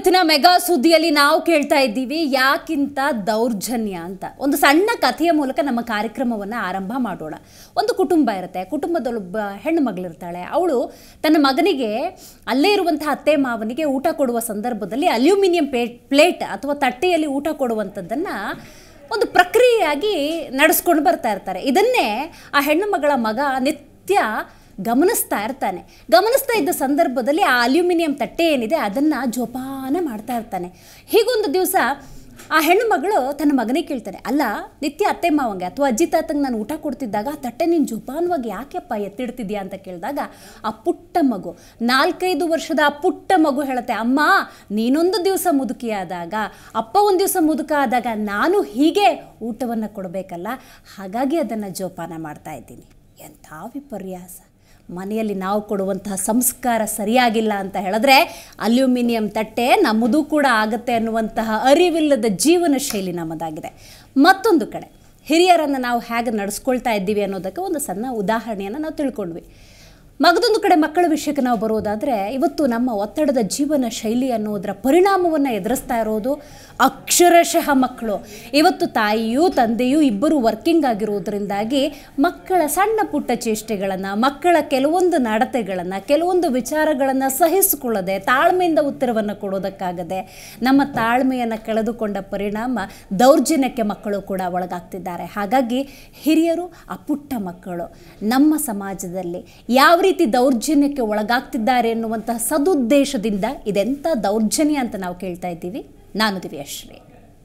ಇವತ್ತಿನ ಮೆಗಾ ಸುದ್ದಿಯಲ್ಲಿ ನಾವು ಕೇಳ್ತಾ ಇದ್ದೀವಿ ಯಾಕಿಂತ ದೌರ್ಜನ್ಯ ಅಂತ ಒಂದು ಸಣ್ಣ ಕಥೆಯ ಮೂಲಕ ನಮ್ಮ ಕಾರ್ಯಕ್ರಮವನ್ನು ಆರಂಭ ಮಾಡೋಣ ಒಂದು ಕುಟುಂಬ ಇರುತ್ತೆ ಕುಟುಂಬದಲ್ಲೊಬ್ಬ ಹೆಣ್ಣು ಮಗಳಿರ್ತಾಳೆ ಅವಳು ತನ್ನ ಮಗನಿಗೆ ಅಲ್ಲೇ ಇರುವಂತಹ ಅತ್ತೆ ಮಾವನಿಗೆ ಊಟ ಕೊಡುವ ಸಂದರ್ಭದಲ್ಲಿ ಅಲ್ಯೂಮಿನಿಯಂ ಪೇ ಪ್ಲೇಟ್ ಅಥವಾ ತಟ್ಟೆಯಲ್ಲಿ ಊಟ ಕೊಡುವಂಥದ್ದನ್ನು ಒಂದು ಪ್ರಕ್ರಿಯೆಯಾಗಿ ನಡೆಸ್ಕೊಂಡು ಬರ್ತಾ ಇರ್ತಾರೆ ಇದನ್ನೇ ಆ ಹೆಣ್ಣು ಮಗಳ ಮಗ ನಿತ್ಯ ಗಮನಿಸ್ತಾ ಇರ್ತಾನೆ ಗಮನಿಸ್ತಾ ಇದ್ದ ಸಂದರ್ಭದಲ್ಲಿ ಆ ಅಲ್ಯೂಮಿನಿಯಂ ತಟ್ಟೆ ಏನಿದೆ ಅದನ್ನು ಜೋಪಾನ ಮಾಡ್ತಾ ಇರ್ತಾನೆ ಹೀಗೊಂದು ದಿವಸ ಆ ಹೆಣ್ಣು ಮಗಳು ತನ್ನ ಮಗನಿಗೆ ಕೇಳ್ತಾನೆ ಅಲ್ಲ ನಿತ್ಯ ಅತ್ತೆ ಮಾವಂಗೆ ಅಥವಾ ಅಜ್ಜಿ ತಾತಂಗೆ ನಾನು ಊಟ ಕೊಡ್ತಿದ್ದಾಗ ಆ ತಟ್ಟೆ ನೀನು ಜೋಪಾನವಾಗಿ ಯಾಕೆಪ್ಪ ಎತ್ತಿಡ್ತಿದ್ಯಾ ಅಂತ ಕೇಳಿದಾಗ ಆ ಪುಟ್ಟ ಮಗು ನಾಲ್ಕೈದು ವರ್ಷದ ಆ ಪುಟ್ಟ ಮಗು ಹೇಳುತ್ತೆ ಅಮ್ಮ ನೀನೊಂದು ದಿವಸ ಮುದುಕಿಯಾದಾಗ ಅಪ್ಪ ಒಂದು ದಿವಸ ಮುದುಕ ಆದಾಗ ನಾನು ಹೀಗೆ ಊಟವನ್ನು ಕೊಡಬೇಕಲ್ಲ ಹಾಗಾಗಿ ಅದನ್ನು ಜೋಪಾನ ಮಾಡ್ತಾ ಇದ್ದೀನಿ ಎಂಥ ವಿಪರ್ಯಾಸ ಮನೆಯಲ್ಲಿ ನಾವು ಕೊಡುವಂತಹ ಸಂಸ್ಕಾರ ಸರಿಯಾಗಿಲ್ಲ ಅಂತ ಹೇಳಿದ್ರೆ ಅಲ್ಯೂಮಿನಿಯಂ ತಟ್ಟೆ ನಮ್ಮದು ಕೂಡ ಆಗುತ್ತೆ ಅನ್ನುವಂತಹ ಅರಿವಿಲ್ಲದ ಜೀವನ ಶೈಲಿ ನಮ್ಮದಾಗಿದೆ ಮತ್ತೊಂದು ಕಡೆ ಹಿರಿಯರನ್ನು ನಾವು ಹೇಗೆ ನಡೆಸ್ಕೊಳ್ತಾ ಇದ್ದೀವಿ ಅನ್ನೋದಕ್ಕೆ ಒಂದು ಸಣ್ಣ ಉದಾಹರಣೆಯನ್ನು ನಾವು ತಿಳ್ಕೊಂಡ್ವಿ ಮಗದೊಂದು ಕಡೆ ಮಕ್ಕಳ ವಿಷಯಕ್ಕೆ ನಾವು ಬರೋದಾದರೆ ಇವತ್ತು ನಮ್ಮ ಒತ್ತಡದ ಜೀವನ ಶೈಲಿ ಅನ್ನೋದರ ಪರಿಣಾಮವನ್ನು ಎದುರಿಸ್ತಾ ಇರೋದು ಅಕ್ಷರಶಃ ಮಕ್ಕಳು ಇವತ್ತು ತಾಯಿಯೂ ತಂದೆಯೂ ಇಬ್ಬರು ವರ್ಕಿಂಗ್ ಆಗಿರೋದ್ರಿಂದಾಗಿ ಮಕ್ಕಳ ಸಣ್ಣ ಪುಟ್ಟ ಚೇಷ್ಟೆಗಳನ್ನು ಮಕ್ಕಳ ಕೆಲವೊಂದು ನಡತೆಗಳನ್ನು ಕೆಲವೊಂದು ವಿಚಾರಗಳನ್ನು ಸಹಿಸಿಕೊಳ್ಳದೆ ತಾಳ್ಮೆಯಿಂದ ಉತ್ತರವನ್ನು ಕೊಡೋದಕ್ಕಾಗದೆ ನಮ್ಮ ತಾಳ್ಮೆಯನ್ನು ಕಳೆದುಕೊಂಡ ಪರಿಣಾಮ ದೌರ್ಜನ್ಯಕ್ಕೆ ಮಕ್ಕಳು ಕೂಡ ಒಳಗಾಗ್ತಿದ್ದಾರೆ ಹಾಗಾಗಿ ಹಿರಿಯರು ಆ ಪುಟ್ಟ ಮಕ್ಕಳು ನಮ್ಮ ಸಮಾಜದಲ್ಲಿ ಯಾವ ರೀತಿ ದೌರ್ಜನ್ಯಕ್ಕೆ ಒಳಗಾಗ್ತಿದ್ದಾರೆ ಎನ್ನುವಂತಹ ಸದುದ್ದೇಶದಿಂದ ಇದೆಂಥ ದೌರ್ಜನ್ಯ ಅಂತ ನಾವು ಕೇಳ್ತಾ ಇದ್ದೀವಿ ನಾನು ದಿವ್ಯಶ್ರೀ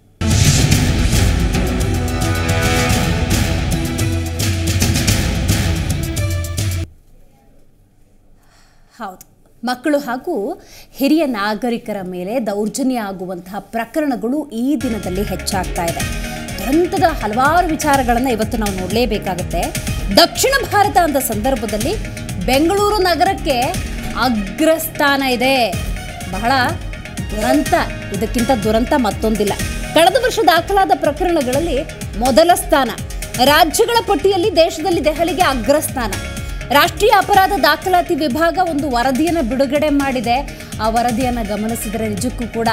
ಹೌದು ಮಕ್ಕಳು ಹಾಗೂ ಹಿರಿಯ ನಾಗರಿಕರ ಮೇಲೆ ದೌರ್ಜನ್ಯ ಆಗುವಂತಹ ಪ್ರಕರಣಗಳು ಈ ದಿನದಲ್ಲಿ ಹೆಚ್ಚಾಗ್ತಾ ಇದೆ ದುರಂತದ ಹಲವಾರು ವಿಚಾರಗಳನ್ನು ಇವತ್ತು ನಾವು ನೋಡಲೇಬೇಕಾಗುತ್ತೆ ದಕ್ಷಿಣ ಭಾರತ ಅಂತ ಸಂದರ್ಭದಲ್ಲಿ ಬೆಂಗಳೂರು ನಗರಕ್ಕೆ ಅಗ್ರಸ್ಥಾನ ಇದೆ ಬಹಳ ದುರಂತ ಇದಕ್ಕಿಂತ ದುರಂತ ಮತ್ತೊಂದಿಲ್ಲ ಕಳೆದ ವರ್ಷ ದಾಖಲಾದ ಪ್ರಕರಣಗಳಲ್ಲಿ ಮೊದಲ ಸ್ಥಾನ ರಾಜ್ಯಗಳ ಪಟ್ಟಿಯಲ್ಲಿ ದೇಶದಲ್ಲಿ ದೆಹಲಿಗೆ ಅಗ್ರಸ್ಥಾನ ರಾಷ್ಟ್ರೀಯ ಅಪರಾಧ ದಾಖಲಾತಿ ವಿಭಾಗ ಒಂದು ವರದಿಯನ್ನು ಬಿಡುಗಡೆ ಮಾಡಿದೆ ಆ ವರದಿಯನ್ನು ಗಮನಿಸಿದರೆ ನಿಜಕ್ಕೂ ಕೂಡ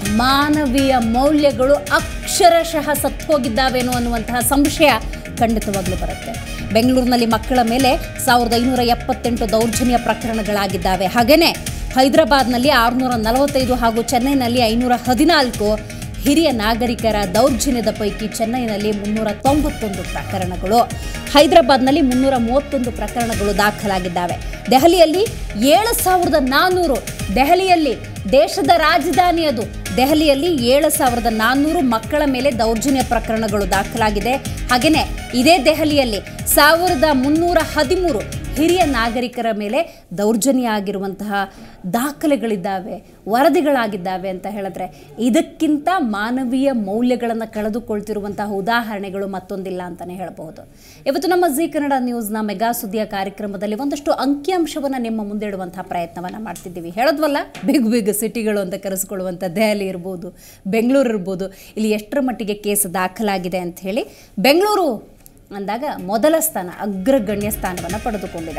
ಮಾನವೀಯ ಮೌಲ್ಯಗಳು ಅಕ್ಷರಶಃ ಸತ್ತು ಹೋಗಿದ್ದಾವೇನೋ ಅನ್ನುವಂತಹ ಸಂಶಯ ಖಂಡಿತವಾಗ್ಲೂ ಬರುತ್ತೆ ಬೆಂಗಳೂರಿನಲ್ಲಿ ಮಕ್ಕಳ ಮೇಲೆ ಸಾವಿರದ ಐನೂರ ಎಪ್ಪತ್ತೆಂಟು ದೌರ್ಜನ್ಯ ಪ್ರಕರಣಗಳಾಗಿದ್ದಾವೆ ಹಾಗೆಯೇ ಹೈದರಾಬಾದ್ನಲ್ಲಿ ಆರುನೂರ ನಲವತ್ತೈದು ಹಾಗೂ ಚೆನ್ನೈನಲ್ಲಿ ಐನೂರ ಹದಿನಾಲ್ಕು ಹಿರಿಯ ನಾಗರಿಕರ ದೌರ್ಜನ್ಯದ ಪೈಕಿ ಚೆನ್ನೈನಲ್ಲಿ ಮುನ್ನೂರ ತೊಂಬತ್ತೊಂದು ಪ್ರಕರಣಗಳು ಹೈದರಾಬಾದ್ನಲ್ಲಿ ಮುನ್ನೂರ ಮೂವತ್ತೊಂದು ಪ್ರಕರಣಗಳು ದಾಖಲಾಗಿದ್ದಾವೆ ದೆಹಲಿಯಲ್ಲಿ ಏಳು ಸಾವಿರದ ನಾನ್ನೂರು ದೆಹಲಿಯಲ್ಲಿ ದೇಶದ ರಾಜಧಾನಿ ಅದು ದೆಹಲಿಯಲ್ಲಿ ಏಳು ಸಾವಿರದ ನಾನ್ನೂರು ಮಕ್ಕಳ ಮೇಲೆ ದೌರ್ಜನ್ಯ ಪ್ರಕರಣಗಳು ದಾಖಲಾಗಿದೆ ಹಾಗೆಯೇ ಇದೇ ದೆಹಲಿಯಲ್ಲಿ ಸಾವಿರದ ಮುನ್ನೂರ ಹದಿಮೂರು ಹಿರಿಯ ನಾಗರಿಕರ ಮೇಲೆ ದೌರ್ಜನ್ಯ ಆಗಿರುವಂತಹ ದಾಖಲೆಗಳಿದ್ದಾವೆ ವರದಿಗಳಾಗಿದ್ದಾವೆ ಅಂತ ಹೇಳಿದ್ರೆ ಇದಕ್ಕಿಂತ ಮಾನವೀಯ ಮೌಲ್ಯಗಳನ್ನು ಕಳೆದುಕೊಳ್ತಿರುವಂತಹ ಉದಾಹರಣೆಗಳು ಮತ್ತೊಂದಿಲ್ಲ ಅಂತಲೇ ಹೇಳಬಹುದು ಇವತ್ತು ನಮ್ಮ ಜಿ ಕನ್ನಡ ನ್ಯೂಸ್ನ ಮೆಗಾ ಸುದ್ದಿಯ ಕಾರ್ಯಕ್ರಮದಲ್ಲಿ ಒಂದಷ್ಟು ಅಂಕಿಅಂಶವನ್ನು ನಿಮ್ಮ ಮುಂದೆ ಇಡುವಂತಹ ಪ್ರಯತ್ನವನ್ನು ಮಾಡ್ತಿದ್ದೀವಿ ಹೇಳೋದ್ವಲ್ಲ ಬಿಗ್ ಬಿಗ್ ಸಿಟಿಗಳು ಅಂತ ಕರೆಸ್ಕೊಳ್ಳುವಂಥ ದೆಹಲಿ ಇರ್ಬೋದು ಬೆಂಗಳೂರು ಇರ್ಬೋದು ಇಲ್ಲಿ ಎಷ್ಟರ ಮಟ್ಟಿಗೆ ಕೇಸ್ ದಾಖಲಾಗಿದೆ ಅಂತ ಹೇಳಿ ಬೆಂಗಳೂರು ಅಂದಾಗ ಮೊದಲ ಸ್ಥಾನ ಅಗ್ರಗಣ್ಯ ಸ್ಥಾನವನ್ನು ಪಡೆದುಕೊಂಡಿದೆ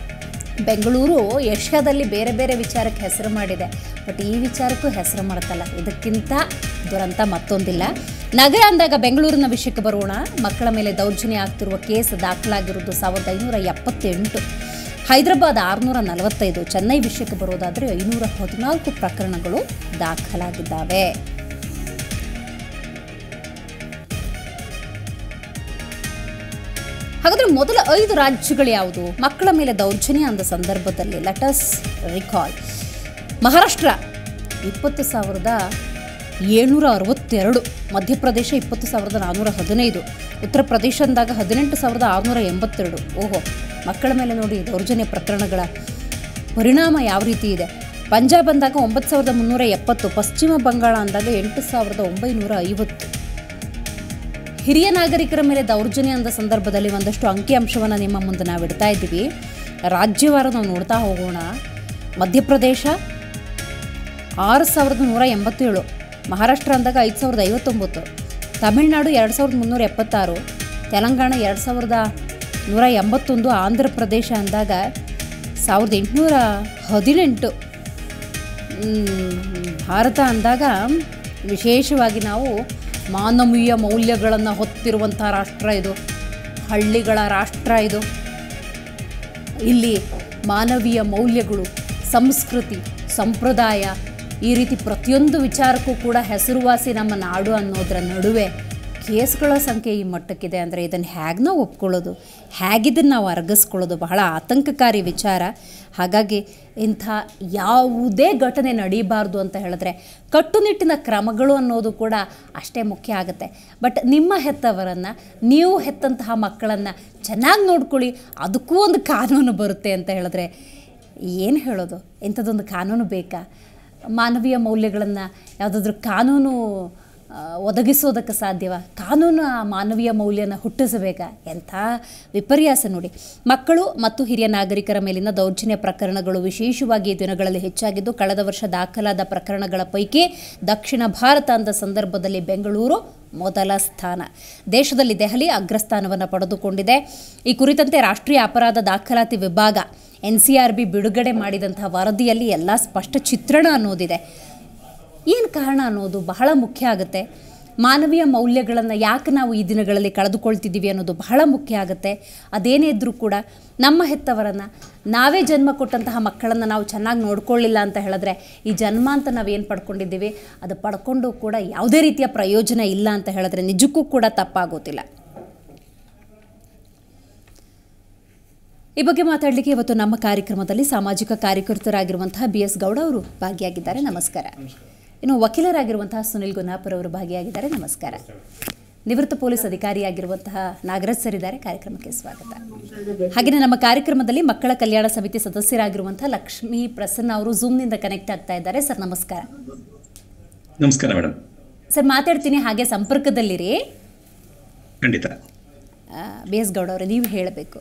ಬೆಂಗಳೂರು ಏಷ್ಯಾದಲ್ಲಿ ಬೇರೆ ಬೇರೆ ವಿಚಾರಕ್ಕೆ ಹೆಸರು ಮಾಡಿದೆ ಬಟ್ ಈ ವಿಚಾರಕ್ಕೂ ಹೆಸರು ಮಾಡ್ತಲ್ಲ ಇದಕ್ಕಿಂತ ದುರಂತ ಮತ್ತೊಂದಿಲ್ಲ ನಗರ ಅಂದಾಗ ಬೆಂಗಳೂರಿನ ವಿಷಯಕ್ಕೆ ಬರೋಣ ಮಕ್ಕಳ ಮೇಲೆ ದೌರ್ಜನ್ಯ ಆಗ್ತಿರುವ ಕೇಸ್ ದಾಖಲಾಗಿರೋದು ಸಾವಿರದ ಐನೂರ ಎಪ್ಪತ್ತೆಂಟು ಹೈದರಾಬಾದ್ ಆರುನೂರ ನಲವತ್ತೈದು ಚೆನ್ನೈ ವಿಷಯಕ್ಕೆ ಬರೋದಾದರೆ ಐನೂರ ಹದಿನಾಲ್ಕು ಪ್ರಕರಣಗಳು ದಾಖಲಾಗಿದ್ದಾವೆ ಹಾಗಾದ್ರೆ ಮೊದಲ ಐದು ರಾಜ್ಯಗಳು ಯಾವುದು ಮಕ್ಕಳ ಮೇಲೆ ದೌರ್ಜನ್ಯ ಅಂದ ಸಂದರ್ಭದಲ್ಲಿ ಲೆಟಸ್ ರಿಕಾಲ್ ಮಹಾರಾಷ್ಟ್ರ ಇಪ್ಪತ್ತು ಸಾವಿರದ ಏಳ್ನೂರ ಅರವತ್ತೆರಡು ಮಧ್ಯಪ್ರದೇಶ ಇಪ್ಪತ್ತು ಸಾವಿರದ ನಾನ್ನೂರ ಹದಿನೈದು ಉತ್ತರ ಪ್ರದೇಶ ಅಂದಾಗ ಹದಿನೆಂಟು ಸಾವಿರದ ಆರುನೂರ ಎಂಬತ್ತೆರಡು ಓಹೋ ಮಕ್ಕಳ ಮೇಲೆ ನೋಡಿ ದೌರ್ಜನ್ಯ ಪ್ರಕರಣಗಳ ಪರಿಣಾಮ ಯಾವ ರೀತಿ ಇದೆ ಪಂಜಾಬ್ ಅಂದಾಗ ಒಂಬತ್ತು ಸಾವಿರದ ಮುನ್ನೂರ ಎಪ್ಪತ್ತು ಪಶ್ಚಿಮ ಬಂಗಾಳ ಅಂದಾಗ ಎಂಟು ಸಾವಿರದ ಒಂಬೈನೂರ ಐವತ್ತು ಹಿರಿಯ ನಾಗರಿಕರ ಮೇಲೆ ದೌರ್ಜನ್ಯ ಅಂದ ಸಂದರ್ಭದಲ್ಲಿ ಒಂದಷ್ಟು ಅಂಕಿಅಂಶವನ್ನು ನಿಮ್ಮ ಮುಂದೆ ನಾವು ಇಡ್ತಾ ಇದ್ದೀವಿ ರಾಜ್ಯವಾರ ನಾವು ನೋಡ್ತಾ ಹೋಗೋಣ ಮಧ್ಯಪ್ರದೇಶ ಆರು ಸಾವಿರದ ನೂರ ಎಂಬತ್ತೇಳು ಮಹಾರಾಷ್ಟ್ರ ಅಂದಾಗ ಐದು ಸಾವಿರದ ಐವತ್ತೊಂಬತ್ತು ತಮಿಳುನಾಡು ಎರಡು ಸಾವಿರದ ಮುನ್ನೂರ ಎಪ್ಪತ್ತಾರು ತೆಲಂಗಾಣ ಎರಡು ಸಾವಿರದ ನೂರ ಎಂಬತ್ತೊಂದು ಆಂಧ್ರ ಪ್ರದೇಶ ಅಂದಾಗ ಸಾವಿರದ ಎಂಟುನೂರ ಹದಿನೆಂಟು ಮ್, ಭಾರತ ಅಂದಾಗ ವಿಶೇಷವಾಗಿ ನಾವು ಮಾನವೀಯ ಮೌಲ್ಯಗಳನ್ನು ಹೊತ್ತಿರುವಂಥ ರಾಷ್ಟ್ರ ಇದು ಹಳ್ಳಿಗಳ ರಾಷ್ಟ್ರ ಇದು ಇಲ್ಲಿ ಮಾನವೀಯ ಮೌಲ್ಯಗಳು ಸಂಸ್ಕೃತಿ ಸಂಪ್ರದಾಯ ಈ ರೀತಿ ಪ್ರತಿಯೊಂದು ವಿಚಾರಕ್ಕೂ ಕೂಡ ಹೆಸರುವಾಸಿ ನಮ್ಮ ನಾಡು ಅನ್ನೋದರ ನಡುವೆ ಕೇಸ್ಗಳ ಸಂಖ್ಯೆ ಈ ಮಟ್ಟಕ್ಕಿದೆ ಅಂದರೆ ಇದನ್ನು ಹೇಗೆ ನಾವು ಒಪ್ಕೊಳ್ಳೋದು ಹೇಗಿದ್ದನ್ನು ನಾವು ಅರಗಿಸ್ಕೊಳ್ಳೋದು ಬಹಳ ಆತಂಕಕಾರಿ ವಿಚಾರ ಹಾಗಾಗಿ ಇಂಥ ಯಾವುದೇ ಘಟನೆ ನಡೀಬಾರ್ದು ಅಂತ ಹೇಳಿದ್ರೆ ಕಟ್ಟುನಿಟ್ಟಿನ ಕ್ರಮಗಳು ಅನ್ನೋದು ಕೂಡ ಅಷ್ಟೇ ಮುಖ್ಯ ಆಗುತ್ತೆ ಬಟ್ ನಿಮ್ಮ ಹೆತ್ತವರನ್ನು ನೀವು ಹೆತ್ತಂತಹ ಮಕ್ಕಳನ್ನು ಚೆನ್ನಾಗಿ ನೋಡ್ಕೊಳ್ಳಿ ಅದಕ್ಕೂ ಒಂದು ಕಾನೂನು ಬರುತ್ತೆ ಅಂತ ಹೇಳಿದ್ರೆ ಏನು ಹೇಳೋದು ಇಂಥದ್ದೊಂದು ಕಾನೂನು ಬೇಕಾ ಮಾನವೀಯ ಮೌಲ್ಯಗಳನ್ನು ಯಾವುದಾದ್ರೂ ಕಾನೂನು ಆ, ಒದಗಿಸೋದಕ್ಕೆ ಸಾಧ್ಯವ ಕಾನೂನು ಆ ಮಾನವೀಯ ಮೌಲ್ಯನ ಹುಟ್ಟಿಸಬೇಕಾ ಎಂಥ ವಿಪರ್ಯಾಸ ನೋಡಿ ಮಕ್ಕಳು ಮತ್ತು ಹಿರಿಯ ನಾಗರಿಕರ ಮೇಲಿನ ದೌರ್ಜನ್ಯ ಪ್ರಕರಣಗಳು ವಿಶೇಷವಾಗಿ ಈ ದಿನಗಳಲ್ಲಿ ಹೆಚ್ಚಾಗಿದ್ದು ಕಳೆದ ವರ್ಷ ದಾಖಲಾದ ಪ್ರಕರಣಗಳ ಪೈಕಿ ದಕ್ಷಿಣ ಭಾರತ ಅಂದ ಸಂದರ್ಭದಲ್ಲಿ ಬೆಂಗಳೂರು ಮೊದಲ ಸ್ಥಾನ ದೇಶದಲ್ಲಿ ದೆಹಲಿ ಅಗ್ರಸ್ಥಾನವನ್ನು ಪಡೆದುಕೊಂಡಿದೆ ಈ ಕುರಿತಂತೆ ರಾಷ್ಟ್ರೀಯ ಅಪರಾಧ ದಾಖಲಾತಿ ವಿಭಾಗ ಎನ್ ಸಿ ಆರ್ ಬಿ ಬಿಡುಗಡೆ ಮಾಡಿದಂತಹ ವರದಿಯಲ್ಲಿ ಎಲ್ಲ ಸ್ಪಷ್ಟ ಚಿತ್ರಣ ಅನ್ನೋದಿದೆ ಏನು ಕಾರಣ ಅನ್ನೋದು ಬಹಳ ಮುಖ್ಯ ಆಗುತ್ತೆ ಮಾನವೀಯ ಮೌಲ್ಯಗಳನ್ನು ಯಾಕೆ ನಾವು ಈ ದಿನಗಳಲ್ಲಿ ಕಳೆದುಕೊಳ್ತಿದ್ದೀವಿ ಅನ್ನೋದು ಬಹಳ ಮುಖ್ಯ ಆಗುತ್ತೆ ಅದೇನೇ ಇದ್ದರೂ ಕೂಡ ನಮ್ಮ ಹೆತ್ತವರನ್ನು ನಾವೇ ಜನ್ಮ ಕೊಟ್ಟಂತಹ ಮಕ್ಕಳನ್ನು ನಾವು ಚೆನ್ನಾಗಿ ನೋಡ್ಕೊಳ್ಳಿಲ್ಲ ಅಂತ ಹೇಳಿದ್ರೆ ಈ ಜನ್ಮ ಅಂತ ನಾವೇನು ಪಡ್ಕೊಂಡಿದ್ದೀವಿ ಅದು ಪಡ್ಕೊಂಡು ಕೂಡ ಯಾವುದೇ ರೀತಿಯ ಪ್ರಯೋಜನ ಇಲ್ಲ ಅಂತ ಹೇಳಿದ್ರೆ ನಿಜಕ್ಕೂ ಕೂಡ ತಪ್ಪಾಗೋದಿಲ್ಲ ಈ ಬಗ್ಗೆ ಮಾತಾಡಲಿಕ್ಕೆ ಇವತ್ತು ನಮ್ಮ ಕಾರ್ಯಕ್ರಮದಲ್ಲಿ ಸಾಮಾಜಿಕ ಕಾರ್ಯಕರ್ತರಾಗಿರುವಂತಹ ಬಿ ಎಸ್ ಗೌಡ ಅವರು ಭಾಗಿಯಾಗಿದ್ದಾರೆ ನಮಸ್ಕಾರ ಇನ್ನು ವಕೀಲರಾಗಿರುವಂತಹ ಸುನಿಲ್ ಗುನ್ನಾಪುರ್ ಅವರು ಭಾಗಿಯಾಗಿದ್ದಾರೆ ನಮಸ್ಕಾರ ನಿವೃತ್ತ ಪೊಲೀಸ್ ಅಧಿಕಾರಿಯಾಗಿರುವಂತಹ ನಾಗರಾಜ್ ಸರ್ ಇದ್ದಾರೆ ಕಾರ್ಯಕ್ರಮಕ್ಕೆ ಸ್ವಾಗತ ಹಾಗೆಯೇ ನಮ್ಮ ಕಾರ್ಯಕ್ರಮದಲ್ಲಿ ಮಕ್ಕಳ ಕಲ್ಯಾಣ ಸಮಿತಿ ಸದಸ್ಯರಾಗಿರುವಂತಹ ಲಕ್ಷ್ಮೀ ಪ್ರಸನ್ನ ಅವರು ಝೂಮ್ನಿಂದ ಕನೆಕ್ಟ್ ಆಗ್ತಾ ಇದ್ದಾರೆ ಸರ್ ನಮಸ್ಕಾರ ನಮಸ್ಕಾರ ಮೇಡಮ್ ಸರ್ ಮಾತಾಡ್ತೀನಿ ಹಾಗೆ ಸಂಪರ್ಕದಲ್ಲಿರಿ ಖಂಡಿತ ಬಿ ಎಸ್ ಗೌಡ ಅವರೇ ನೀವು ಹೇಳಬೇಕು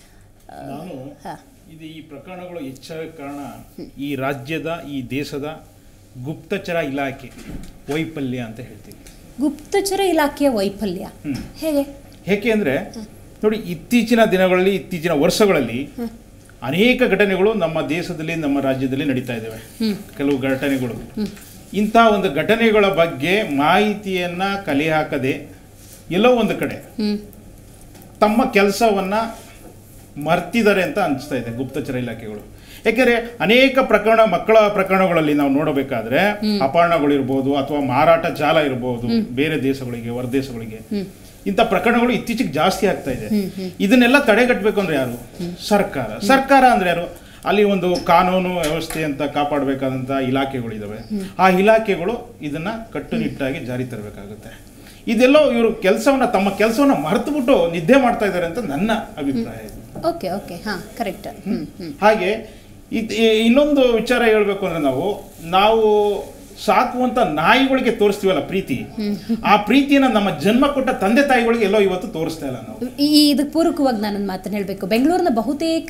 ನಾನು ಹಾಂ ಇದು ಈ ಪ್ರಕರಣಗಳು ಹೆಚ್ಚಾಗ ಕಾರಣ ಈ ರಾಜ್ಯದ ಈ ದೇಶದ ಗುಪ್ತಚರ ಇಲಾಖೆ ವೈಫಲ್ಯ ಅಂತ ಹೇಳ್ತೀವಿ ಗುಪ್ತಚರ ಇಲಾಖೆಯ ವೈಫಲ್ಯ ಹೇಗೆ ಏಕೆ ಅಂದರೆ ನೋಡಿ ಇತ್ತೀಚಿನ ದಿನಗಳಲ್ಲಿ ಇತ್ತೀಚಿನ ವರ್ಷಗಳಲ್ಲಿ ಅನೇಕ ಘಟನೆಗಳು ನಮ್ಮ ದೇಶದಲ್ಲಿ ನಮ್ಮ ರಾಜ್ಯದಲ್ಲಿ ನಡೀತಾ ಇದ್ದಾವೆ ಕೆಲವು ಘಟನೆಗಳು ಇಂಥ ಒಂದು ಘಟನೆಗಳ ಬಗ್ಗೆ ಮಾಹಿತಿಯನ್ನ ಕಲೆ ಹಾಕದೆ ಎಲ್ಲೋ ಒಂದು ಕಡೆ ಹ್ಮ್ ತಮ್ಮ ಕೆಲಸವನ್ನ ಮರ್ತಿದ್ದಾರೆ ಅಂತ ಅನಿಸ್ತಾ ಇದೆ ಗುಪ್ತಚರ ಇಲಾಖೆಗಳು ಯಾಕೆಂದ್ರೆ ಅನೇಕ ಪ್ರಕರಣ ಮಕ್ಕಳ ಪ್ರಕರಣಗಳಲ್ಲಿ ನಾವು ನೋಡಬೇಕಾದ್ರೆ ಅಪಹರಣಗಳಿರ್ಬೋದು ಅಥವಾ ಮಾರಾಟ ಜಾಲ ಇರಬಹುದು ಬೇರೆ ದೇಶಗಳಿಗೆ ಹೊರ ದೇಶಗಳಿಗೆ ಇಂಥ ಪ್ರಕರಣಗಳು ಇತ್ತೀಚೆಗೆ ಜಾಸ್ತಿ ಆಗ್ತಾ ಇದೆ ಇದನ್ನೆಲ್ಲ ತಡೆಗಟ್ಟಬೇಕು ಅಂದ್ರೆ ಯಾರು ಸರ್ಕಾರ ಸರ್ಕಾರ ಅಂದ್ರೆ ಯಾರು ಅಲ್ಲಿ ಒಂದು ಕಾನೂನು ವ್ಯವಸ್ಥೆ ಅಂತ ಕಾಪಾಡಬೇಕಾದಂಥ ಇಲಾಖೆಗಳಿದಾವೆ ಆ ಇಲಾಖೆಗಳು ಇದನ್ನ ಕಟ್ಟುನಿಟ್ಟಾಗಿ ಜಾರಿ ತರಬೇಕಾಗುತ್ತೆ ಇದೆಲ್ಲೋ ಇವರು ಕೆಲಸವನ್ನ ತಮ್ಮ ಕೆಲಸವನ್ನ ಮರೆತುಬಿಟ್ಟು ನಿದ್ದೆ ಮಾಡ್ತಾ ಇದ್ದಾರೆ ಅಂತ ನನ್ನ ಅಭಿಪ್ರಾಯ ಇದು ಓಕೆ ಓಕೆ ಹಾಂ ಕರೆಕ್ಟ್ ಹ್ಞೂ ಹ್ಞೂ ಹಾಗೆ ಇದ್- ಈ- ಇನ್ನೊಂದು ವಿಚಾರ ಹೇಳ್ಬೇಕು ಅಂದ್ರೆ ನಾವು ನಾವು ಸಾಕುವಂತ ನಾಯಿಗಳಿಗೆ ತೋರಿಸ್ತೀವಲ್ಲ ಪ್ರೀತಿ ಆ ಪ್ರೀತಿಯನ್ನ ನಮ್ಮ ಜನ್ಮ ಕೊಟ್ಟ ತಂದೆ ತಾಯಿಗಳಿಗೆ ಎಲ್ಲೋ ಇವತ್ತು ತೋರಿಸ್ತಾ ಇಲ್ಲ ನಾವು ಈ ಇದಕ್ಕೆ ಪೂರಕವಾಗಿ ನಾನೊಂದು ಮಾತನ್ನು ಹೇಳಬೇಕು ಬೆಂಗಳೂರಿನ ಬಹುತೇಕ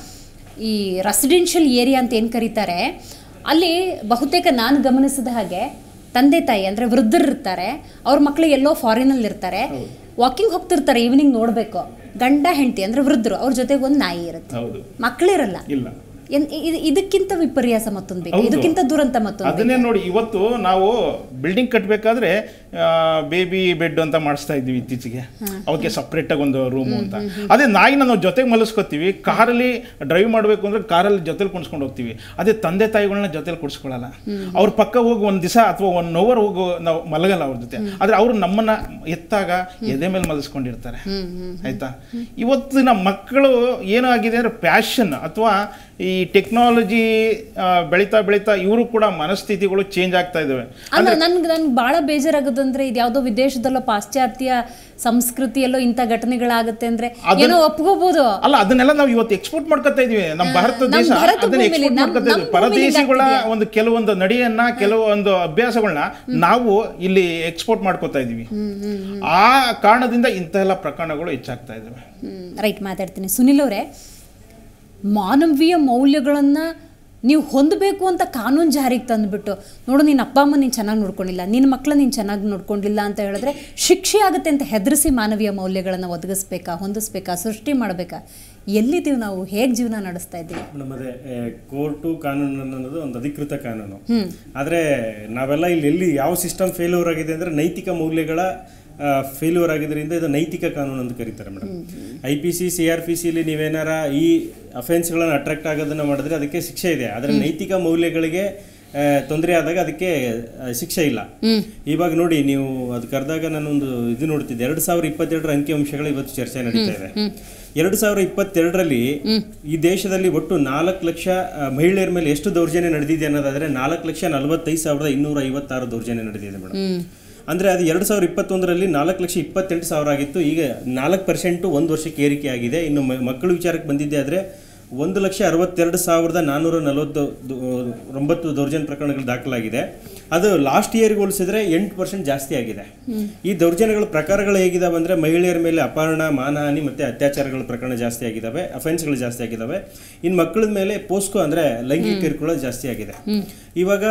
ಈ ರೆಸಿಡೆನ್ಷಿಯಲ್ ಏರಿಯಾ ಅಂತ ಏನು ಕರೀತಾರೆ ಅಲ್ಲಿ ಬಹುತೇಕ ನಾನು ಗಮನಿಸಿದ ಹಾಗೆ ತಂದೆ ತಾಯಿ ಅಂದರೆ ವೃದ್ಧರು ಇರ್ತಾರೆ ಅವ್ರ ಮಕ್ಕಳು ಎಲ್ಲೋ ಫಾರಿನಲ್ಲಿ ಇರ್ತಾರೆ ವಾಕಿಂಗ್ ಹೋಗ್ತಿರ್ತಾರೆ ಈವ್ನಿಂಗ್ ನೋಡಬೇಕು ಗಂಡ ಹೆಂಡತಿ ಅಂದರೆ ವೃದ್ಧರು ಅವ್ರ ಜೊತೆಗೆ ಒಂದು ನಾಯಿ ಇರುತ್ತೆ ಹೌದು ಮಕ್ಕಳಿರಲ್ಲ ಇಲ್ಲ ಎನ್- ಇದ್- ಇದಕ್ಕಿಂತ ವಿಪರ್ಯಾಸ ಮತ್ತೊಂದು ಬೇಕು ಹೌದು. ಇದಕ್ಕಿಂತ ದುರಂತ ಮತ್ತೊಂದು ಅದನ್ನೇ ನೋಡಿ ಇವತ್ತು ನಾವು ಬಿಲ್ಡಿಂಗ್ ಕಟ್ಟಬೇಕಾದ್ರೆ ಬೇಬಿ ಬೆಡ್ ಅಂತ ಮಾಡಿಸ್ತಾ ಇದ್ವಿ ಇತ್ತೀಚೆಗೆ ಅವಕ್ಕೆ ಸಪ್ರೇಟ್ ಆಗಿ ಒಂದು ರೂಮು ಅಂತ ಅದೇ ನಾಯಿನ ನಾವು ಜೊತೆಗೆ ಮಲಸ್ಕೊತೀವಿ ಕಾರಲ್ಲಿ ಡ್ರೈವ್ ಮಾಡಬೇಕು ಅಂದ್ರೆ ಕಾರಲ್ಲಿ ಜೊತೆಲಿ ಕುಣಿಸ್ಕೊಂಡು ಹೋಗ್ತೀವಿ ಅದೇ ತಂದೆ ತಾಯಿಗಳನ್ನ ಜೊತೆಲಿ ಕುಡಿಸ್ಕೊಳ್ಳಲ್ಲ ಅವ್ರ ಪಕ್ಕ ಹೋಗಿ ಒಂದು ದಿವಸ ಅಥವಾ ಒನ್ ಅವರ್ ಹೋಗೋ ನಾವು ಮಲಗಲ್ಲ ಅವ್ರ ಜೊತೆ ಆದ್ರೆ ಅವರು ನಮ್ಮನ್ನ ಎತ್ತಾಗ ಎದೆ ಮೇಲೆ ಮಲಸ್ಕೊಂಡಿರ್ತಾರೆ ಆಯ್ತಾ ಇವತ್ತಿನ ಮಕ್ಕಳು ಏನಾಗಿದೆ ಅಂದ್ರೆ ಪ್ಯಾಷನ್ ಅಥವಾ ಈ ಟೆಕ್ನಾಲಜಿ ಬೆಳೀತಾ ಬೆಳೀತಾ ಇವರು ಕೂಡ ಮನಸ್ಥಿತಿಗಳು ಚೇಂಜ್ ಆಗ್ತಾ ಇದಾವೆ ಅಲ್ಲ ನನ್ಗೆ ನನ್ಗೆ ಭಾಳ ಬೇಜಾರಾಗೋದಂದ್ರೆ ಇದು ಯಾವುದೋ ವಿದೇಶದಲ್ಲೋ ಪಾಶ್ಚಾತ್ಯ ಸಂಸ್ಕೃತಿಯಲ್ಲೋ ಇಂಥ ಘಟನೆಗಳಾಗುತ್ತೆ ಅಂದ್ರೆ ಅದನ್ನ- ಏನೋ ಒಪ್ಕೋಬಹುದು ಅಲ್ಲ ಅದನ್ನೆಲ್ಲ ನಾವು ಇವತ್ತು ಎಕ್ಸ್ಪೋರ್ಟ್ ಮಾಡ್ಕೊತಾ ಇದೀವಿ ನಮ್ಮ ಭಾರತ ನಮ್ಮ ದೇಶ ಭಾರತ ಅದನ್ನ ಭೂಮಿಲಿ, ಎಕ್ಸ್ಪೋರ್ಟ್ ನಮ್ಮ- ಮಾಡ್ಕೊತಾ ನಮ್ಮ ಇದೀವಿ ಪರದೇಶಿಗಳ ಭೂಮಿಲಿ ಒಂದು ಕೆಲವೊಂದು ನಡೆಯನ್ನ ಕೆಲವೊಂದು ಅಭ್ಯಾಸಗಳನ್ನ ನಾವು ಇಲ್ಲಿ ಎಕ್ಸ್ಪೋರ್ಟ್ ಮಾಡ್ಕೊತಾ ಇದೀವಿ ಆ ಕಾರಣದಿಂದ ಇಂತಹ ಪ್ರಕರಣಗಳು ಹೆಚ್ಚಾಗ್ತಾ ಇದಾವೆ ರೈಟ್ ಮಾತಾಡ್ತೀನಿ ಸುನಿಲ್ ಅವರೇ ಮಾನವೀಯ ಮೌಲ್ಯಗಳನ್ನು ನೀವು ಹೊಂದಬೇಕು ಅಂತ ಕಾನೂನು ಜಾರಿಗೆ ತಂದುಬಿಟ್ಟು ನೋಡು ನಿನ್ನ ಅಪ್ಪ ಅಮ್ಮ ನೀನು ಚೆನ್ನಾಗಿ ನೋಡ್ಕೊಂಡಿಲ್ಲ ನಿನ್ನ ಮಕ್ಕಳು ನೀನು ಚೆನ್ನಾಗಿ ನೋಡ್ಕೊಂಡಿಲ್ಲ ಅಂತ ಹೇಳಿದ್ರೆ ಶಿಕ್ಷೆ ಆಗುತ್ತೆ ಅಂತ ಹೆದರಿಸಿ ಮಾನವೀಯ ಮೌಲ್ಯಗಳನ್ನು ಒದಗಿಸ್ಬೇಕಾ ಹೊಂದಿಸ್ಬೇಕಾ ಸೃಷ್ಟಿ ಮಾಡಬೇಕಾ ಎಲ್ಲಿದ್ದೀವಿ ನಾವು ಹೇಗೆ ಜೀವನ ನಡೆಸ್ತಾ ಇದ್ದೀವಿ ಮೇಡಮ್ ಅದೇ ಕೋರ್ಟು ಕಾನೂನು ಅನ್ನೋದು ಒಂದು ಅಧಿಕೃತ ಕಾನೂನು ಹ್ಮ್. ಆದರೆ ನಾವೆಲ್ಲ ಇಲ್ಲಿ ಎಲ್ಲಿ ಯಾವ ಸಿಸ್ಟಮ್ ಫೇಲ್ಯೂರ್ ಆಗಿದೆ ಅಂದರೆ ನೈತಿಕ ಮೌಲ್ಯಗಳ ಫೇಲ್ಯೂರ್ ಆಗಿದ್ದರಿಂದ ಇದು ನೈತಿಕ ಕಾನೂನು ಅಂತ ಕರೀತಾರೆ madam I P C C R P C ನೀವೇನಾರ ಈ ಅಫೆನ್ಸ್ಗಳನ್ನು ಅಟ್ರಾಕ್ಟ್ ಆಗೋದನ್ನ ಮಾಡಿದ್ರೆ ಅದಕ್ಕೆ ಶಿಕ್ಷೆ ಇದೆ ಆದರೆ ನೈತಿಕ ಮೌಲ್ಯಗಳಿಗೆ ತೊಂದರೆ ಆದಾಗ ಅದಕ್ಕೆ ಆ, ಶಿಕ್ಷೆ ಇಲ್ಲ ಇವಾಗ ನೋಡಿ ನೀವು ಅದು ಕರೆದಾಗ ನಾನೊಂದು ಇದು ನೋಡ್ತಿದ್ದೆ ಎರಡು ಸಾವಿರ ಇಪ್ಪತ್ತೆರಡರ ಅಂಕಿಅಂಶಗಳು ಇವತ್ತು ಚರ್ಚೆ ನಡೀತಾ ಇದೆ ಎರಡು ಸಾವಿರ ಇಪ್ಪತ್ತೆರಡರಲ್ಲಿ ಈ ದೇಶದಲ್ಲಿ ಒಟ್ಟು ನಾಲ್ಕು ಲಕ್ಷ ಆ, ಮಹಿಳೆಯರ ಮೇಲೆ ಎಷ್ಟು ದೌರ್ಜನ್ಯ ನಡೆದಿದೆ ಅನ್ನೋದಾದ್ರೆ ನಾಲ್ಕು ಲಕ್ಷ ನಲವತ್ತೈದು ಸಾವಿರದ ಇನ್ನೂರ ಐವತ್ತಾರು ದೌರ್ಜನ್ಯ ನಡೆದಿದೆ ಮೇಡಮ್ ಅಂದ್ರೆ ಅದು ಎರಡು ಸಾವಿರ ಇಪ್ಪತ್ತೊಂದರಲ್ಲಿ ನಾಲ್ಕು ಲಕ್ಷ ಇಪ್ಪತ್ತೆಂಟು ಸಾವಿರ ಆಗಿತ್ತು ಈಗ ನಾಲ್ಕು ಪರ್ಸೆಂಟು ಒಂದು ವರ್ಷಕ್ಕೆ ಏರಿಕೆ ಆಗಿದೆ ಇನ್ನು ಮ- ಮಕ್ಕಳ ವಿಚಾರಕ್ಕೆ ಬಂದಿದ್ದೆ ಆದರೆ ಒಂದು ಲಕ್ಷ ಅರವತ್ತೆರಡು ಸಾವಿರದ ನಾನ್ನೂರ ನಲವತ್ತು ದು- ಒಂಬತ್ತು ದೌರ್ಜನ್ಯ ಪ್ರಕರಣಗಳು ದಾಖಲಾಗಿದೆ ಅದು ಲಾಸ್ಟ್ ಇಯರ್ಗೆ ಹೋಲಿಸಿದ್ರೆ ಎಂಟು ಪರ್ಸೆಂಟ್ ಜಾಸ್ತಿ ಆಗಿದೆ ಈ ದೌರ್ಜನ್ಯಗಳ ಪ್ರಕಾರಗಳು ಹೇಗಿದಾವೆ ಅಂದರೆ ಮಹಿಳೆಯರ ಮೇಲೆ ಅಪಹರಣ ಮಾನಹಾನಿ ಮತ್ತು ಅತ್ಯಾಚಾರಗಳ ಪ್ರಕರಣ ಜಾಸ್ತಿ ಆಗಿದ್ದಾವೆ ಅಫೆನ್ಸ್ಗಳು ಜಾಸ್ತಿ ಆಗಿದ್ದಾವೆ ಇನ್ನು ಮಕ್ಕಳ ಮೇಲೆ ಪೋಸ್ಕೋ ಅಂದರೆ ಲೈಂಗಿಕ ಕಿರುಕುಳ ಜಾಸ್ತಿ ಆಗಿದೆ ಇವಾಗ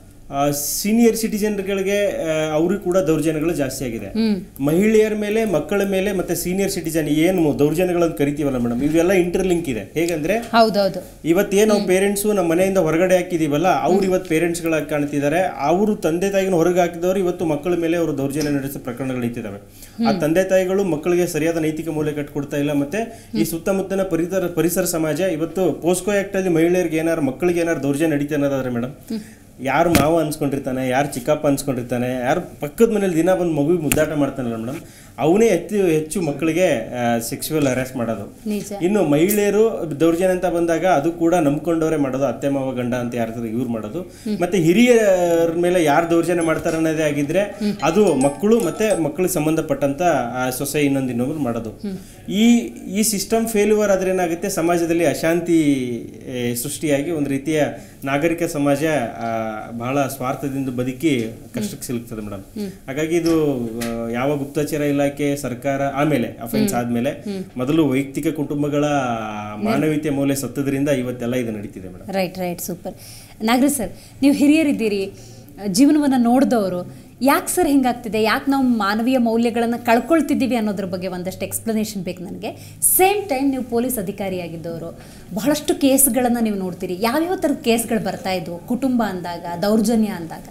ಸೀನಿಯರ್ ಸಿಟಿಜನ್ಗಳಿಗೆ ಅವ್ರಿಗೆ ಕೂಡ ದೌರ್ಜನ್ಯಗಳು ಜಾಸ್ತಿ ಆಗಿದೆ ಮಹಿಳೆಯರ ಮೇಲೆ ಮಕ್ಕಳ ಮೇಲೆ ಮತ್ತೆ ಸೀನಿಯರ್ ಸಿಟಿಜನ್ ಏನು ದೌರ್ಜನ್ಯಗಳನ್ನು ಕರಿತೀವಲ್ಲ ಮೇಡಮ್ ಇವೆಲ್ಲ ಇಂಟರ್ಲಿಂಕ್ ಇದೆ ಹೇಗಂದ್ರೆ ಹೌದೌದು ಇವತ್ತೇನು ನಾವು ಪೇರೆಂಟ್ಸು ನಮ್ಮ ಮನೆಯಿಂದ ಹೊರಗಡೆ ಹಾಕಿದೀವಲ್ಲ ಅವ್ರು ಇವತ್ತು ಪೇರೆಂಟ್ಸ್ಗಳಾಗಿ ಕಾಣ್ತಿದ್ದಾರೆ ಅವರು ತಂದೆ ತಾಯಿನ ಹೊರಗೆ ಹಾಕಿದವರು ಇವತ್ತು ಮಕ್ಕಳ ಮೇಲೆ ಅವರು ದೌರ್ಜನ್ಯ ನಡೆಸೋ ಪ್ರಕರಣಗಳು ನಿಂತಿದ್ದಾವೆ ಆ ತಂದೆ ತಾಯಿಗಳು ಮಕ್ಕಳಿಗೆ ಸರಿಯಾದ ನೈತಿಕ ಮೌಲ್ಯ ಕಟ್ಕೊಡ್ತಾ ಇಲ್ಲ ಮತ್ತೆ ಈ ಸುತ್ತಮುತ್ತಲಿನ ಪರಿಸರ ಪರಿಸರ ಸಮಾಜ ಇವತ್ತು ಪೋಸ್ಕೋ ಆಕ್ಟ್ ಅಲ್ಲಿ ಮಹಿಳೆಯರಿಗೆ ಏನಾರು ಮಕ್ಕಳಿಗೆ ಏನಾರು ದೌರ್ಜನ್ಯ ನಡೀತಾ ಅನ್ನೋದಾದ್ರೆ ಮೇಡಮ್ ಯಾರು ಮಾವ ಅನ್ಸ್ಕೊಂಡಿರ್ತಾನೆ ಯಾರು ಚಿಕ್ಕಪ್ಪ ಅನ್ಸ್ಕೊಂಡಿರ್ತಾನೆ ಯಾರು ಪಕ್ಕದ ಮನೇಲಿ ದಿನ ಬಂದು ಮಗುವಿಗೆ ಮುದ್ದಾಟ ಮಾಡ್ತಾನಲ್ಲ ಮೇಡಮ್ ಅವನೇ ಹೆಚ್ಚು ಹೆಚ್ಚು ಮಕ್ಕಳಿಗೆ ಸೆಕ್ಸುವಲ್ ಹರಾಸ್ ಮಾಡೋದು ನಿಜ ಇನ್ನು ಮಹಿಳೆಯರು ದೌರ್ಜನ್ಯ ಅಂತ ಬಂದಾಗ ಅದು ಕೂಡ ನಂಬ್ಕೊಂಡವರೇ ಮಾಡೋದು ಅತ್ತೆ ಮಾವ ಗಂಡ ಅಂತ ಯಾರು ಇವ್ರು ಮಾಡೋದು ಮತ್ತೆ ಹಿರಿಯರ ಮೇಲೆ ಯಾರು ದೌರ್ಜನ್ಯ ಮಾಡ್ತಾರೆ ಅನ್ನೋದೇ ಆಗಿದ್ರೆ ಅದು ಮಕ್ಕಳು ಮತ್ತೆ ಮಕ್ಕಳಿಗೆ ಸಂಬಂಧಪಟ್ಟಂತ ಆ ಸೊಸೆ ಇನ್ನೊಂದು ಇನ್ನೊಬ್ರು ಮಾಡೋದು ಈ ಈ ಸಿಸ್ಟಮ್ ಫೇಲ್ಯೂರ್ ಆದ್ರೆ ಏನಾಗುತ್ತೆ ಸಮಾಜದಲ್ಲಿ ಅಶಾಂತಿ ಏ, ಸೃಷ್ಟಿಯಾಗಿ ಒಂದು ರೀತಿಯ ನಾಗರಿಕ ಸಮಾಜ ಆ, ಬಹಳ ಸ್ವಾರ್ಥದಿಂದ ಬದುಕಿ ಕಷ್ಟಕ್ಕೆ ಸಿಲುಕ್ತದೆ ಮೇಡಮ್ ಹಾಗಾಗಿ ಇದು ಆ, ಯಾವ ಗುಪ್ತಚರ ಇಲಾಖೆ ಸರ್ಕಾರ ಆಮೇಲೆ ಅಫೆನ್ಸ್ ಆದ್ಮೇಲೆ ಮೊದಲು ವೈಯಕ್ತಿಕ ಕುಟುಂಬಗಳ ಮಾನವೀಯತೆ ಮೌಲ್ಯ ಸತ್ತದ್ರಿಂದ ಇವತ್ತೆಲ್ಲ ಇದು ನಡೀತಿದೆ madam right right super Nagaraj sir ನೀವು ಹಿರಿಯರಿದ್ದೀರಿ ಜೀವನವನ್ನು ನೋಡಿದವರು ಯಾಕೆ ಸರ್ ಹಿಂಗಾಗ್ತಿದೆ ಯಾಕೆ ನಾವು ಮಾನವೀಯ ಮೌಲ್ಯಗಳನ್ನು ಕಳ್ಕೊಳ್ತಿದ್ದೀವಿ ಅನ್ನೋದ್ರ ಬಗ್ಗೆ ಒಂದಷ್ಟು ಎಕ್ಸ್ಪ್ಲನೇಷನ್ ಬೇಕು ನನಗೆ ಸೇಮ್ ಟೈಮ್ ನೀವು ಪೊಲೀಸ್ ಅಧಿಕಾರಿಯಾಗಿದ್ದವರು ಬಹಳಷ್ಟು ಕೇಸ್ಗಳನ್ನು ನೀವು ನೋಡ್ತೀರಿ ಯಾವ್ಯಾವ ಥರದ ಕೇಸ್ಗಳು ಬರ್ತಾ ಇದ್ವು ಕುಟುಂಬ ಅಂದಾಗ ದೌರ್ಜನ್ಯ ಅಂದಾಗ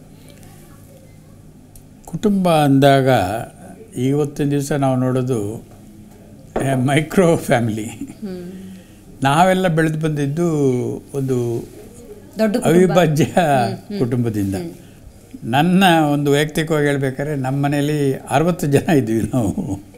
ಕುಟುಂಬ ಅಂದಾಗ ಇವತ್ತಿನ ದಿವಸ ನಾವು ನೋಡೋದು ಮೈಕ್ರೋ ಫ್ಯಾಮಿಲಿ ನಾವೆಲ್ಲ ಬೆಳೆದು ಬಂದಿದ್ದು ಒಂದು ದೊಡ್ಡ ಕುಟುಂಬ. ಅವಿಭಾಜ್ಯ ಕುಟುಂಬದಿಂದ ನನ್ನ ಒಂದು ವೈಯಕ್ತಿಕವಾಗಿ ಹೇಳ್ಬೇಕಾದ್ರೆ ನಮ್ಮ ಮನೇಲಿ ಅರವತ್ತು ಜನ ಇದ್ವಿ ನಾವು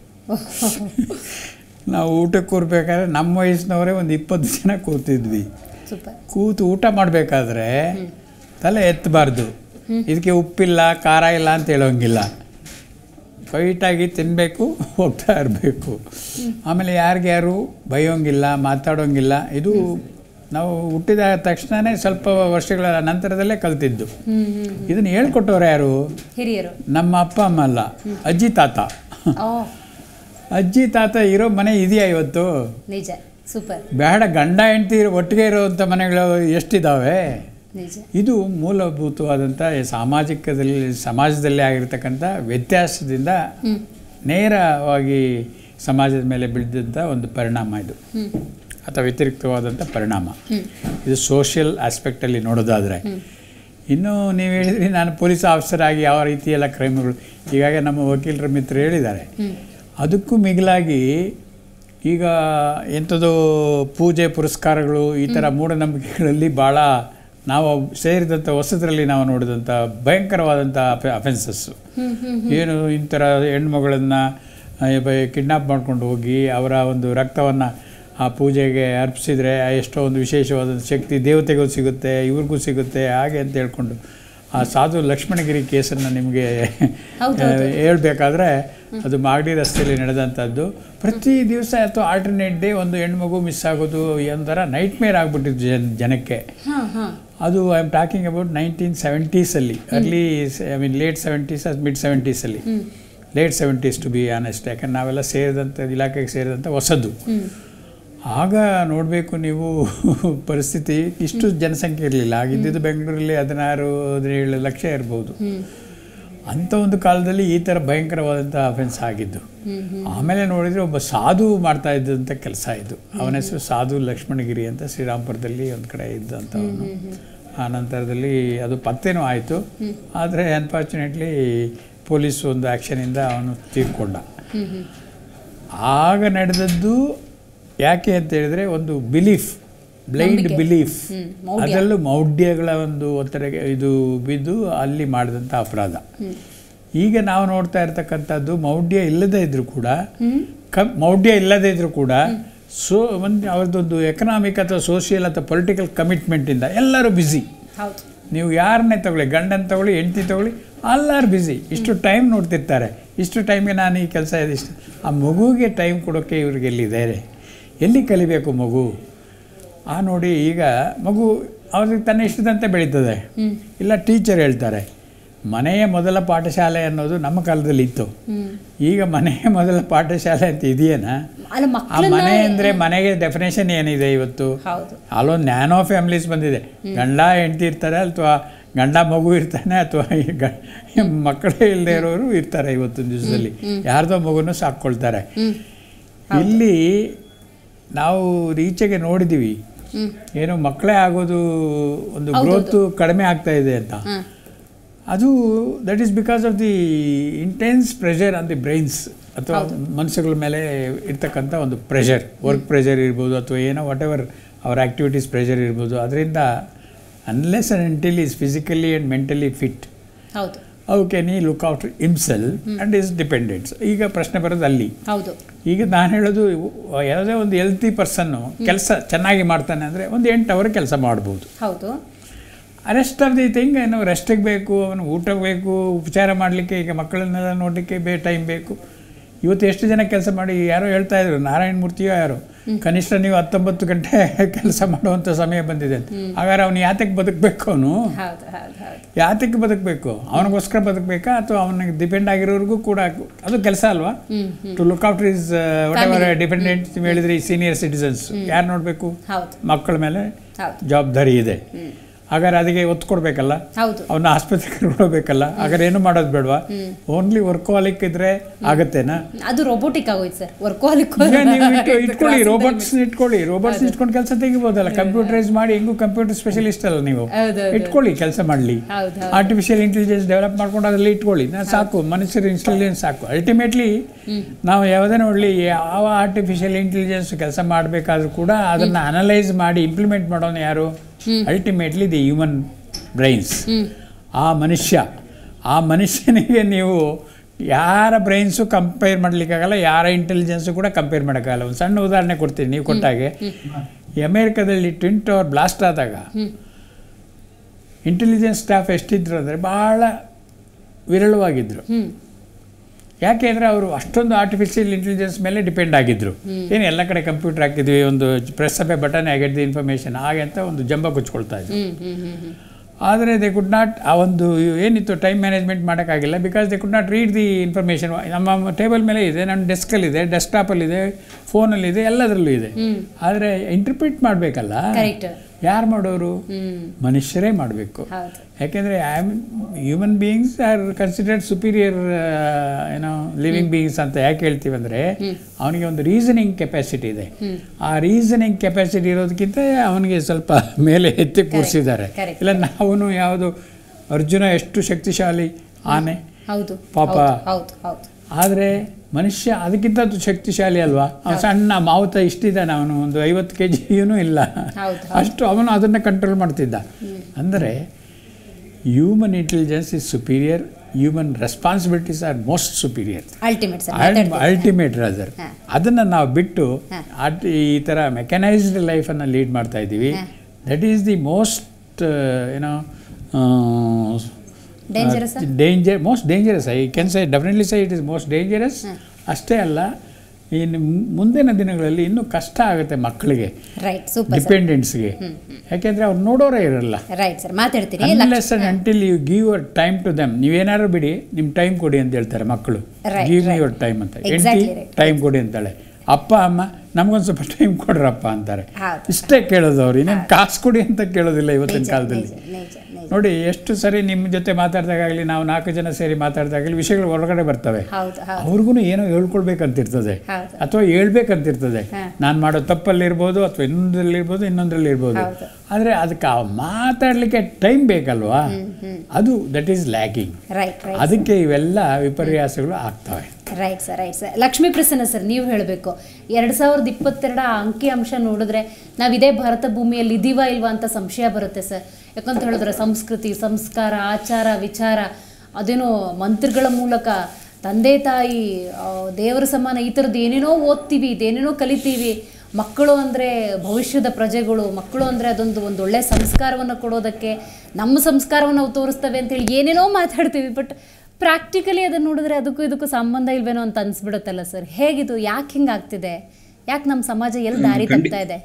ನಾವು ಊಟಕ್ಕೆ ಕೂರ್ಬೇಕಾದ್ರೆ ನಮ್ಮ ವಯಸ್ಸಿನವರೇ ಒಂದು ಇಪ್ಪತ್ತು ಜನ ಕೂತಿದ್ವಿ ಸೂಪರ್ ಕೂತು ಊಟ ಮಾಡಬೇಕಾದ್ರೆ ತಲೆ ಎತ್ತಬಾರ್ದು ಇದಕ್ಕೆ ಉಪ್ಪಿಲ್ಲ ಖಾರ ಇಲ್ಲ ಅಂತ ಹೇಳೋಂಗಿಲ್ಲ ಫೈಟಾಗಿ ತಿನ್ನಬೇಕು ಹೋಗ್ತಾ ಇರಬೇಕು ಆಮೇಲೆ ಯಾರಿಗ್ಯಾರು ಬೈಯೋಂಗಿಲ್ಲ ಮಾತಾಡೋಂಗಿಲ್ಲ ಇದು ನಾವು ಹುಟ್ಟಿದ ತಕ್ಷಣವೇ ಸ್ವಲ್ಪ ವರ್ಷಗಳ ನಂತರದಲ್ಲೇ ಕಲ್ತಿದ್ದು ಇದನ್ನು ಹೇಳ್ಕೊಟ್ಟವ್ರು ಯಾರು ಹಿರಿಯರು ನಮ್ಮ ಅಪ್ಪ ಅಮ್ಮ ಅಲ್ಲ ಅಜ್ಜಿ ತಾತ ಓ ಅಜ್ಜಿ ತಾತ ಇರೋ ಮನೆ ಇದೆಯಾ ಇವತ್ತು ನಿಜ ಸೂಪರ್ ಬೇಡ ಗಂಡ ಹೆಂಡತಿ ಒಟ್ಟಿಗೆ ಇರುವಂಥ ಮನೆಗಳು ಎಷ್ಟಿದ್ದಾವೆ ನಿಜ ಇದು ಮೂಲಭೂತವಾದಂಥ ಈ ಸಾಮಾಜಿಕದಲ್ಲಿ ಸಮಾಜದಲ್ಲಿ ಆಗಿರ್ತಕ್ಕಂಥ ವ್ಯತ್ಯಾಸದಿಂದ ನೇರವಾಗಿ ಸಮಾಜದ ಮೇಲೆ ಬೀಳಿದಂಥ ಒಂದು ಪರಿಣಾಮ ಇದು ಅಥವಾ ವ್ಯತಿರಿಕ್ತವಾದಂಥ ಪರಿಣಾಮ ಇದು ಸೋಷಿಯಲ್ ಆಸ್ಪೆಕ್ಟಲ್ಲಿ ನೋಡೋದಾದರೆ ಇನ್ನು ನೀವು ಹೇಳಿದ್ರಿ ನಾನು ಪೊಲೀಸ್ ಆಫೀಸರ್ ಆಗಿ ಯಾವ ರೀತಿ ಎಲ್ಲ ಕ್ರೈಮ್ಗಳು ಈಗಾಗ ನಮ್ಮ ವಕೀಲರ ಮಿತ್ರರು ಹೇಳಿದ್ದಾರೆ ಅದಕ್ಕೂ ಮಿಗಿಲಾಗಿ ಈಗ ಎಂಥದೋ ಪೂಜೆ ಪುರಸ್ಕಾರಗಳು ಈ ಥರ ಮೂಢನಂಬಿಕೆಗಳಲ್ಲಿ ಭಾಳ ನಾವು ಸೇರಿದಂಥ ಹೊಸದರಲ್ಲಿ ನಾವು ನೋಡಿದಂಥ ಭಯಂಕರವಾದಂಥ ಅಫೆನ್ಸಸ್ಸು ಏನು ಈ ಥರ ಹೆಣ್ಮಗಳನ್ನು ಕಿಡ್ನಾಪ್ ಮಾಡ್ಕೊಂಡು ಹೋಗಿ ಅವರ ಒಂದು ರಕ್ತವನ್ನು ಆ ಪೂಜೆಗೆ ಅರ್ಪಿಸಿದರೆ ಎಷ್ಟೋ ಒಂದು ವಿಶೇಷವಾದಂಥ ಶಕ್ತಿ ದೇವತೆಗೂ ಸಿಗುತ್ತೆ ಇವ್ರಿಗೂ ಸಿಗುತ್ತೆ ಹಾಗೆ ಅಂತ ಹೇಳ್ಕೊಂಡು ಆ ಸಾಧು ಲಕ್ಷ್ಮಣಗಿರಿ ಕೇಸನ್ನು ನಿಮಗೆ ಹೇಳ್ಬೇಕಾದ್ರೆ ಅದು ಮಾಗಡಿ ರಸ್ತೆಯಲ್ಲಿ ನಡೆದಂಥದ್ದು ಪ್ರತಿ ದಿವಸ ಅಥವಾ ಆಲ್ಟರ್ನೇಟ್ ಡೇ ಒಂದು ಹೆಣ್ಮಗು ಮಿಸ್ ಆಗೋದು ಒಂಥರ ನೈಟ್ ಮೇರ್ ಆಗಿಬಿಟ್ಟಿದ್ದು ಜನ ಜನಕ್ಕೆ ಹಾಂ ಹಾಂ ಅದು I am talking about nineteen ಸೆವೆಂಟೀಸಲ್ಲಿ early I mean late seventies mid ಸೆವೆಂಟೀಸಲ್ಲಿ late seventies to be honest ಯಾಕಂದ್ರೆ ನಾವೆಲ್ಲ ಸೇರಿದಂಥ ಇಲಾಖೆಗೆ ಸೇರಿದಂಥ ಹೊಸದು ಆಗ ನೋಡಬೇಕು ನೀವು ಪರಿಸ್ಥಿತಿ ಇಷ್ಟು ಜನಸಂಖ್ಯೆ ಇರಲಿಲ್ಲ ಆಗಿದ್ದಿದ್ದು ಬೆಂಗಳೂರಲ್ಲಿ ಹದಿನಾರು ಹದಿನೇಳು ಲಕ್ಷ ಇರ್ಬೋದು ಅಂಥ ಒಂದು ಕಾಲದಲ್ಲಿ ಈ ಥರ ಭಯಂಕರವಾದಂಥ ಅಫೆನ್ಸ್ ಆಗಿದ್ದು ಆಮೇಲೆ ನೋಡಿದರೆ ಒಬ್ಬ ಸಾಧು ಮಾಡ್ತಾ ಇದ್ದಂಥ ಕೆಲಸ ಇದು ಅವನ ಹೆಸರು ಸಾಧು ಲಕ್ಷ್ಮಣಗಿರಿ ಅಂತ ಶ್ರೀರಾಮ್ಪುರದಲ್ಲಿ ಒಂದು ಕಡೆ ಇದ್ದಂಥವನು ಆ ನಂತರದಲ್ಲಿ ಅದು ಪತ್ತೆನೂ ಆಯಿತು ಆದರೆ ಅನ್ಫಾರ್ಚುನೇಟ್ಲಿ ಪೊಲೀಸ್ ಒಂದು ಆ್ಯಕ್ಷನಿಂದ ಅವನು ತೀರ್ಕೊಂಡ ಆಗ ನಡೆದದ್ದು ಯಾಕೆ ಅಂತ ಹೇಳಿದ್ರೆ ಒಂದು ಬಿಲೀಫ್ ಬ್ಲೈಂಡ್ ಬಿಲೀಫ್ ಅದರಲ್ಲೂ ಮೌಢ್ಯಗಳ ಒಂದು ಒತ್ತಡಕ್ಕೆ ಇದು ಬಿದ್ದು ಅಲ್ಲಿ ಮಾಡಿದಂಥ ಅಪರಾಧ ಈಗ ನಾವು ನೋಡ್ತಾ ಇರ್ತಕ್ಕಂಥದ್ದು ಮೌಢ್ಯ ಇಲ್ಲದೇ ಇದ್ರೂ ಕೂಡ ಕ ಮೌಢ್ಯ ಇಲ್ಲದೇ ಇದ್ರೂ ಕೂಡ ಸೋ ಒಂದು ಅವ್ರದ್ದೊಂದು ಎಕನಾಮಿಕ್ ಅಥವಾ ಸೋಷಿಯಲ್ ಅಥವಾ ಪೊಲಿಟಿಕಲ್ ಕಮಿಟ್ಮೆಂಟಿಂದ ಎಲ್ಲರೂ ಬ್ಯುಸಿ ಹೌದು ನೀವು ಯಾರನ್ನೇ ತಗೊಳ್ಳಿ ಗಂಡನ ತಗೊಳ್ಳಿ ಹೆಂಡತಿ ತಗೊಳ್ಳಿ ಎಲ್ಲರೂ ಬ್ಯುಸಿ ಇಷ್ಟು ಟೈಮ್ ನೋಡ್ತಿರ್ತಾರೆ ಇಷ್ಟು ಟೈಮ್ಗೆ ನಾನು ಈ ಕೆಲಸ ಇದೆ ಇಷ್ಟು ಆ ಮಗುವಿಗೆ ಟೈಮ್ ಕೊಡೋಕ್ಕೆ ಇವ್ರಿಗೆ ಎಲ್ಲಿದೆ ಎಲ್ಲಿ ಕಲಿಬೇಕು ಮಗು ಆ ನೋಡಿ ಈಗ ಮಗು ಅವ್ರಿಗೆ ತನ್ನ ಇಷ್ಟದಂತೆ ಬೆಳೀತದೆ ಇಲ್ಲ ಟೀಚರ್ ಹೇಳ್ತಾರೆ ಮನೆಯ ಮೊದಲ ಪಾಠಶಾಲೆ ಅನ್ನೋದು ನಮ್ಮ ಕಾಲದಲ್ಲಿ ಇತ್ತು ಈಗ ಮನೆಯ ಮೊದಲ ಪಾಠಶಾಲೆ ಅಂತ ಇದೆಯೇನಾ ಅಲ್ಲ ಆ ಮಕ್ಕಳನ್ನ ಮನೆ ಅಂದರೆ ಮನೆಗೆ ಡೆಫಿನೇಷನ್ ಏನಿದೆ ಇವತ್ತು ಹೌದು ಅಲ್ಲೊಂದು ನ್ಯಾನೋ ಫ್ಯಾಮಿಲೀಸ್ ಬಂದಿದೆ ಗಂಡ ಹೆಂಡತಿ ಇರ್ತಾರೆ ಅಥವಾ ಗಂಡ ಮಗು ಇರ್ತಾನೆ ಅಥವಾ ಈ ಗ ಮಕ್ಕಳೇ ಇಲ್ಲದೆ ಇರೋರು ಇರ್ತಾರೆ ಇವತ್ತಿನ ದಿವಸದಲ್ಲಿ ಯಾರ್ದೋ ಮಗುನೂ ಸಾಕ್ಕೊಳ್ತಾರೆ ಇಲ್ಲಿ ನಾವು ಈಚೆಗೆ ನೋಡಿದ್ದೀವಿ ಏನು ಮಕ್ಕಳೇ ಆಗೋದು ಒಂದು ಗ್ರೋತು ಕಡಿಮೆ ಆಗ್ತಾ ಇದೆ ಅಂತ ಅದು that is because of the intense pressure on the brains ಅಥವಾ ಮನಸ್ಸುಗಳ ಮೇಲೆ ಇರ್ತಕ್ಕಂಥ ಒಂದು ಪ್ರೆಷರ್ ವರ್ಕ್ ಪ್ರೆಷರ್ ಇರ್ಬೋದು ಅಥವಾ ಏನೋ ವಾಟ್ ಎವರ್ ಅವರ ಆ್ಯಕ್ಟಿವಿಟೀಸ್ ಪ್ರೆಷರ್ ಇರ್ಬೋದು ಅದರಿಂದ unless and until is physically and mentally fit ಹೌದು how can he look out himself and his dependents ಈಗ ಪ್ರಶ್ನೆ ಬರೋದು ಅಲ್ಲಿ ಹೌದು ಈಗ ನಾನು ಹೇಳೋದು ಯಾವುದೇ ಒಂದು ಹೆಲ್ತಿ ಪರ್ಸನ್ನು ಕೆಲಸ ಚೆನ್ನಾಗಿ ಮಾಡ್ತಾನೆ ಅಂದರೆ ಒಂದು ಎಂಟು ಅವರ್ ಕೆಲಸ ಮಾಡ್ಬೋದು ಹೌದು ರೆಸ್ಟ್ ಆಫ್ ದಿ ಥಿಂಗ್ ಏನು ರೆಸ್ಟಿಗೆ ಬೇಕು ಅವನು ಊಟಕ್ಕೆ ಬೇಕು ಉಪಚಾರ ಮಾಡಲಿಕ್ಕೆ ಈಗ ಮಕ್ಕಳನ್ನೆಲ್ಲ ನೋಡಲಿಕ್ಕೆ ಬೇ ಟೈಮ್ ಬೇಕು ಇವತ್ತು ಎಷ್ಟು ಜನ ಕೆಲಸ ಮಾಡಿ ಯಾರೋ ಹೇಳ್ತಾ ಇದ್ರು ನಾರಾಯಣ ಮೂರ್ತಿಯೋ ಯಾರೋ ಕನಿಷ್ಠ ನೀವು ಹತ್ತೊಂಬತ್ತು ಗಂಟೆ ಕೆಲಸ ಮಾಡುವಂಥ ಸಮಯ ಬಂದಿದೆ ಅಂತ ಹಾಗಾದ್ರೆ ಅವನು ಯಾತಕ್ಕೆ ಬದುಕಬೇಕು ಅವನು ಹೌದು ಹೌದು ಹೌದು ಯಾತಕ್ಕೆ ಬದುಕಬೇಕು ಅವನಿಗೋಸ್ಕರ ಬದುಕಬೇಕಾ ಅಥವಾ ಅವನಿಗೆ ಡಿಪೆಂಡ್ ಆಗಿರೋರ್ಗೂ ಕೂಡ ಅದು ಕೆಲಸ ಅಲ್ವಾ to look out his whatever ಎವರ್ ಡಿಪೆಂಡೆಂಟ್ ನೀವು ಹೇಳಿದ್ರಿ ಸೀನಿಯರ್ ಸಿಟಿಸನ್ಸ್ ಯಾರು ನೋಡಬೇಕು ಹೌದು ಮಕ್ಕಳ ಮೇಲೆ ಹೌದು ಜವಾಬ್ದಾರಿ ಇದೆ ಹಾಗಾದ್ರೆ ಅದಕ್ಕೆ ಒತ್ತು ಕೊಡಬೇಕಲ್ಲ ಹೌದು ಅವನ್ನ ಆಸ್ಪತ್ರೆಗೆ ಕರ್ಕೊಳ್ಬೇಕಲ್ಲ ಹಾಗಾದ್ರೆ ಏನು ಮಾಡೋದು ಬೇಡವಾ ಓನ್ಲಿ ವರ್ಕೋಲಿಕ್ ಇದ್ರೆ ಆಗತ್ತೇನಾ ಅದು ರೋಬೋಟಿಕ್ ಆಗೋಯ್ತು ಸರ್ ವರ್ಕೋಲಿಕ್ ಈಗ ನೀವು ಇಟ್ಟು- ಇಟ್ಕೊಳ್ಳಿ ರೋಬೋಟ್ಸ್ ಇಟ್ಕೊಳ್ಳಿ ರೋಬೋಟ್ಸ್ ಇಟ್ಕೊಂಡು ಕೆಲಸ ತೆಗಿಬೋದಲ್ಲ ಕಂಪ್ಯೂಟರೈಸ್ ಮಾಡಿ ಹೆಂಗೂ ಕಂಪ್ಯೂಟರ್ ಸ್ಪೆಷಲಿಸ್ಟ್ ಅಲ್ಲ ನೀವು ಹೌದು, ಹೌದು. ಇಟ್ಕೊಳ್ಳಿ ಕೆಲಸ ಮಾಡಲಿ ಹೌದು, ಹೌದು. ಆರ್ಟಿಫಿಷಿಯಲ್ ಇಂಟೆಲಿಜೆನ್ಸ್ ಡೆವಲಪ್ ಮಾಡ್ಕೊಂಡು ಅದರಲ್ಲಿ ಇಟ್ಕೊಳ್ಳಿ ನಾ ಸಾಕು ಮನುಷ್ಯರ ಇಂಟೆಲಿಜೆನ್ಸ್ ಸಾಕು ಅಲ್ಟಿಮೇಟ್ಲಿ ನಾವು ಯಾವುದೇ ನೋಡಲಿ ಯಾವ ಆರ್ಟಿಫಿಷಿಯಲ್ ಇಂಟೆಲಿಜೆನ್ಸ್ ಕೆಲಸ ಮಾಡಬೇಕಾದ್ರೂ ಕೂಡ ಅದನ್ನು ಅನಲೈಸ್ ಮಾಡಿ ಇಂಪ್ಲಿಮೆಂಟ್ ಮಾಡೋನು ಯಾರು ಅಲ್ಟಿಮೇಟ್ಲಿ ದಿ ಹ್ಯೂಮನ್ ಬ್ರೈನ್ಸ್ ಆ ಮನುಷ್ಯ ಆ ಮನುಷ್ಯನಿಗೆ ನೀವು ಯಾರ ಬ್ರೈನ್ಸು ಕಂಪೇರ್ ಮಾಡಲಿಕ್ಕಾಗಲ್ಲ ಯಾರ ಇಂಟೆಲಿಜೆನ್ಸು ಕೂಡ ಕಂಪೇರ್ ಮಾಡೋಕ್ಕಾಗಲ್ಲ ಒಂದು ಸಣ್ಣ ಉದಾಹರಣೆ ಕೊಡ್ತೀನಿ ನೀವು ಕೊಟ್ಟಾಗೆ ಅಮೇರಿಕಾದಲ್ಲಿ ಟ್ವಿನ್ ಟವರ್ ಬ್ಲಾಸ್ಟ್ ಆದಾಗ ಇಂಟೆಲಿಜೆನ್ಸ್ ಸ್ಟಾಫ್ ಎಷ್ಟಿದ್ರು ಅಂದರೆ ಭಾಳ ವಿರಳವಾಗಿದ್ದರು ಯಾಕೆ ಅಂದರೆ ಅವರು ಅಷ್ಟೊಂದು ಆರ್ಟಿಫಿಷಿಯಲ್ ಇಂಟೆಲಿಜೆನ್ಸ್ ಮೇಲೆ ಡಿಪೆಂಡ್ ಆಗಿದ್ದರು ಏನು ಎಲ್ಲ ಕಡೆ ಕಂಪ್ಯೂಟರ್ ಹಾಕಿದ್ವಿ ಒಂದು ಪ್ರೆಸ್ ಅಬೆ button I get the information ಹಾಗೆ ಅಂತ ಒಂದು ಜಂಬ ಕುಚ್ಕೊಳ್ತಾ ಇದ್ರು ಹ್ಮ್ ಹ್ಮ್ ಹ್ಮ್ ಹ್ಮ್ ಆದರೆ ದೇ ಕುಡ್ ನಾಟ್ ಆ ಒಂದು ಏನಿತ್ತು ಟೈಮ್ ಮ್ಯಾನೇಜ್ಮೆಂಟ್ ಮಾಡೋಕ್ಕಾಗಿಲ್ಲ because they could not read the information ನಮ್ಮ ಟೇಬಲ್ ಮೇಲೆ ಇದೆ ನನ್ನ ಡೆಸ್ಕಲ್ಲಿದೆ ಡೆಸ್ಕ್ಟಾಪಲ್ಲಿದೆ ಫೋನಲ್ಲಿದೆ ಎಲ್ಲದರಲ್ಲೂ ಇದೆ ಆದರೆ ಇಂಟರ್ಪ್ರಿಟ್ ಮಾಡಬೇಕಲ್ಲ ಕರೆಕ್ಟ್ ಯಾರು ಮಾಡೋರು ಹ್ಮ್ ಮನುಷ್ಯರೇ ಮಾಡಬೇಕು ಹೌದು ಯಾಕೆಂದರೆ I am human beings are considered superior ಏನೋ ಲಿವಿಂಗ್ ಬೀಯಿಂಗ್ಸ್ ಅಂತ ಯಾಕೆ ಹೇಳ್ತೀವಿ ಅಂದರೆ ಅವನಿಗೆ ಒಂದು ರೀಸನಿಂಗ್ ಕೆಪಾಸಿಟಿ ಇದೆ ಆ ರೀಸನಿಂಗ್ ಕೆಪಾಸಿಟಿ ಇರೋದಕ್ಕಿಂತ ಅವನಿಗೆ ಸ್ವಲ್ಪ ಮೇಲೆ ಎತ್ತಿ ಕೂರಿಸಿದ್ದಾರೆ correct. ಇಲ್ಲ ನಾವು ಯಾವುದು ಅರ್ಜುನ ಎಷ್ಟು ಶಕ್ತಿಶಾಲಿ ಆನೆ ಹೌದು ಪಾಪ. ಹೌದು ಹೌದು ಆದರೆ ಮನುಷ್ಯ ಅದಕ್ಕಿಂತ ಶಕ್ತಿಶಾಲಿ ಅಲ್ವಾ ಅವನು ಸಣ್ಣ ಮಾವುತ ಇಷ್ಟಿದ್ದಾನೆ ಅವನು ಒಂದು ಐವತ್ತು ಕೆ ಜಿಯೂ ಇಲ್ಲ ಹೌದು, ಅಷ್ಟು ಅವನು ಅದನ್ನು ಕಂಟ್ರೋಲ್ ಮಾಡ್ತಿದ್ದ ಅಂದರೆ human intelligence is superior human responsibilities are most superior ultimate sir ultimate rather ಹಾ. ಅದನ್ನು ನಾವು ಬಿಟ್ಟು ಹಾ. ಅಟ್ ಈ ಥರ ಮೆಕನೈಸ್ಡ್ ಲೈಫನ್ನು ಲೀಡ್ ಮಾಡ್ತಾ ಇದ್ದೀವಿ ದಟ್ ಈಸ್ ದಿ ಮೋಸ್ಟ್ ಏನೋ Dangerous, sir? Danger most dangerous I can say definitely say it is most dangerous ಅಷ್ಟೇ ಅಲ್ಲ ಇನ್ನು ಮುಂದಿನ ದಿನಗಳಲ್ಲಿ ಇನ್ನೂ ಕಷ್ಟ ಆಗುತ್ತೆ ಮಕ್ಕಳಿಗೆ ರೈಟ್ ಸೂಪರ್ ಸರ್ ಡಿಪೆಂಡೆನ್ಸ್ಗೆ ಯಾಕೆಂದರೆ ಅವ್ರು ನೋಡೋರೇ ಇರಲ್ಲ ರೈಟ್ ಸರ್ ಮಾತಾಡ್ತೀನಿ unless and until you give your time to them ನೀವೇನಾದ್ರು ಬಿಡಿ ನಿಮ್ಮ ಟೈಮ್ ಕೊಡಿ ಅಂತ ಹೇಳ್ತಾರೆ ಮಕ್ಕಳು Right, give me right. Your time ಅಂತ Exactly ಹೆಂಡತಿ right. ಟೈಮ್ ಕೊಡಿ ಅಂತಾಳೆ ಅಪ್ಪ ಅಮ್ಮ ನಮಗೊಂದು ಸ್ವಲ್ಪ ಟೈಮ್ ಕೊಡ್ರಪ್ಪ ಅಂತಾರೆ ಹೌದು. ಇಷ್ಟೇ ಕೇಳೋದು ಅವ್ರು ಇನ್ನೇನು ಕಾಸು ಕೊಡಿ ಅಂತ ಕೇಳೋದಿಲ್ಲ ಇವತ್ತಿನ ನಿಜ, ಕಾಲದಲ್ಲಿ ನಿಜ, ನಿಜ, ನಿಜ. ನೋಡಿ ಎಷ್ಟು ಸರಿ ನಿಮ್ಮ ಜೊತೆ ಮಾತಾಡಿದಾಗಲಿ ನಾವು ನಾಲ್ಕು ಜನ ಸೇರಿ ಮಾತಾಡಿದಾಗಲಿ ವಿಷಯಗಳು ಹೊರಗಡೆ ಬರ್ತವೆ ಹೌದು ಹೌದು ಅವ್ರಿಗೂ ಏನೋ ಹೇಳ್ಕೊಳ್ಬೇಕಂತಿರ್ತದೆ ಹೌದು. ಅಥವಾ ಹೇಳ್ಬೇಕಂತಿರ್ತದೆ ಹಾ. ನಾನು ಮಾಡೋ ತಪ್ಪಲ್ಲಿರ್ಬೋದು ಅಥವಾ ಇನ್ನೊಂದರಲ್ಲಿರ್ಬೋದು ಇನ್ನೊಂದರಲ್ಲಿ ಇರ್ಬೋದು ಹೌದು. ಆದರೆ ಅದಕ್ಕೆ ಆ ಮಾತಾಡಲಿಕ್ಕೆ ಟೈಮ್ ಬೇಕಲ್ವಾ ಅದು that is lacking right right ಅದಕ್ಕೆ ಇವೆಲ್ಲ ವಿಪರ್ಯಾಸಗಳು ಆಗ್ತವೆ right sir right sir Lakshmi Prasanna sir ನೀವು ಹೇಳಬೇಕು ಎರಡು ಸಾವಿರದ ಇಪ್ಪತ್ತೆರಡ ಅಂಕಿ ಅಂಶ ನೋಡಿದ್ರೆ ನಾವು ಇದೇ ಭಾರತ ಭೂಮಿಯಲ್ಲಿ ಇದೀವಾ ಇಲ್ವಾ ಅಂತ ಸಂಶಯ ಬರುತ್ತೆ ಸರ್ ಯಾಕಂತ ಹೇಳಿದ್ರೆ ಸಂಸ್ಕೃತಿ ಸಂಸ್ಕಾರ ಆಚಾರ ವಿಚಾರ ಅದೇನೋ ಮಂತ್ರಗಳ ಮೂಲಕ ತಂದೆ ತಾಯಿ ಆ, ದೇವರ ಸಮಾನ ಈ ಥರದ್ದು ಏನೇನೋ ಓದ್ತೀವಿ ಇದೇನೇನೋ ಕಲಿತೀವಿ ಮಕ್ಕಳು ಅಂದರೆ ಭವಿಷ್ಯದ ಪ್ರಜೆಗಳು ಮಕ್ಕಳು ಅಂದರೆ ಅದೊಂದು ಒಂದು ಒಳ್ಳೆಯ ಸಂಸ್ಕಾರವನ್ನು ಕೊಡೋದಕ್ಕೆ ನಮ್ಮ ಸಂಸ್ಕಾರವನ್ನು ನಾವು ತೋರಿಸ್ತವೆ ಅಂತೇಳಿ ಏನೇನೋ ಮಾತಾಡ್ತೀವಿ ಬಟ್ ಪ್ರಾಕ್ಟಿಕಲಿ ಅದನ್ನು ನೋಡಿದ್ರೆ ಅದಕ್ಕೂ ಇದಕ್ಕೂ ಸಂಬಂಧ ಇಲ್ವೇನೋ ಅಂತ ಅನ್ಸ್ಬಿಡುತ್ತಲ್ಲ ಸರ್ ಹೇಗಿದು ಯಾಕೆ ಹಿಂಗಾಗ್ತಿದೆ ಯಾಕೆ ನಮ್ಮ ಸಮಾಜ ಎಲ್ಲಿ ದಾರಿ ಖಂಡಿ- ತಪ್ತಾ ಇದೆ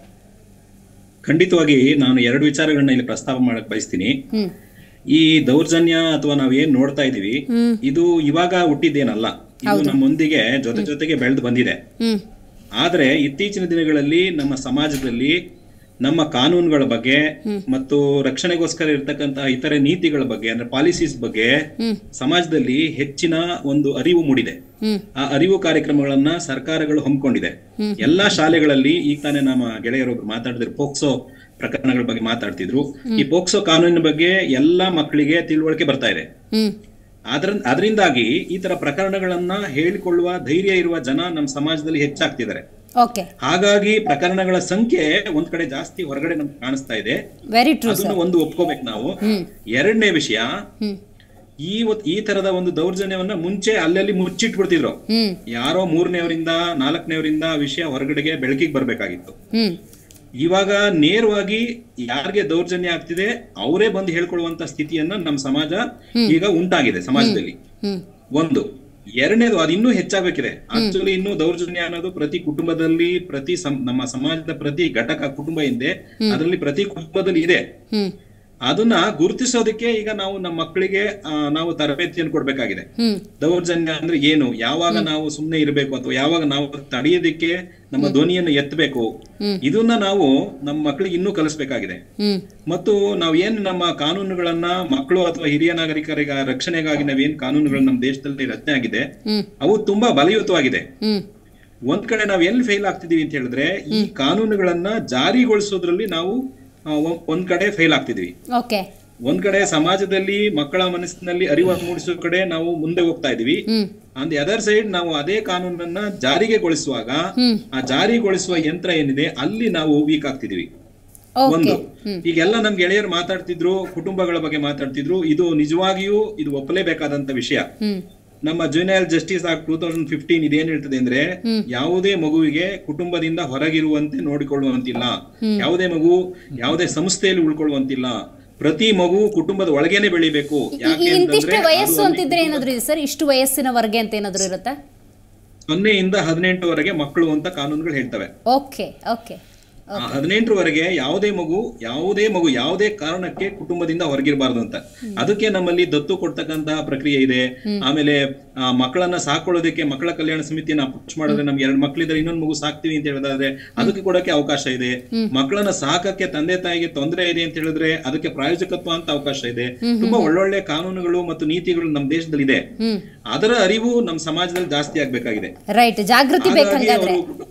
ಖಂಡಿತವಾಗಿ ನಾನು ಎರಡು ವಿಚಾರಗಳನ್ನ ಇಲ್ಲಿ ಪ್ರಸ್ತಾಪ ಮಾಡಕ್ ಬಯಸ್ತೀನಿ ಹ್ಮ್ ಈ ದೌರ್ಜನ್ಯ ಅಥವಾ ನಾವ್ ಏನ್ ನೋಡ್ತಾ ಇದೀವಿ ಇದು ಇವಾಗ ಹುಟ್ಟಿದ್ದೇನಲ್ಲ ಇದು ನಮ್ಮೊಂದಿಗೆ ಜೊತೆ ಜೊತೆಗೆ ಬೆಳೆದು ಬಂದಿದೆ ಹ್ಮ್ ಆದ್ರೆ ಇತ್ತೀಚಿನ ದಿನಗಳಲ್ಲಿ ನಮ್ಮ ಸಮಾಜದಲ್ಲಿ ನಮ್ಮ ಕಾನೂನುಗಳ ಬಗ್ಗೆ ಮತ್ತು ರಕ್ಷಣೆಗೋಸ್ಕರ ಇರ್ತಕ್ಕಂತಹ ಇತರೆ ನೀತಿಗಳ ಬಗ್ಗೆ ಅಂದ್ರೆ ಪಾಲಿಸೀಸ್ ಬಗ್ಗೆ ಸಮಾಜದಲ್ಲಿ ಹೆಚ್ಚಿನ ಒಂದು ಅರಿವು ಮೂಡಿದೆ ಹ್ಮ್. ಆ ಅರಿವು ಕಾರ್ಯಕ್ರಮಗಳನ್ನ ಸರ್ಕಾರಗಳು ಹಮ್ಮಿಕೊಂಡಿದೆ ಎಲ್ಲಾ ಶಾಲೆಗಳಲ್ಲಿ ಈಗ ತಾನೇ ನಮ್ಮ ಗೆಳೆಯರೊಬ್ರು ಮಾತಾಡಿದ್ರು ಪೋಕ್ಸೋ ಪ್ರಕರಣಗಳ ಬಗ್ಗೆ ಮಾತಾಡ್ತಿದ್ರು ಈ ಪೋಕ್ಸೋ ಕಾನೂನಿನ ಬಗ್ಗೆ ಎಲ್ಲಾ ಮಕ್ಕಳಿಗೆ ತಿಳುವಳಿಕೆ ಬರ್ತಾ ಇದೆ ಹ್ಮ್ ಅದ್ರ ಅದರಿಂದಾಗಿ ಈ ತರ ಪ್ರಕರಣಗಳನ್ನ ಹೇಳಿಕೊಳ್ಳುವ ಧೈರ್ಯ ಇರುವ ಜನ ನಮ್ಮ ಸಮಾಜದಲ್ಲಿ ಹೆಚ್ಚಾಗ್ತಿದ್ದಾರೆ ಓಕೆ ಹಾಗಾಗಿ ಪ್ರಕರಣಗಳ ಸಂಖ್ಯೆ ಒಂದ್ ಕಡೆ ಜಾಸ್ತಿ ಹೊರಗಡೆ ನಮ್ಗೆ ಕಾಣಿಸ್ತಾ ಇದೆ ವೆರಿ ಟ್ರೂ ಅದನ್ನ ಸರ್ ಒಂದು ಒಪ್ಕೋಬೇಕು ನಾವು ಎರಡನೇ ವಿಷಯ ಹ್ಮ್ ಈ ಒತ್- ಈ ತರದ ಒಂದು ದೌರ್ಜನ್ಯವನ್ನ ಮುಂಚೆ ಅಲ್ಲಲ್ಲಿ ಮುಚ್ಚಿಟ್ಬಿಡ್ತಿದ್ರು ಹ್ಮ್ ಯಾರೋ ಮೂರನೇವರಿಂದ ನಾಲ್ಕನೇವರಿಂದ ಆ ವಿಷಯ ಹೊರಗಡೆಗೆ ಬೆಳಕಿಗೆ ಬರ್ಬೇಕಾಗಿತ್ತು ಹ್ಮ್ ಇವಾಗ ನೇರವಾಗಿ ಯಾರಿಗೆ ದೌರ್ಜನ್ಯ ಆಗ್ತಿದೆ ಅವರೇ ಬಂದು ಹೇಳ್ಕೊಳ್ಳುವಂತ ಸ್ಥಿತಿಯನ್ನ ನಮ್ಮ ಸಮಾಜ ಈಗ ಉಂಟಾಗಿದೆ ಸಮಾಜದಲ್ಲಿ ಹ್ಮ್ ಒಂದು ಎರಡನೇದು ಅದು ಇನ್ನೂ ಹೆಚ್ಚಾಗಬೇಕಿದೆ ಆಕ್ಚುಲಿ ಇನ್ನು ದೌರ್ಜನ್ಯ ಅನ್ನೋದು ಪ್ರತಿ ಕುಟುಂಬದಲ್ಲಿ ಪ್ರತಿ ಸಂ- ನಮ್ಮ ಸಮಾಜದ ಪ್ರತಿ ಘಟಕ ಕುಟುಂಬ ಇದೆ ಅದರಲ್ಲಿ ಪ್ರತಿ ಕುಟುಂಬದಲ್ಲಿ ಇದೆ ಹ್ಮ್ ಅದನ್ನ ಗುರುತಿಸೋದಕ್ಕೆ ಈಗ ನಾವು ನಮ್ಮ ಮಕ್ಕಳಿಗೆ ಆ, ನಾವು ತರಬೇತಿಯನ್ನು ಕೊಡ್ಬೇಕಾಗಿದೆ ಹ್ಮ್ ದೌರ್ಜನ್ಯ ಅಂದ್ರೆ ಏನು ಯಾವಾಗ ನಾವು ಸುಮ್ಮನೆ ಇರಬೇಕು ಅಥವಾ ಯಾವಾಗ ನಾವು ತಡೆಯೋದಕ್ಕೆ ನಮ್ಮ ಧ್ವನಿಯನ್ನು ಎತ್ತಬೇಕು ಇದನ್ನ ನಾವು ನಮ್ಮ ಮಕ್ಕಳಿಗೆ ಇನ್ನೂ ಕಲಿಸ್ಬೇಕಾಗಿದೆ ಹ್ಮ್ ಮತ್ತು ನಾವು ಏನ್ ನಮ್ಮ ಕಾನೂನುಗಳನ್ನ ಮಕ್ಕಳು ಅಥವಾ ಹಿರಿಯ ನಾಗರಿಕರಿಗ ರಕ್ಷಣೆಗಾಗಿ ನಾವೇನ್ ಕಾನೂನುಗಳು ನಮ್ಮ ದೇಶದಲ್ಲಿ ರಚನೆ ಆಗಿದೆ ಹ್ಮ್ ಅವು ತುಂಬಾ ಬಲಯುತವಾಗಿದೆ ಹ್ಮ್ ಒಂದ್ ಕಡೆ ನಾವ್ ಎಲ್ಲಿ ಫೇಲ್ ಆಗ್ತಿದೀವಿ ಅಂತ ಹೇಳಿದ್ರೆ ಈ ಕಾನೂನುಗಳನ್ನ ಜಾರಿಗೊಳಿಸೋದ್ರಲ್ಲಿ ನಾವು ಆ, ಒ- ಒಂದ್ ಕಡೆ ಫೇಲ್ ಆಗ್ತಿದೀವಿ ಓಕೆ ಒಂದ್ ಕಡೆ ಸಮಾಜದಲ್ಲಿ ಮಕ್ಕಳ ಮನಸ್ಸಿನಲ್ಲಿ ಅರಿವು ಮೂಡಿಸೋ ಕಡೆ ನಾವು ಮುಂದೆ ಹೋಗ್ತಾ ಇದೀವಿ hmm on the other side ನಾವು ಅದೇ ಕಾನೂನನ್ನ ಜಾರಿಗೆಗೊಳಿಸುವಾಗ ಹ್ಮ್. ಆ ಜಾರಿಗೊಳಿಸುವ ಯಂತ್ರ ಏನಿದೆ ಅಲ್ಲಿ ನಾವು ವೀಕ್ ಆಗ್ತಿದೀವಿ ಓಕೆ ಒಂದು ಈಗೆಲ್ಲ ನಮ್ ಗೆಳೆಯರು ಮಾತಾಡ್ತಿದ್ರು ಕುಟುಂಬಗಳ ಬಗ್ಗೆ ಮಾತಾಡ್ತಿದ್ರು ಇದು ನಿಜವಾಗಿಯೂ ಇದು ಒಪ್ಪಲೇಬೇಕಾದಂತ ವಿಷಯ ಹ್ಮ್ ನಮ್ಮ junior justice act two thousand fifteen ಇದೇನ್ ಹೇಳ್ತದೆ ಅಂದ್ರೆ ಯಾವುದೇ ಮಗುವಿಗೆ ಕುಟುಂಬದಿಂದ ಹೊರಗಿರುವಂತೆ ನೋಡಿಕೊಳ್ಳುವಂತಿಲ್ಲ ಯಾವುದೇ ಮಗು ಯಾವುದೇ ಸಂಸ್ಥೆಯಲ್ಲಿ ಉಳ್ಕೊಳ್ಳುವಂತಿಲ್ಲ ಪ್ರತಿ ಮಗು ಕುಟುಂಬದ ಒಳಗೇನೆ ಬೆಳಿಬೇಕು ಯಾಕೆ ಇಂತಿಷ್ಟು ಅಂತಂದ್ರೆ ವಯಸ್ಸು ಅದು ಅಂತಿದ್ರೆ ಏನಾದ್ರು ಇದೆ ಸರ್ ಇಷ್ಟು ವಯಸ್ಸಿನವರೆಗೆ ಅಂತ ಏನಾದ್ರು ಇರುತ್ತಾ ಸೊನ್ನೆಯಿಂದ ಹದಿನೆಂಟುವರೆಗೆ ಮಕ್ಕಳು ಅಂತ ಕಾನೂನುಗಳು ಹೇಳ್ತವೆ ಓಕೆ ಓಕೆ ಆ ಹದಿನೆಂಟರವರೆಗೆ ಯಾವುದೇ ಮಗು ಯಾವುದೇ ಮಗು ಯಾವುದೇ ಕಾರಣಕ್ಕೆ ಕುಟುಂಬದಿಂದ ಹೊರಗಿರಬಾರ್ದು ಅಂತ ಅದಕ್ಕೆ ನಮ್ಮಲ್ಲಿ ದತ್ತು ಕೊಡ್ತಕ್ಕಂತಹ ಪ್ರಕ್ರಿಯೆ ಇದೆ ಆಮೇಲೆ ಆ, ಮಕ್ಕಳನ್ನ ಸಾಕೊಳ್ಳೋದಕ್ಕೆ ಮಕ್ಕಳ ಕಲ್ಯಾಣ ಸಮಿತಿಯನ್ನ ಅಪ್ರೋಚ್ ಮಾಡಿದ್ರೆ ನಮ್ಗೆ ಎರಡು ಮಕ್ಕಳಿದ್ರೆ ಇನ್ನೊಂದು ಮಗು ಸಾಕ್ತಿವಿ ಅಂತ ಹೇಳಿದ್ರೆ ಅದಕ್ಕೆ ಕೊಡಕ್ಕೆ ಅವಕಾಶ ಇದೆ ಮಕ್ಕಳನ್ನ ಸಾಕಕ್ಕೆ ತಂದೆ ತಾಯಿಗೆ ತೊಂದರೆ ಇದೆ ಅಂತ ಹೇಳಿದ್ರೆ ಅದಕ್ಕೆ ಪ್ರಾಯೋಜಕತ್ವ ಅಂತ ಅವಕಾಶ ಇದೆ ತುಂಬಾ ಒಳ್ಳೊಳ್ಳೆ ಕಾನೂನುಗಳು ಮತ್ತು ನೀತಿಗಳು ನಮ್ಮ ದೇಶದಲ್ಲಿ ಇದೆ ಹ್ಮ್ ಅದರ ಅರಿವು ನಮ್ಮ ಸಮಾಜದಲ್ಲಿ ಜಾಸ್ತಿ ಆಗ್ಬೇಕಾಗಿದೆ ರೈಟ್ ಜಾಗೃತಿ ಹಾಗಾಗಿ ಬೇಕಂಗಾದ್ರೆ ಅವರು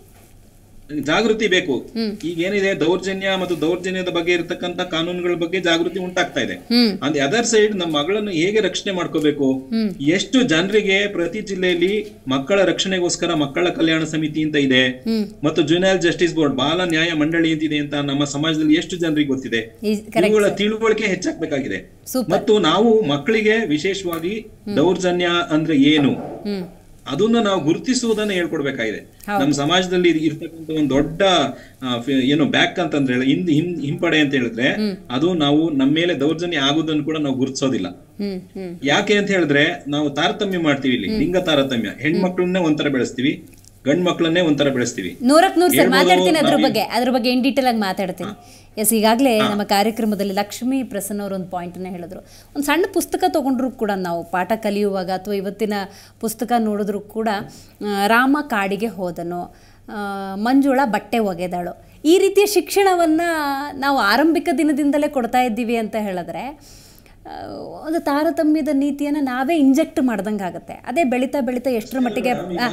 ಜಾಗೃತಿ ಬೇಕು ಈಗ ಏನಿದೆ ದೌರ್ಜನ್ಯ ಮತ್ತು ದೌರ್ಜನ್ಯದ ಬಗ್ಗೆ ಇರತಕ್ಕಂತ ಕಾನೂನುಗಳ ಬಗ್ಗೆ ಜಾಗೃತಿ ಉಂಟಾಗ್ತಾ ಇದೆ ಹ್ಮ್ ಅಂದ್ ಅದರ್ ಸೈಡ್ ನಮ್ಮ ಮಗಳನ್ನು ಹೇಗೆ ರಕ್ಷಣೆ ಮಾಡ್ಕೋಬೇಕು ಎಷ್ಟು ಜನರಿಗೆ ಪ್ರತಿ ಜಿಲ್ಲೆಯಲ್ಲಿ ಮಕ್ಕಳ ರಕ್ಷಣೆಗೋಸ್ಕರ ಮಕ್ಕಳ ಕಲ್ಯಾಣ ಸಮಿತಿ ಅಂತ ಇದೆ ಹ್ಮ್ ಮತ್ತು ಜುನೈಲ್ ಜಸ್ಟಿಸ್ ಬೋರ್ಡ್ ಬಾಲ ನ್ಯಾಯ ಮಂಡಳಿ ಅಂತಿದೆ ಅಂತ ನಮ್ಮ ಸಮಾಜದಲ್ಲಿ ಎಷ್ಟು ಜನರಿಗೆ ಗೊತ್ತಿದೆ ಕರೆಕ್ಟ್ ಇವುಗಳ ತಿಳುವಳಿಕೆ ಹೆಚ್ಚಾಗಬೇಕಾಗಿದೆ ಸೂಪರ್ ಮತ್ತು ನಾವು ಮಕ್ಕಳಿಗೆ ವಿಶೇಷವಾಗಿ ದೌರ್ಜನ್ಯ ಅಂದ್ರೆ ಏನು ಹ್ಮ್ ಅದನ್ನ ನಾವು ಗುರುತಿಸುವುದನ್ನ ಹೇಳ್ಕೊಡ್ಬೇಕಾಗಿದೆ ನಮ್ಮ ಸಮಾಜದಲ್ಲಿ ಇರ್ತಕ್ಕಂಥ ಒಂದು ದೊಡ್ಡ ಆ, ಫಿ- ಏನು ಬ್ಯಾಕ್ ಅಂತಂದ್ರೆ ಹೇಳಿ ಹಿಂದ್ ಹಿಂ ಹಿಂಪಡೆ ಅಂತ ಹೇಳಿದ್ರೆ ಅದು ನಾವು ನಮ್ಮ ಮೇಲೆ ದೌರ್ಜನ್ಯ ಆಗುದನ್ನು ಕೂಡ ನಾವು ಗುರುತಿಸೋದಿಲ್ಲ ಹ್ಮ್ ಹ್ಮ್ ಯಾಕೆ ಅಂತ ಹೇಳಿದ್ರೆ ನಾವು ತಾರತಮ್ಯ ಮಾಡ್ತೀವಿ ಇಲ್ಲಿ ಲಿಂಗ ತಾರತಮ್ಯ ಹೆಣ್ಮಕ್ಳನ್ನೇ ಒಂಥರ ಬೆಳೆಸ್ತೀವಿ ಗಂಡ್ ಮಕ್ಳನ್ನೇ ಒಂಥರ ಬೆಳೆಸ್ತೀವಿ ನೂರಕ್ಕೆ ನೂರು ಸರ್ ಹೇಳ್ಬೋದು, ಮಾತಾಡ್ತೀನಿ ಅದ್ರ ನಾವೇ- ಬಗ್ಗೆ ಅದ್ರ ಬಗ್ಗೆ ಇನ್ ಡೀಟೇಲ್ ಆಗಿ ಮಾತಾಡ್ತೀನಿ ಎಸ್ ಈಗಾಗಲೇ ನಮ್ಮ ಕಾರ್ಯಕ್ರಮದಲ್ಲಿ ಲಕ್ಷ್ಮೀ ಪ್ರಸನ್ನ ಅವರು ಒಂದು ಪಾಯಿಂಟನ್ನ ಹೇಳಿದ್ರು ಒಂದು ಸಣ್ಣ ಪುಸ್ತಕ ತೊಗೊಂಡ್ರು ಕೂಡ ನಾವು ಪಾಠ ಕಲಿಯುವಾಗ ಅಥವಾ ಇವತ್ತಿನ ಪುಸ್ತಕ ನೋಡಿದ್ರು ಕೂಡ ಆ, ರಾಮ ಕಾಡಿಗೆ ಹೋದನು ಆ, ಮಂಜುಳ ಬಟ್ಟೆ ಒಗೆದಳು ಈ ರೀತಿಯ ಶಿಕ್ಷಣವನ್ನು ನಾವು ಆರಂಭಿಕ ದಿನದಿಂದಲೇ ಕೊಡ್ತಾ ಇದ್ದೀವಿ ಅಂತ ಹೇಳಿದ್ರೆ ಆ, ಒಂದು ತಾರತಮ್ಯದ ನೀತಿಯನ್ನು ನಾವೇ ಇಂಜೆಕ್ಟ್ ಮಾಡ್ದಂಗೆ ಆಗುತ್ತೆ ಅದೇ ಬೆಳೀತಾ ಬೆಳೀತಾ ಎಷ್ಟರ ಮಟ್ಟಿಗೆ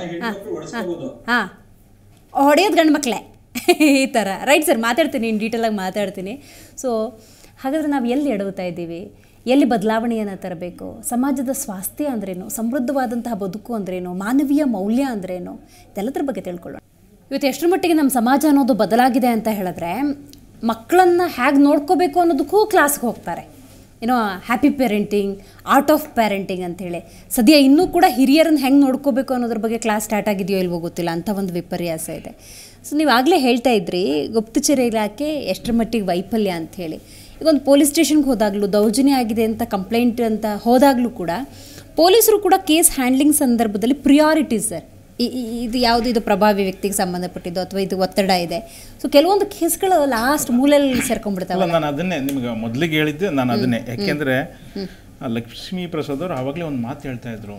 ಹಾಂ ಹೊಡೆಯೋದು ಗಂಡು ಮಕ್ಕಳೇ ಈ ಥರ ರೈಟ್ ಸರ್ ಮಾತಾಡ್ತೀನಿ ಇನ್ ಡೀಟೇಲಾಗಿ ಮಾತಾಡ್ತೀನಿ ಸೊ ಹಾಗಾದರೆ ನಾವು ಎಲ್ಲಿ ಎಡವುತ್ತಾ ಇದ್ದೀವಿ ಎಲ್ಲಿ ಬದಲಾವಣೆಯನ್ನು ತರಬೇಕು ಸಮಾಜದ ಸ್ವಾಸ್ಥ್ಯ ಅಂದ್ರೇನು ಸಮೃದ್ಧವಾದಂತಹ ಬದುಕು ಅಂದ್ರೇನು ಮಾನವೀಯ ಮೌಲ್ಯ ಅಂದ್ರೇನು ಇದೆಲ್ಲದ್ರ ಬಗ್ಗೆ ತಿಳ್ಕೊಳ್ಳೋಣ ಇವತ್ತು ಎಷ್ಟರ ಮಟ್ಟಿಗೆ ನಮ್ಮ ಸಮಾಜ ಅನ್ನೋದು ಬದಲಾಗಿದೆ ಅಂತ ಹೇಳಿದ್ರೆ ಮಕ್ಕಳನ್ನು ಹೇಗೆ ನೋಡ್ಕೋಬೇಕು ಅನ್ನೋದಕ್ಕೂ ಕ್ಲಾಸ್ಗೆ ಹೋಗ್ತಾರೆ ಏನೋ happy parenting art of parenting ಅಂಥೇಳಿ ಸದ್ಯ ಇನ್ನೂ ಕೂಡ ಹಿರಿಯರನ್ನ ಹೆಂಗೆ ನೋಡ್ಕೋಬೇಕು ಅನ್ನೋದ್ರ ಬಗ್ಗೆ ಕ್ಲಾಸ್ ಸ್ಟಾರ್ಟ್ ಆಗಿದೆಯೋ ಇಲ್ವೋ ಗೊತ್ತಿಲ್ಲ ಅಂಥ ಒಂದು ವಿಪರ್ಯಾಸ ಇದೆ ಸೊ ನೀವು ಆಗಲೇ ಹೇಳ್ತಾ ಇದ್ರಿ ಗುಪ್ತಚರ ಇಲಾಖೆ ಎಷ್ಟರ ಮಟ್ಟಿಗೆ ವೈಫಲ್ಯ ಅಂಥೇಳಿ ಈಗ ಒಂದು ಪೊಲೀಸ್ ಸ್ಟೇಷನ್ಗೆ ಹೋದಾಗಲೂ ದೌರ್ಜನ್ಯ ಆಗಿದೆ ಅಂತ ಕಂಪ್ಲೇಂಟ್ ಅಂತ ಹೋದಾಗಲೂ ಕೂಡ ಪೊಲೀಸರು ಕೂಡ ಕೇಸ್ ಹ್ಯಾಂಡ್ಲಿಂಗ್ ಸಂದರ್ಭದಲ್ಲಿ ಪ್ರಿಯಾರಿಟೀಸ್ ಸರ್ ಈ- ಈ- ಇದು ಯಾವುದು ಇದು ಪ್ರಭಾವಿ ವ್ಯಕ್ತಿಗೆ ಸಂಬಂಧಪಟ್ಟಿದ್ದು ಅಥವಾ ಇದು ಒತ್ತಡ ಇದೆ ಸೊ ಕೆಲವೊಂದು ಕೇಸ್ಗಳು ಲಾಸ್ಟ್ ಮೂಲೆಯಲ್ಲಿ ಸೇರ್ಕೊಂಡ್ಬಿಡ್ತಾವೆ ಅಲ್ಲ ನಾನು ಅದನ್ನೇ ನಿಮ್ಗೆ ಮೊದಲಿಗೆ ಹೇಳಿದ್ದೆ ನಾನು ಅದನ್ನೇ ಯಾಕೆಂದ್ರೆ ಆ ಲಕ್ಷ್ಮೀ ಪ್ರಸಾದ್ ಅವರು ಆವಾಗಲೇ ಒಂದು ಮಾತು ಹೇಳ್ತಾ ಇದ್ರು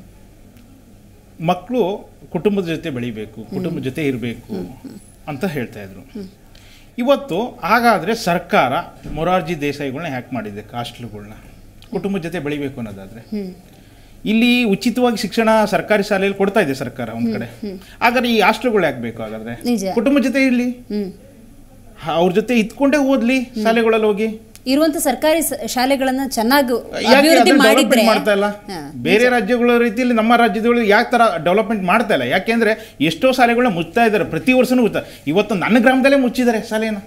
ಮಕ್ಕಳು ಕುಟುಂಬದ ಜೊತೆ ಬೆಳಿಬೇಕು ಕುಟುಂಬದ ಜೊತೆ ಇರಬೇಕು ಅಂತ ಹೇಳ್ತಾ ಇದ್ರು ಇವತ್ತು ಹಾಗಾದ್ರೆ ಸರ್ಕಾರ ಮೊರಾರ್ಜಿ ದೇಸಾಯಿಗಳನ್ನ ಹ್ಯಾಕ್ ಮಾಡಿದೆ ಹಾಸ್ಟೆಲ್ಗಳನ್ನ ಕುಟುಂಬದ ಜೊತೆ ಬೆಳಿಬೇಕು ಅನ್ನೋದಾದ್ರೆ ಇಲ್ಲಿ ಉಚಿತವಾಗಿ ಶಿಕ್ಷಣ ಸರ್ಕಾರಿ ಶಾಲೆಯಲ್ಲಿ ಕೊಡ್ತಾ ಇದೆ ಸರ್ಕಾರ ಒಂದ್ ಕಡೆ ಹಾಗಾದ್ರೆ ಈ ಹಾಸ್ಟೆಲ್ಗಳು ಯಾಕೆ ಬೇಕು ಹಾಗಾದ್ರೆ ನಿಜ. ಕುಟುಂಬದ ಜೊತೆ ಇರ್ಲಿ ಹ್ಮ್ ಅವ್ರ ಜೊತೆ ಇದ್ಕೊಂಡೇ ಓದ್ಲಿ ಶಾಲೆಗಳಲ್ಲಿ ಹೋಗಿ ಇರುವಂತ ಸರ್ಕಾರಿ ಸ- ಶಾಲೆಗಳನ್ನ ಚೆನ್ನಾಗಿ ಯಾಕೆ ಅಭಿವೃದ್ಧಿ ಅದನ್ನ ಮಾಡಿದ್ರೆ ಡೆವಲಪ್ಮೆಂಟ್ ಮಾಡ್ತಾ ಇಲ್ಲ ಹಾ. ಬೇರೆ ರಾಜ್ಯಗಳ ರೀತಿಯಲ್ಲಿ ನಮ್ಮ ರಾಜ್ಯಗಳು ಯಾಕೆ ತರ ಡೆವಲಪ್ಮೆಂಟ್ ಮಾಡ್ತಾ ಇಲ್ಲ ಯಾಕೆಂದ್ರೆ ಎಷ್ಟೋ ಶಾಲೆಗಳನ್ನ ಮುಚ್ತಾ ಇದ್ದಾರೆ ಪ್ರತಿ ವರ್ಷನೂ ಮುಚ್ತಾ ಇವತ್ತು ನನ್ನ ಗ್ರಾಮದಲ್ಲೇ ಮುಚ್ಚಿದ್ದಾರೆ ಶಾಲೆನ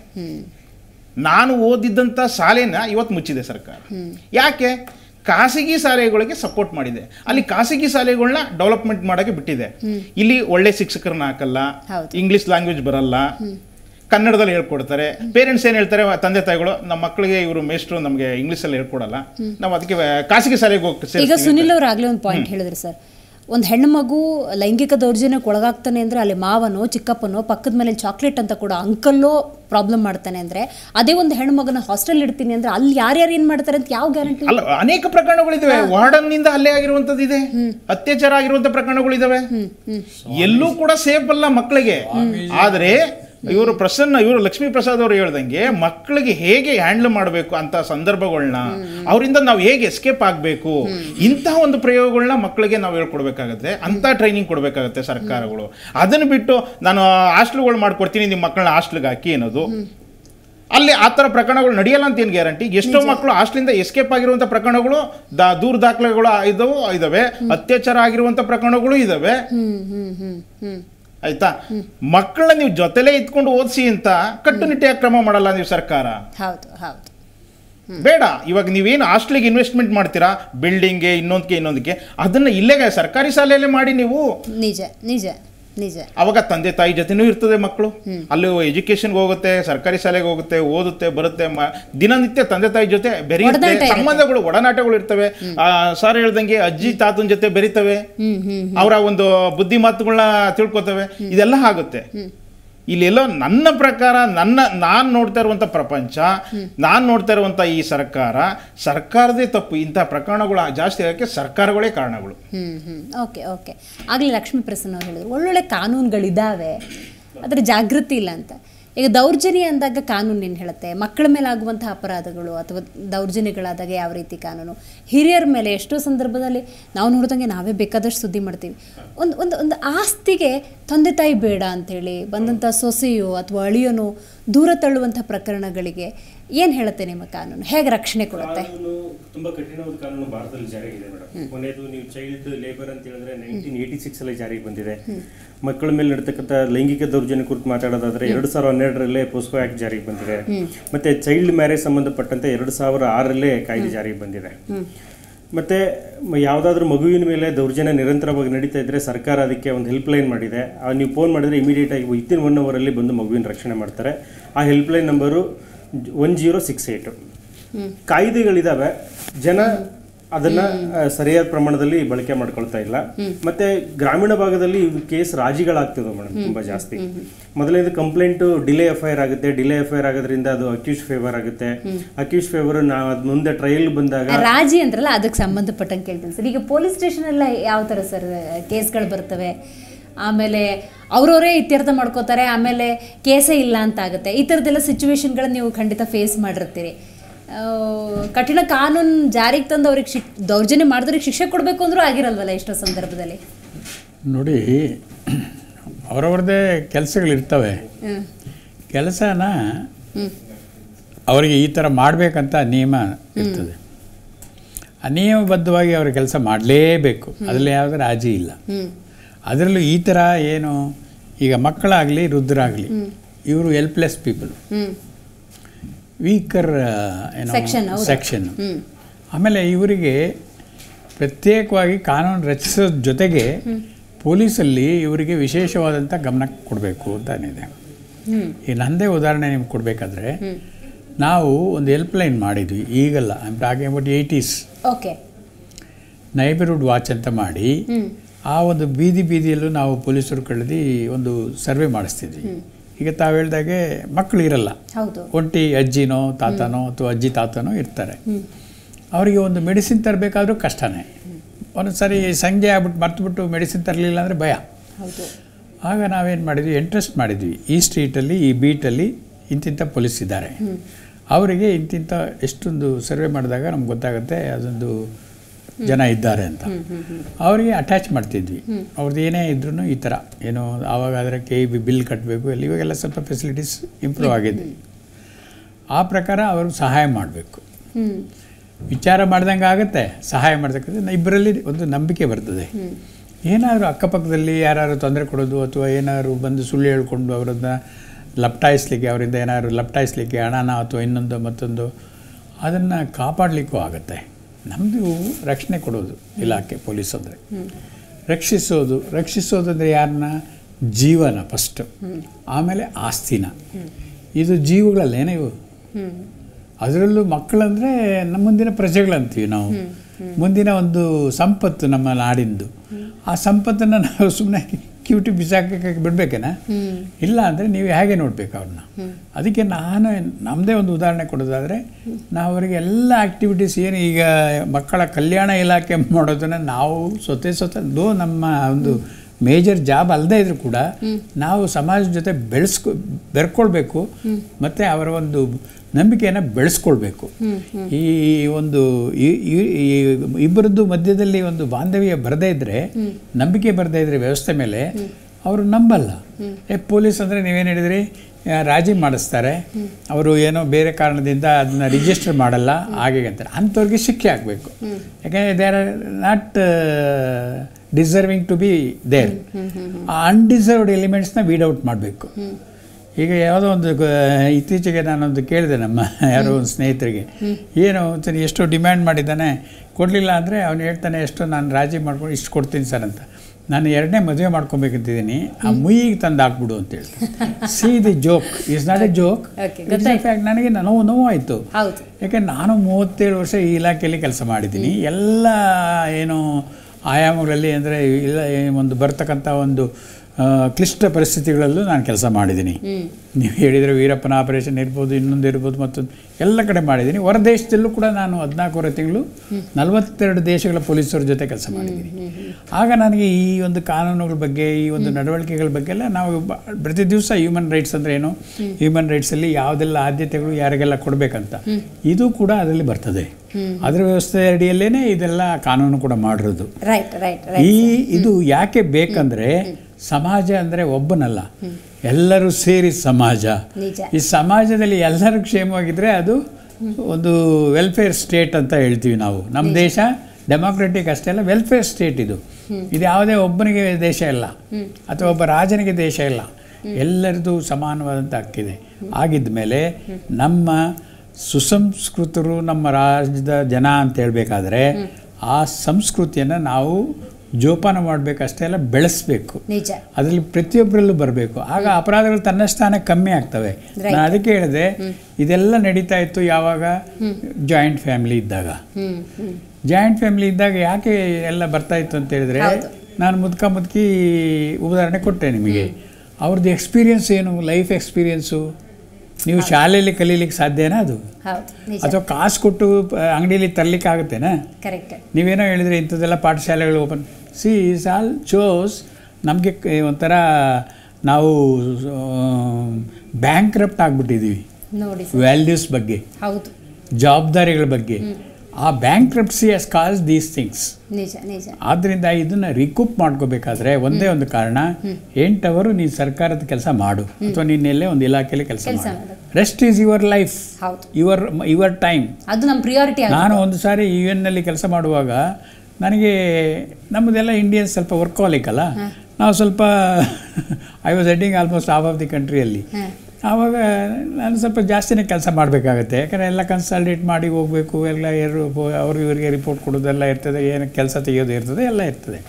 ನಾನು ಓದಿದ್ದಂಥ ಶಾಲೆನ ಇವತ್ತು ಮುಚ್ಚಿದೆ ಸರ್ಕಾರ ಯಾಕೆ ಖಾಸಗಿ ಶಾಲೆಗಳಿಗೆ ಸಪೋರ್ಟ್ ಮಾಡಿದೆ ಅಲ್ಲಿ ಖಾಸಗಿ ಶಾಲೆಗಳನ್ನ ಡೆವಲಪ್ಮೆಂಟ್ ಮಾಡೋಕೆ ಬಿಟ್ಟಿದೆ ಇಲ್ಲಿ ಒಳ್ಳೆ ಶಿಕ್ಷಕರನ್ನ ಹಾಕಲ್ಲ ಹೌದು. ಇಂಗ್ಲಿಷ್ ಲ್ಯಾಂಗ್ವೇಜ್ ಬರಲ್ಲ ಕನ್ನಡದಲ್ಲಿ ಹೇಳ್ಕೊಡ್ತಾರೆ ಪೇರೆಂಟ್ಸ್ ಏನು ಹೇಳ್ತಾರೆ ತಂದೆ ತಾಯಿಗಳು ನಮ್ಮ ಮಕ್ಕಳಿಗೆ ಇವರು ಮೇಸ್ಟ್ರು ನಮಗೆ ಇಂಗ್ಲೀಷಲ್ಲಿ ಹೇಳ್ಕೊಡಲ್ಲ ನಾವು ಅದಕ್ಕೆ ಖಾಸಗಿ ಶಾಲೆಗೆ ಹೋಗಿ ಈಗ ಸೇರಿಸ್ತೀವಿ ಸುನಿಲ್ ಅವ್ರು ಆಗ್ಲೇ ಒಂದು ಪಾಯಿಂಟ್ ಹೇಳಿದ್ರು ಸರ್ ಒಂದು ಹೆಣ್ಣು ಮಗು ಲೈಂಗಿಕ ದೌರ್ಜನ್ಯಕ್ಕೆ ಒಳಗಾಗ್ತಾನೆ ಅಂದ್ರೆ ಅಲ್ಲಿ ಮಾವನೋ ಚಿಕ್ಕಪ್ಪನೋ ಪಕ್ಕದ ಮನೇಲಿ ಚಾಕ್ಲೇಟ್ ಅಂತ ಕೂಡ ಅಂಕಲ್ಲೋ ಪ್ರಾಬ್ಲಮ್ ಮಾಡ್ತಾನೆ ಅಂದ್ರೆ ಅದೇ ಒಂದು ಹೆಣ್ಣು ಮಗನ ಹಾಸ್ಟೆಲ್ ಇಡ್ತೀನಿ ಅಂದ್ರೆ ಅಲ್ಲಿ ಯಾರ್ಯಾರು ಏನ್ ಮಾಡ್ತಾರೆ ಅಂತ ಯಾವ ಗ್ಯಾರಂಟಿ ಅಲ್ಲ ಅನೇಕ ಪ್ರಕರಣಗಳಿದಾವೆ ವಾರ್ಡನ್ ನಿಂದ ಹಲ್ಲೆ ಆಗಿರುವಂತದ್ದು ಇದೆ ಅತ್ಯಾಚಾರ ಆಗಿರುವಂತ ಪ್ರಕರಣಗಳಿದಾವೆ ಎಲ್ಲೂ ಕೂಡ ಸೇಫ್ ಅಲ್ಲ ಮಕ್ಕಳಿಗೆ ಆದ್ರೆ ಇವರು ಪ್ರಸನ್ನ ಇವರು ಲಕ್ಷ್ಮೀ ಪ್ರಸಾದ್ ಅವರು ಹೇಳ್ದಂಗೆ ಮಕ್ಕಳಿಗೆ ಹೇಗೆ ಹ್ಯಾಂಡಲ್ ಮಾಡಬೇಕು ಅಂತ ಸಂದರ್ಭಗಳನ್ನ ಅವರಿಂದ ನಾವು ಹೇಗೆ ಎಸ್ಕೇಪ್ ಆಗಬೇಕು ಇಂತಹ ಒಂದು ಪ್ರಯೋಗಗಳನ್ನ ಮಕ್ಕಳಿಗೆ ನಾವು ಹೇಳ್ಕೊಡ್ಬೇಕಾಗತ್ತೆ ಅಂತ ಟ್ರೈನಿಂಗ್ ಕೊಡ್ಬೇಕಾಗತ್ತೆ ಸರ್ಕಾರಗಳು ಅದನ್ನ ಬಿಟ್ಟು ನಾನು ಹಾಸ್ಟೆಲ್ಗಳು ಮಾಡ್ಕೊಡ್ತೀನಿ ನಿಮ್ಮ ಮಕ್ಕಳನ್ನ ಹಾಸ್ಟೆಲ್ಗೆ ಹಾಕಿ ಅನ್ನೋದು ಅಲ್ಲಿ ಆ ಥರ ಪ್ರಕರಣಗಳು ನಡೆಯಲ್ಲ ಅಂತ ಏನು ಗ್ಯಾರಂಟಿ ಎಷ್ಟೋ ಮಕ್ಕಳು ಹಾಸ್ಟೆಲಿಂದ ಎಸ್ಕೇಪ್ ಆಗಿರುವಂಥ ಪ್ರಕರಣಗಳು ದಾ ದೂರ ದಾಖಲೆಗಳು ಇದಾವು ಇದಾವೆ ಅತ್ಯಾಚಾರ ಆಗಿರುವಂಥ ಪ್ರಕರಣಗಳು ಇದಾವೆ ಹ್ಮ್ ಹ್ಮ್ ಹ್ಮ್ ಹ್ಮ್ ಆಯ್ತಾ ಮಕ್ಕಳನ್ನ ನೀವು ಜೊತೆಲೇ ಇದ್ಕೊಂಡು ಓದಿಸಿ ಅಂತ ಕಟ್ಟುನಿಟ್ಟಿನ ಕ್ರಮ ಮಾಡಲ್ಲ ನೀವು ಸರ್ಕಾರ ಹೌದು ಹೌದು ಬೇಡ ಇವಾಗ ನೀವೇನು ಹಾಸ್ಟೆಲಿಗೆ ಇನ್ವೆಸ್ಟ್ಮೆಂಟ್ ಮಾಡ್ತೀರಾ ಬಿಲ್ಡಿಂಗ್ಗೆ ಇನ್ನೊಂದಕ್ಕೆ ಇನ್ನೊಂದಕ್ಕೆ ಅದನ್ನ ಇಲ್ಲೇ ಸರ್ಕಾರಿ ಶಾಲೆಯಲ್ಲೇ ಮಾಡಿ ನೀವು ನಿಜ ನಿಜ ನಿಜ ಅವಾಗ ತಂದೆ ತಾಯಿ ಜೊತೆನೂ ಇರ್ತದೆ ಮಕ್ಕಳು ಅಲ್ಲಿ ಎಜುಕೇಶನ್ಗೆ ಹೋಗುತ್ತೆ ಸರ್ಕಾರಿ ಶಾಲೆಗೆ ಹೋಗುತ್ತೆ ಓದುತ್ತೆ ಬರುತ್ತೆ ಮ- ದಿನನಿತ್ಯ ತಂದೆ ತಾಯಿ ಜೊತೆ ಬೆರೆಯುತ್ತೆ ಒಡನಾಟ ಇರುತ್ತೆ. ಸಂಬಂಧಗಳು ಒಡನಾಟಗಳು ಇರ್ತವೆ ಆ, ಸರ್ ಹೇಳ್ದಂಗೆ ಅಜ್ಜಿ ತಾತನ ಜೊತೆ ಬೆರಿತವೆ ಹ್ಮ್ ಹ್ಮ್ ಅವರ ಒಂದು ಬುದ್ಧಿ ಮಾತುಗಳನ್ನ ತಿಳ್ಕೊತವೆ ಇದೆಲ್ಲ ಆಗುತ್ತೆ ಇಲ್ಲೆಲ್ಲೋ ನನ್ನ ಪ್ರಕಾರ ನನ್ನ ನಾನು ನೋಡ್ತಾ ಇರುವಂಥ ಪ್ರಪಂಚ ನಾನು ನೋಡ್ತಾ ಇರುವಂಥ ಈ ಸರ್ಕಾರ ಸರ್ಕಾರದೇ ತಪ್ಪು ಇಂಥ ಪ್ರಕರಣಗಳು ಜಾಸ್ತಿ ಆಗೋಕ್ಕೆ ಸರ್ಕಾರಗಳೇ ಕಾರಣಗಳು ಹ್ಮ್ ಹ್ಮ್ ಓಕೆ ಓಕೆ ಆಗಲೇ ಲಕ್ಷ್ಮೀ ಪ್ರಸನ್ನ ಅವ್ರು ಹೇಳಿದ್ರು ಒಳ್ಳೊಳ್ಳೆ ಕಾನೂನುಗಳಿದ್ದಾವೆ ಅದರ ಜಾಗೃತಿ ಇಲ್ಲ ಅಂತ ಈಗ ದೌರ್ಜನ್ಯ ಅಂದಾಗ ಕಾನೂನು ಏನು ಹೇಳುತ್ತೆ ಮಕ್ಕಳ ಮೇಲೆ ಆಗುವಂತಹ ಅಪರಾಧಗಳು ಅಥವಾ ದೌರ್ಜನ್ಯಗಳಾದಾಗ ಯಾವ ರೀತಿ ಕಾನೂನು ಹಿರಿಯರ ಮೇಲೆ ಎಷ್ಟೋ ಸಂದರ್ಭದಲ್ಲಿ ನಾವು ನೋಡಿದಂಗೆ ನಾವೇ ಬೇಕಾದಷ್ಟು ಸುದ್ದಿ ಮಾಡ್ತೀವಿ ಒಂದು ಒಂದು ಒಂದು ಆಸ್ತಿಗೆ ತಂದೆ ತಾಯಿ ಬೇಡ ಅಂಥೇಳಿ ಬಂದಂಥ ಸೊಸೆಯೋ ಅಥವಾ ಅಳಿಯನೋ ದೂರ ತಳ್ಳುವಂಥ ಪ್ರಕರಣಗಳಿಗೆ ಏನು ಹೇಳುತ್ತೆ ನಿಮ್ಮ ಕಾನೂನು ಹೇಗೆ ರಕ್ಷಣೆ ಕೊಡುತ್ತೆ ಕಾನೂನು ತುಂಬಾ ಕಠಿಣವಾದ ಕಾನೂನು ಭಾರತದಲ್ಲಿ ಜಾರಿಗಿದೆ ಮೇಡಮ್ ಕೊನೆಯದು ನೀವು ಚೈಲ್ಡ್ ಲೇಬರ್ ಅಂತ ಹೇಳಿದ್ರೆ ನೈನ್ಟೀನ್ ಏಯ್ಟಿ ಸಿಕ್ಸ್ ಅಲ್ಲಿ ಜಾರಿಗೆ ಬಂದಿದೆ ಮಕ್ಕಳ ಮೇಲೆ ನಡೀತಕ್ಕಂಥ ಲೈಂಗಿಕ ದೌರ್ಜನ್ಯ ಕುರಿತು ಮಾತಾಡೋದಾದ್ರೆ ಎರಡು ಸಾವಿರದ ಹನ್ನೆರಡರಲ್ಲೇ ಪೋಸ್ಕೋ ಆಕ್ಟ್ ಜಾರಿಗೆ ಬಂದಿದೆ ಮತ್ತೆ ಚೈಲ್ಡ್ ಮ್ಯಾರೇಜ್ ಸಂಬಂಧಪಟ್ಟಂತೆ ಎರಡು ಸಾವಿರ ಆರರಲ್ಲೇ ಕಾಯ್ದೆ ಜಾರಿಗೆ ಬಂದಿದೆ ಮತ್ತೆ ಮ- ಯಾವ್ದಾದ್ರು ಮಗುವಿನ ಮೇಲೆ ದೌರ್ಜನ್ಯ ನಿರಂತರವಾಗಿ ನಡೀತಾ ಇದ್ರೆ ಸರ್ಕಾರ ಅದಕ್ಕೆ ಒಂದು ಹೆಲ್ಪ್ ಲೈನ್ ಮಾಡಿದೆ ಆ ನೀವು ಫೋನ್ ಮಾಡಿದ್ರೆ ಇಮಿಡಿಯೇಟ್ ಆಗಿ ವಿತಿನ್ ಒನ್ ಅವರಲ್ಲಿ ಬಂದು ಮಗುವಿನ ರಕ್ಷಣೆ ಮಾಡ್ತಾರೆ ಆ help line number one zero six eight ಕಾಯ್ದೆಗಳಿದಾವೆ ಜನ ಅದನ್ನ ಆ, ಸರಿಯಾದ ಪ್ರಮಾಣದಲ್ಲಿ ಬಳಕೆ ಮಾಡ್ಕೊಳ್ತಾ ಇಲ್ಲ ಮತ್ತೆ ಗ್ರಾಮೀಣ ಭಾಗದಲ್ಲಿ ಇವು ಕೇಸ್ ರಾಜಿಗಳಾಗ್ತಿದೆ ಮೇಡಮ್ ತುಂಬಾ ಜಾಸ್ತಿ ಮೊದಲನೇದು complaint delay F I R ಆಗುತ್ತೆ ಡಿಲೇ ಎಫ್ ಐ ಆರ್ ಆಗೋದ್ರಿಂದ ಅದು ಅಕ್ಯೂಸ್ ಫೇವರ್ ಆಗುತ್ತೆ ಅಕ್ಯೂಸ್ ಫೇವರ್ ನಾವು ಅದ್ ಮುಂದೆ ಟ್ರಯಲ್ ಬಂದಾಗ ರಾಜಿ ಅಂದ್ರಲ್ಲ ಅದಕ್ಕೆ ಸಂಬಂಧಪಟ್ಟಂಗೆ ಕೇಳ್ತೀನಿ ಸರ್ ಈಗ ಪೊಲೀಸ್ ಸ್ಟೇಷನ್ ಎಲ್ಲ ಯಾವ ಥರ ಸರ್ ಕೇಸ್ಗಳು ಬರ್ತವೆ ಆಮೇಲೆ ಅವರವರೇ ಇತ್ಯರ್ಥ ಮಾಡ್ಕೋತಾರೆ ಆಮೇಲೆ ಕೇಸೇ ಇಲ್ಲ ಅಂತ ಆಗುತ್ತೆ ಈ ಥರದ್ದೆಲ್ಲ ಸಿಚುವೇಶನ್ಗಳನ್ನ ನೀವು ಖಂಡಿತ ಫೇಸ್ ಮಾಡಿರ್ತೀರಿ ಆ, ಕಠಿಣ ಕಾನೂನು ಜಾರಿಗೆ ತಂದು ಅವ್ರಿಗೆ ಶಿಕ್ ದೌರ್ಜನ್ಯ ಮಾಡಿದ್ರಿಗೆ ಶಿಕ್ಷೆ ಕೊಡಬೇಕು ಅಂದ್ರೂ ಆಗಿರಲ್ವಲ್ಲ ಎಷ್ಟೋ ಸಂದರ್ಭದಲ್ಲಿ ನೋಡಿ ಅವರವ್ರದ್ದೇ ಕೆಲಸಗಳಿರ್ತವೆ ಹ್ಮ್. ಕೆಲಸನ ಹ್ಮ್. ಅವರಿಗೆ ಈ ಥರ ಮಾಡಬೇಕಂತ ನಿಯಮ ಇರ್ತದೆ ಅನಿಯಮಬದ್ಧವಾಗಿ ಅವ್ರ ಕೆಲಸ ಮಾಡಲೇಬೇಕು ಅದರಲ್ಲಿ ಯಾವುದೇ ರಾಜಿ ಇಲ್ಲ ಹ್ಮ್ ಅದರಲ್ಲೂ ಈ ಥರ ಏನು ಈಗ ಮಕ್ಕಳಾಗಲಿ ವೃದ್ಧರಾಗಲಿ ಇವರು ಎಲ್ಪ್ಲೆಸ್ ಪೀಪಲ್ ಹ್ಮ್ ವೀಕರ್ ಏನೋ Section, ಹೌದು. ಸೆಕ್ಷನ್ ಹ್ಮ್ ಆಮೇಲೆ ಇವರಿಗೆ ಪ್ರತ್ಯೇಕವಾಗಿ ಕಾನೂನು ರಚಿಸೋದ್ರ ಜೊತೆಗೆ ಪೊಲೀಸಲ್ಲಿ ಇವರಿಗೆ ವಿಶೇಷವಾದಂಥ ಗಮನ ಕೊಡಬೇಕು ಅಂತಾನಿದೆ ಹ್ಮ್ ಈ ನಂದೇ ಉದಾಹರಣೆ ನಿಮ್ಗೆ ಕೊಡಬೇಕಾದ್ರೆ ನಾವು ಒಂದು ಹೆಲ್ಪ್ಲೈನ್ ಮಾಡಿದ್ವಿ ಈಗಲ್ಲ I am talking about eighties okay neighbourhood watch ಅಂತ ಮಾಡಿ ಹ್ಮ್ ಆ ಒಂದು ಬೀದಿ ಬೀದಿಯಲ್ಲೂ ನಾವು ಪೊಲೀಸರು ಕಳೆದು ಒಂದು ಸರ್ವೆ ಮಾಡಿಸ್ತಿದ್ವಿ ಈಗ ತಾವು ಹೇಳ್ದಾಗೆ ಮಕ್ಕಳು ಇರಲ್ಲ ಹೌದು ಒಂಟಿ ಅಜ್ಜಿನೋ ತಾತನೋ ಅಥವಾ ಅಜ್ಜಿ ತಾತನೋ ಇರ್ತಾರೆ ಅವರಿಗೆ ಒಂದು ಮೆಡಿಸಿನ್ ತರಬೇಕಾದ್ರೂ ಕಷ್ಟನೇ ಒಂದು ಸರಿ ಸಂಜೆ ಆಗ್ಬಿಟ್ಟು ಮರ್ತುಬಿಟ್ಟು ಮೆಡಿಸಿನ್ ತರಲಿಲ್ಲ ಅಂದರೆ ಭಯ ಹೌದು ಆಗ ನಾವೇನು ಮಾಡಿದ್ವಿ ಇಂಟ್ರೆಸ್ಟ್ ಮಾಡಿದ್ವಿ ಈ ಸ್ಟ್ರೀಟಲ್ಲಿ ಈ ಬೀಟಲ್ಲಿ ಇಂತಿಂಥ ಪೊಲೀಸ್ ಇದ್ದಾರೆ ಅವರಿಗೆ ಇಂತಿಂಥ ಎಷ್ಟೊಂದು ಸರ್ವೆ ಮಾಡಿದಾಗ ನಮ್ಗೆ ಗೊತ್ತಾಗುತ್ತೆ ಅದೊಂದು ಜನ ಇದ್ದಾರೆ ಅಂತ ಅವರಿಗೆ ಅಟ್ಯಾಚ್ ಮಾಡ್ತಿದ್ವಿ ಅವ್ರದ್ದು ಏನೇ ಇದ್ರೂ ಈ ಥರ ಏನೋ ಆವಾಗ ಅದರ ಕೆ ಬಿ ಬಿಲ್ ಕಟ್ಟಬೇಕು ಅಲ್ಲಿ ಇವಾಗೆಲ್ಲ ಸ್ವಲ್ಪ ಫೆಸಿಲಿಟೀಸ್ ಇಂಪ್ರೂವ್ ಆಗಿದೆ ಆ ಪ್ರಕಾರ ಅವರು ಸಹಾಯ ಮಾಡಬೇಕು ಹ್ಮ್ ವಿಚಾರ ಮಾಡ್ದಂಗೆ ಆಗುತ್ತೆ ಸಹಾಯ ಮಾಡ್ತಕ್ಕಂಥ ಇಬ್ಬರಲ್ಲಿ ಒಂದು ನಂಬಿಕೆ ಬರ್ತದೆ ಏನಾದರೂ ಅಕ್ಕಪಕ್ಕದಲ್ಲಿ ಯಾರು ತೊಂದರೆ ಕೊಡೋದು ಅಥವಾ ಏನಾದ್ರು ಬಂದು ಸುಳ್ಳು ಹೇಳ್ಕೊಂಡು ಅವರನ್ನ ಲಪ್ಟಾಯಿಸ್ಲಿಕ್ಕೆ ಅವರಿಂದ ಏನಾದ್ರು ಲಪ್ಟಾಯಿಸ್ಲಿಕ್ಕೆ ಹಣನ ಅಥವಾ ಇನ್ನೊಂದು ಮತ್ತೊಂದು ಅದನ್ನು ಕಾಪಾಡಲಿಕ್ಕೂ ಆಗುತ್ತೆ ನಮ್ಮದು ರಕ್ಷಣೆ ಕೊಡೋದು ಇಲಾಖೆ ಪೊಲೀಸ್ ಅಂದರೆ ರಕ್ಷಿಸೋದು ರಕ್ಷಿಸೋದಂದರೆ ಯಾರನ್ನ ಜೀವನ ಫಸ್ಟು ಆಮೇಲೆ ಆಸ್ತಿನ ಇದು ಜೀವಗಳಲ್ಲೇನೇ ಇವು ಹ್ಮ್ ಅದರಲ್ಲೂ ಮಕ್ಕಳಂದರೆ ನಮ್ಮ ಮುಂದಿನ ಪ್ರಜೆಗಳಂತೀವಿ ನಾವು ಮುಂದಿನ ಒಂದು ಸಂಪತ್ತು ನಮ್ಮ ನಾಡಿಂದು ಆ ಸಂಪತ್ತನ್ನು ನಾವು ಸುಮ್ಮನೆ ಕ್ಯೂಟಿ ಬಿಸಾಕಕ್ಕೆ ಬಿಡ್ಬೇಕೇನಾ ಇಲ್ಲ ಅಂದರೆ ನೀವು ಹೇಗೆ ನೋಡ್ಬೇಕು ಅವ್ರನ್ನ ಅದಕ್ಕೆ ನಾನು ನಮ್ಮದೇ ಒಂದು ಉದಾಹರಣೆ ಕೊಡೋದಾದರೆ ನಾವು ಅವರಿಗೆ ಎಲ್ಲ ಆ್ಯಕ್ಟಿವಿಟೀಸ್ ಏನು ಈಗ ಮಕ್ಕಳ ಕಲ್ಯಾಣ ಇಲಾಖೆ ಮಾಡೋದನ್ನು ನಾವು ಸ್ವತಃ ಸ್ವತಃ ದೋ ನಮ್ಮ ಒಂದು ಮೇಜರ್ ಜಾಬ್ ಅಲ್ಲದೆ ಇದ್ರೂ ಕೂಡ ನಾವು ಸಮಾಜದ ಜೊತೆ ಬೆಳೆಸ್ಕೊ ಬೆರ್ಕೊಳ್ಬೇಕು ಮತ್ತು ಅವರ ಒಂದು ನಂಬಿಕೆಯನ್ನು ಬೆಳೆಸ್ಕೊಳ್ಬೇಕು ಈ ಒಂದು ಈ- ಈ- ಈ ಇಬ್ಬರದ್ದು ಮಧ್ಯದಲ್ಲಿ ಒಂದು ಬಾಂಧವ್ಯ ಬರದೇ ಇದ್ದರೆ ನಂಬಿಕೆ ಬರದೇ ಇದ್ದರೆ ವ್ಯವಸ್ಥೆ ಮೇಲೆ ಅವರು ನಂಬಲ್ಲ ಏ ಪೊಲೀಸ್ ಅಂದರೆ ನೀವೇನು ಹೇಳಿದ್ರಿ ಆ, ರಾಜಿ ಮಾಡಿಸ್ತಾರೆ ಅವರು ಏನೋ ಬೇರೆ ಕಾರಣದಿಂದ ಅದನ್ನ ರಿಜಿಸ್ಟರ್ ಮಾಡಲ್ಲ ಹಾಗೆ ಅಂತಾರೆ ಅಂಥವ್ರಿಗೆ ಶಿಕ್ಷೆ ಆಗಬೇಕು ಯಾಕೆಂದರೆ they are not deserving to be there ಆ ಅನ್ಡಿಸರ್ವ್ಡ್ ಎಲಿಮೆಂಟ್ಸ್ನ ವೀಡ್ ಔಟ್ ಮಾಡಬೇಕು ಈಗ ಯಾವುದೋ ಒಂದು ಗ- ಇತ್ತೀಚೆಗೆ ನಾನೊಂದು ಕೇಳಿದೆ ನಮ್ಮ ಯಾರೋ ಒಂದು ಸ್ನೇಹಿತರಿಗೆ ಏನು ಸರಿ ಎಷ್ಟು ಡಿಮ್ಯಾಂಡ್ ಮಾಡಿದ್ದಾನೆ ಕೊಡಲಿಲ್ಲ ಅಂದರೆ ಅವನು ಹೇಳ್ತಾನೆ ಎಷ್ಟು ನಾನು ರಾಜಿ ಮಾಡ್ಕೊಂಡು ಇಷ್ಟು ಕೊಡ್ತೀನಿ ಸರ್ ಅಂತ ನಾನು ಎರಡನೇ ಮದುವೆ ಮಾಡ್ಕೊಬೇಕಂತಿದ್ದೀನಿ ಆ ಮುಯ್ಯಿಗೆ ತಂದು ಹಾಕ್ಬಿಡು ಅಂತ ಹೇಳ್ತೀನಿ see the joke is not a joke Okay, fact ನನಗೆ ನೋವು ನೋವಾಯಿತು ಹೌದು ಯಾಕೆ ನಾನು ಮೂವತ್ತೇಳು ವರ್ಷ ಈ ಇಲಾಖೆಯಲ್ಲಿ ಕೆಲಸ ಮಾಡಿದ್ದೀನಿ ಎಲ್ಲ ಏನು ಆಯಾಮಗಳಲ್ಲಿ ಅಂದರೆ ಇಲ್ಲ ಈ ಒಂದು ಬರ್ತಕ್ಕಂಥ ಒಂದು ಆ, ಕ್ಲಿಷ್ಟ ಪರಿಸ್ಥಿತಿಗಳಲ್ಲೂ ನಾನು ಕೆಲಸ ಮಾಡಿದ್ದೀನಿ ನೀವು ಹೇಳಿದರೆ ವೀರಪ್ಪನ ಆಪರೇಷನ್ ಇರ್ಬೋದು ಇನ್ನೊಂದು ಇರ್ಬೋದು ಮತ್ತೊಂದು ಎಲ್ಲ ಕಡೆ ಮಾಡಿದ್ದೀನಿ ಹೊರ ದೇಶದಲ್ಲೂ ಕೂಡ ನಾನು ಹದಿನಾಲ್ಕೂವರೆ ತಿಂಗಳು ನಲವತ್ತೆರಡು ದೇಶಗಳ ಪೊಲೀಸರ ಜೊತೆ ಕೆಲಸ ಮಾಡಿದ್ದೀನಿ ಆಗ ನನಗೆ ಈ ಒಂದು ಕಾನೂನುಗಳ ಬಗ್ಗೆ ಈ ಒಂದು ನಡವಳಿಕೆಗಳ ಬಗ್ಗೆ ಎಲ್ಲ ನಾವು ಬ- ಪ್ರತಿ ದಿವಸ ಹ್ಯೂಮನ್ ರೈಟ್ಸ್ ಅಂದರೆ ಏನು ಹ್ಯೂಮನ್ ರೈಟ್ಸಲ್ಲಿ ಯಾವುದೆಲ್ಲ ಆದ್ಯತೆಗಳು ಯಾರಿಗೆಲ್ಲ ಕೊಡಬೇಕಂತ ಇದು ಕೂಡ ಅದರಲ್ಲಿ ಬರ್ತದೆ ಅದರ ವ್ಯವಸ್ಥೆ ಅಡಿಯಲ್ಲೇ ಇದೆಲ್ಲ ಕಾನೂನು ಕೂಡ ಮಾಡಿರೋದು ರೈಟ್ ರೈಟ್ ರೈಟ್ ಈ ಇದು ಯಾಕೆ ಬೇಕಂದ್ರೆ ಸಮಾಜ ಅಂದರೆ ಒಬ್ಬನಲ್ಲ ಎಲ್ಲರೂ ಸೇರಿ ಸಮಾಜ ನಿಜ ಈ ಸಮಾಜದಲ್ಲಿ ಎಲ್ಲರೂ ಕ್ಷೇಮವಾಗಿದ್ರೆ ಅದು ಒಂದು ವೆಲ್ಫೇರ್ ಸ್ಟೇಟ್ ಅಂತ ಹೇಳ್ತೀವಿ ನಾವು ನಮ್ಮ ದೇಶ ಡೆಮಾಕ್ರೆಟಿಕ್ ಅಷ್ಟೇ ಅಲ್ಲ ವೆಲ್ಫೇರ್ ಸ್ಟೇಟ್ ಇದು ಇದು ಯಾವುದೇ ಒಬ್ಬನಿಗೆ ದೇಶ ಇಲ್ಲ ಅಥವಾ ಒಬ್ಬ ರಾಜನಿಗೆ ದೇಶ ಇಲ್ಲ ಎಲ್ಲರದು ಸಮಾನವಾದಂಥ ಹಕ್ಕಿದೆ ಆಗಿದ್ದ ಮೇಲೆ ನಮ್ಮ ಸುಸಂಸ್ಕೃತರು ನಮ್ಮ ರಾಜ್ಯದ ಜನ ಅಂತ ಹೇಳಬೇಕಾದ್ರೆ ಆ ಸಂಸ್ಕೃತಿಯನ್ನು ನಾವು ಜೋಪಾನ ಮಾಡಬೇಕಷ್ಟೇ ಅಲ್ಲ ಬೆಳೆಸಬೇಕು ನಿಜ ಅದರಲ್ಲಿ ಪ್ರತಿಯೊಬ್ಬರಲ್ಲೂ ಬರಬೇಕು ಆಗ ಅಪರಾಧಗಳು ತನ್ನಷ್ಟಾನೆ ಕಮ್ಮಿ ಆಗ್ತವೆ ನಾನು ಅದಕ್ಕೆ ಹೇಳಿದೆ ಇದೆಲ್ಲ ನಡೀತಾ ಇತ್ತು ಯಾವಾಗ ಜಾಯಿಂಟ್ ಫ್ಯಾಮಿಲಿ ಇದ್ದಾಗ ಹ್ಮ್ ಹ್ಮ್ ಜಾಯಿಂಟ್ ಫ್ಯಾಮಿಲಿ ಇದ್ದಾಗ ಯಾಕೆ ಎಲ್ಲ ಬರ್ತಾ ಇತ್ತು ಅಂತ ಹೇಳಿದ್ರೆ ನಾನು ಮುದ್ಕ ಮುದ್ಕಿ ಉದಾಹರಣೆ ಕೊಟ್ಟೆ ನಿಮಗೆ ಅವ್ರದ್ದು ಎಕ್ಸ್ಪೀರಿಯನ್ಸ್ ಏನು ಲೈಫ್ ಎಕ್ಸ್ಪೀರಿಯನ್ಸು ನೀವು ಶಾಲೆಯಲ್ಲಿ ಕಲೀಲಿಕ್ಕೆ ಸಾಧ್ಯನಾ ಅದು ಹೌದು ನಿಜ ಅಥವಾ ಕಾಸು ಕೊಟ್ಟು ಅಂಗಡಿಯಲ್ಲಿ ತರಲಿಕ್ಕೆ ಆಗುತ್ತೇನಾ ಕರೆಕ್ಟ್ ನೀವೇನೋ ಹೇಳಿದ್ರೆ ಇಂಥದ್ದೆಲ್ಲ ಪಾಠಶಾಲೆಗಳು open see is all chaos ನಮಗೆ ಒಂಥರ ನಾವು ಬ್ಯಾಂಕ್ರಪ್ಟ್ ಆಗಿಬಿಟ್ಟಿದ್ದೀವಿ ನೋಡಿ ಸರ್ ವ್ಯಾಲ್ಯೂಸ್ ಬಗ್ಗೆ ಹೌದು ಜವಾಬ್ದಾರಿಗಳ ಬಗ್ಗೆ ಆ bankruptcy is cause these things ನಿಜ ನಿಜ ಆದ್ದರಿಂದ ಇದನ್ನ ರಿಕೂಪ್ ಮಾಡ್ಕೋಬೇಕಾದ್ರೆ ಒಂದೇ ಒಂದು ಕಾರಣ ಎಂಟು ಅವರು ನೀನು ಸರ್ಕಾರದ ಕೆಲಸ ಮಾಡು ಅಥವಾ ನೀನು ಎಲ್ಲೇ ಒಂದು ಇಲಾಖೆಯಲ್ಲಿ ಕೆಲಸ ಕೆಲ್ಸ ಮಾಡು ಮಾಡು. ರೆಸ್ಟ್ ಈಸ್ ಯುವರ್ ಲೈಫ್ ಹೌದು ಯುವರ್ ಯುವರ್ ಟೈಮ್ ಅದು ನಮ್ಮ ಪ್ರಿಯಾರಿಟಿ ಆಗ ನಾನು ಒಂದು ಸಾರಿ ಯು ಎನ್ನಲ್ಲಿ ಕೆಲಸ ಮಾಡುವಾಗ ನನಗೆ ನಮ್ಮದೆಲ್ಲ ಇಂಡಿಯನ್ಸ್ ಸ್ವಲ್ಪ ವರ್ಕಾಲಿಕ್ ಅಲ್ಲ ನಾವು ಸ್ವಲ್ಪ I was heading almost half of the ಕಂಟ್ರಿಯಲ್ಲಿ ಆವಾಗ ನಾನು ಸ್ವಲ್ಪ ಜಾಸ್ತಿನೇ ಕೆಲಸ ಮಾಡಬೇಕಾಗತ್ತೆ ಯಾಕಂದರೆ ಎಲ್ಲ ಕನ್ಸಲ್ಟೇಟ್ ಮಾಡಿ ಹೋಗಬೇಕು ಎಲ್ಲ ಯಾರು ಅವರು ಇವರಿಗೆ ರಿಪೋರ್ಟ್ ಕೊಡೋದೆಲ್ಲ ಇರ್ತದೆ ಏನು ಕೆಲಸ ತೆಗೆಯೋದು ಇರ್ತದೆ ಎಲ್ಲ ಇರ್ತದೆ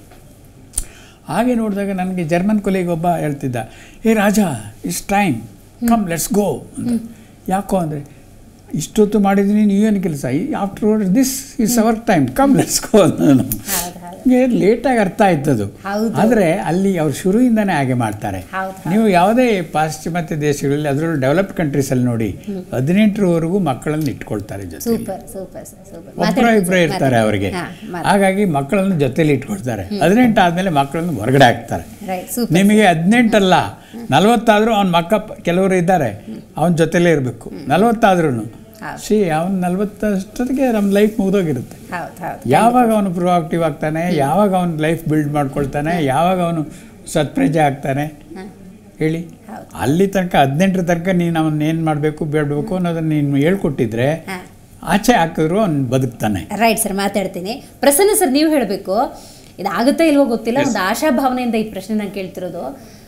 ಹಾಗೆ ನೋಡಿದಾಗ ನನಗೆ ಜರ್ಮನ್ ಕೊಲೆಗೆ ಒಬ್ಬ ಹೇಳ್ತಿದ್ದ ಏ Raja it's time come let's go ಅಂತ ಯಾಕೋ ಅಂದರೆ ಇಷ್ಟೊತ್ತು ಮಾಡಿದ್ದೀನಿ ನೀವೇನು ಕೆಲಸ after this is our time come let's go ಅಂತ ನಾನು ಹೌದು ಹೌದು ನಿಮಗೆ ಲೇಟಾಗಿ ಅರ್ಥ ಆಯ್ತದು ಹೌದು. ಆದರೆ ಅಲ್ಲಿ ಅವ್ರು ಶುರುವಿಂದನೇ ಹಾಗೆ ಮಾಡ್ತಾರೆ ಹೌದು, ಹೌದು. ನೀವು ಯಾವುದೇ ಪಾಶ್ಚಿಮಾತ್ಯ ದೇಶಗಳಲ್ಲಿ ಅದರಲ್ಲೂ ಡೆವಲಪ್ಡ್ ಕಂಟ್ರೀಸಲ್ಲಿ ನೋಡಿ ಹದಿನೆಂಟರವರೆಗೂ ಮಕ್ಕಳನ್ನು ಇಟ್ಕೊಳ್ತಾರೆ ಜೊತೆ ಸೂಪರ್ ಸೂಪರ್ ಸರ್ ಸೂಪರ್ ಒಬ್ಬರ ಇಬ್ಬರೇ ಇರ್ತಾರೆ ಅವರಿಗೆ ಹಾಗಾಗಿ ಮಕ್ಕಳನ್ನು ಜೊತೆಲಿ ಇಟ್ಕೊಳ್ತಾರೆ ಹದಿನೆಂಟು ಆದಮೇಲೆ ಮಕ್ಕಳನ್ನು ಹೊರಗಡೆ ಹಾಕ್ತಾರೆ ರೈಟ್ ಸೂಪರ್ ನಿಮಗೆ ಹದಿನೆಂಟಲ್ಲ ನಲವತ್ತಾದರೂ ಅವ್ನ ಮಕ್ಕ ಕೆಲವರು ಇದ್ದಾರೆ ಅವನ ಜೊತೆಲೇ ಇರಬೇಕು ನಲವತ್ತಾದ್ರೂ ಹೌದು. ಸಿ ಅವನು ನಲ್ವತ್ತಷ್ಟೊತ್ತಿಗೆ ನಮ್ಮ ಲೈಫ್ ಮುಗಿದೋಗಿರುತ್ತೆ ಹೌದು ಹೌದು ಯಾವಾಗ ಅವನು ಪ್ರೊಆಕ್ಟಿವ್ ಆಗ್ತಾನೆ ಯಾವಾಗ ಅವನು ಲೈಫ್ ಬಿಲ್ಡ್ ಮಾಡ್ಕೊಳ್ತಾನೆ ಯಾವಾಗ ಅವನು ಸತ್ಪ್ರಜೆ ಆಗ್ತಾನೆ ಹೇಳಿ ಹೌದು. ಅಲ್ಲಿ ತನಕ ಹದಿನೆಂಟರ ತನಕ ನೀನು ಅವನ್ನ ಏನು ಮಾಡಬೇಕು ಬೇಡಬೇಕು ಅನ್ನೋದನ್ನ ನೀನು ಹೇಳ್ಕೊಟ್ಟಿದ್ರೆ ಹಾ. ಆಚೆ ಹಾಕಿದ್ರು ಅವ್ನು ಬದುಕ್ತಾನೆ ರೈಟ್ ಸರ್ ಮಾತಾಡ್ತೀನಿ ಪ್ರಸನ್ನ ಸರ್ ನೀವು ಹೇಳಬೇಕು ಇದಾಗುತ್ತಾ ಇಲ್ವೋ ಗೊತ್ತಿಲ್ಲ ಒಂದು ಆಶಾ ಭಾವನೆಯಿಂದ ಈ ಪ್ರಶ್ನೆ ನಾನು ಕೇಳ್ತಿರೋದು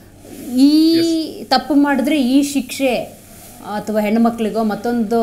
ಈ ತಪ್ಪು ಮಾಡಿದ್ರೆ ಈ ಶಿಕ್ಷೆ ಅಥವಾ ಹೆಣ್ಣುಮಕ್ಳಿಗೋ ಮತ್ತೊಂದು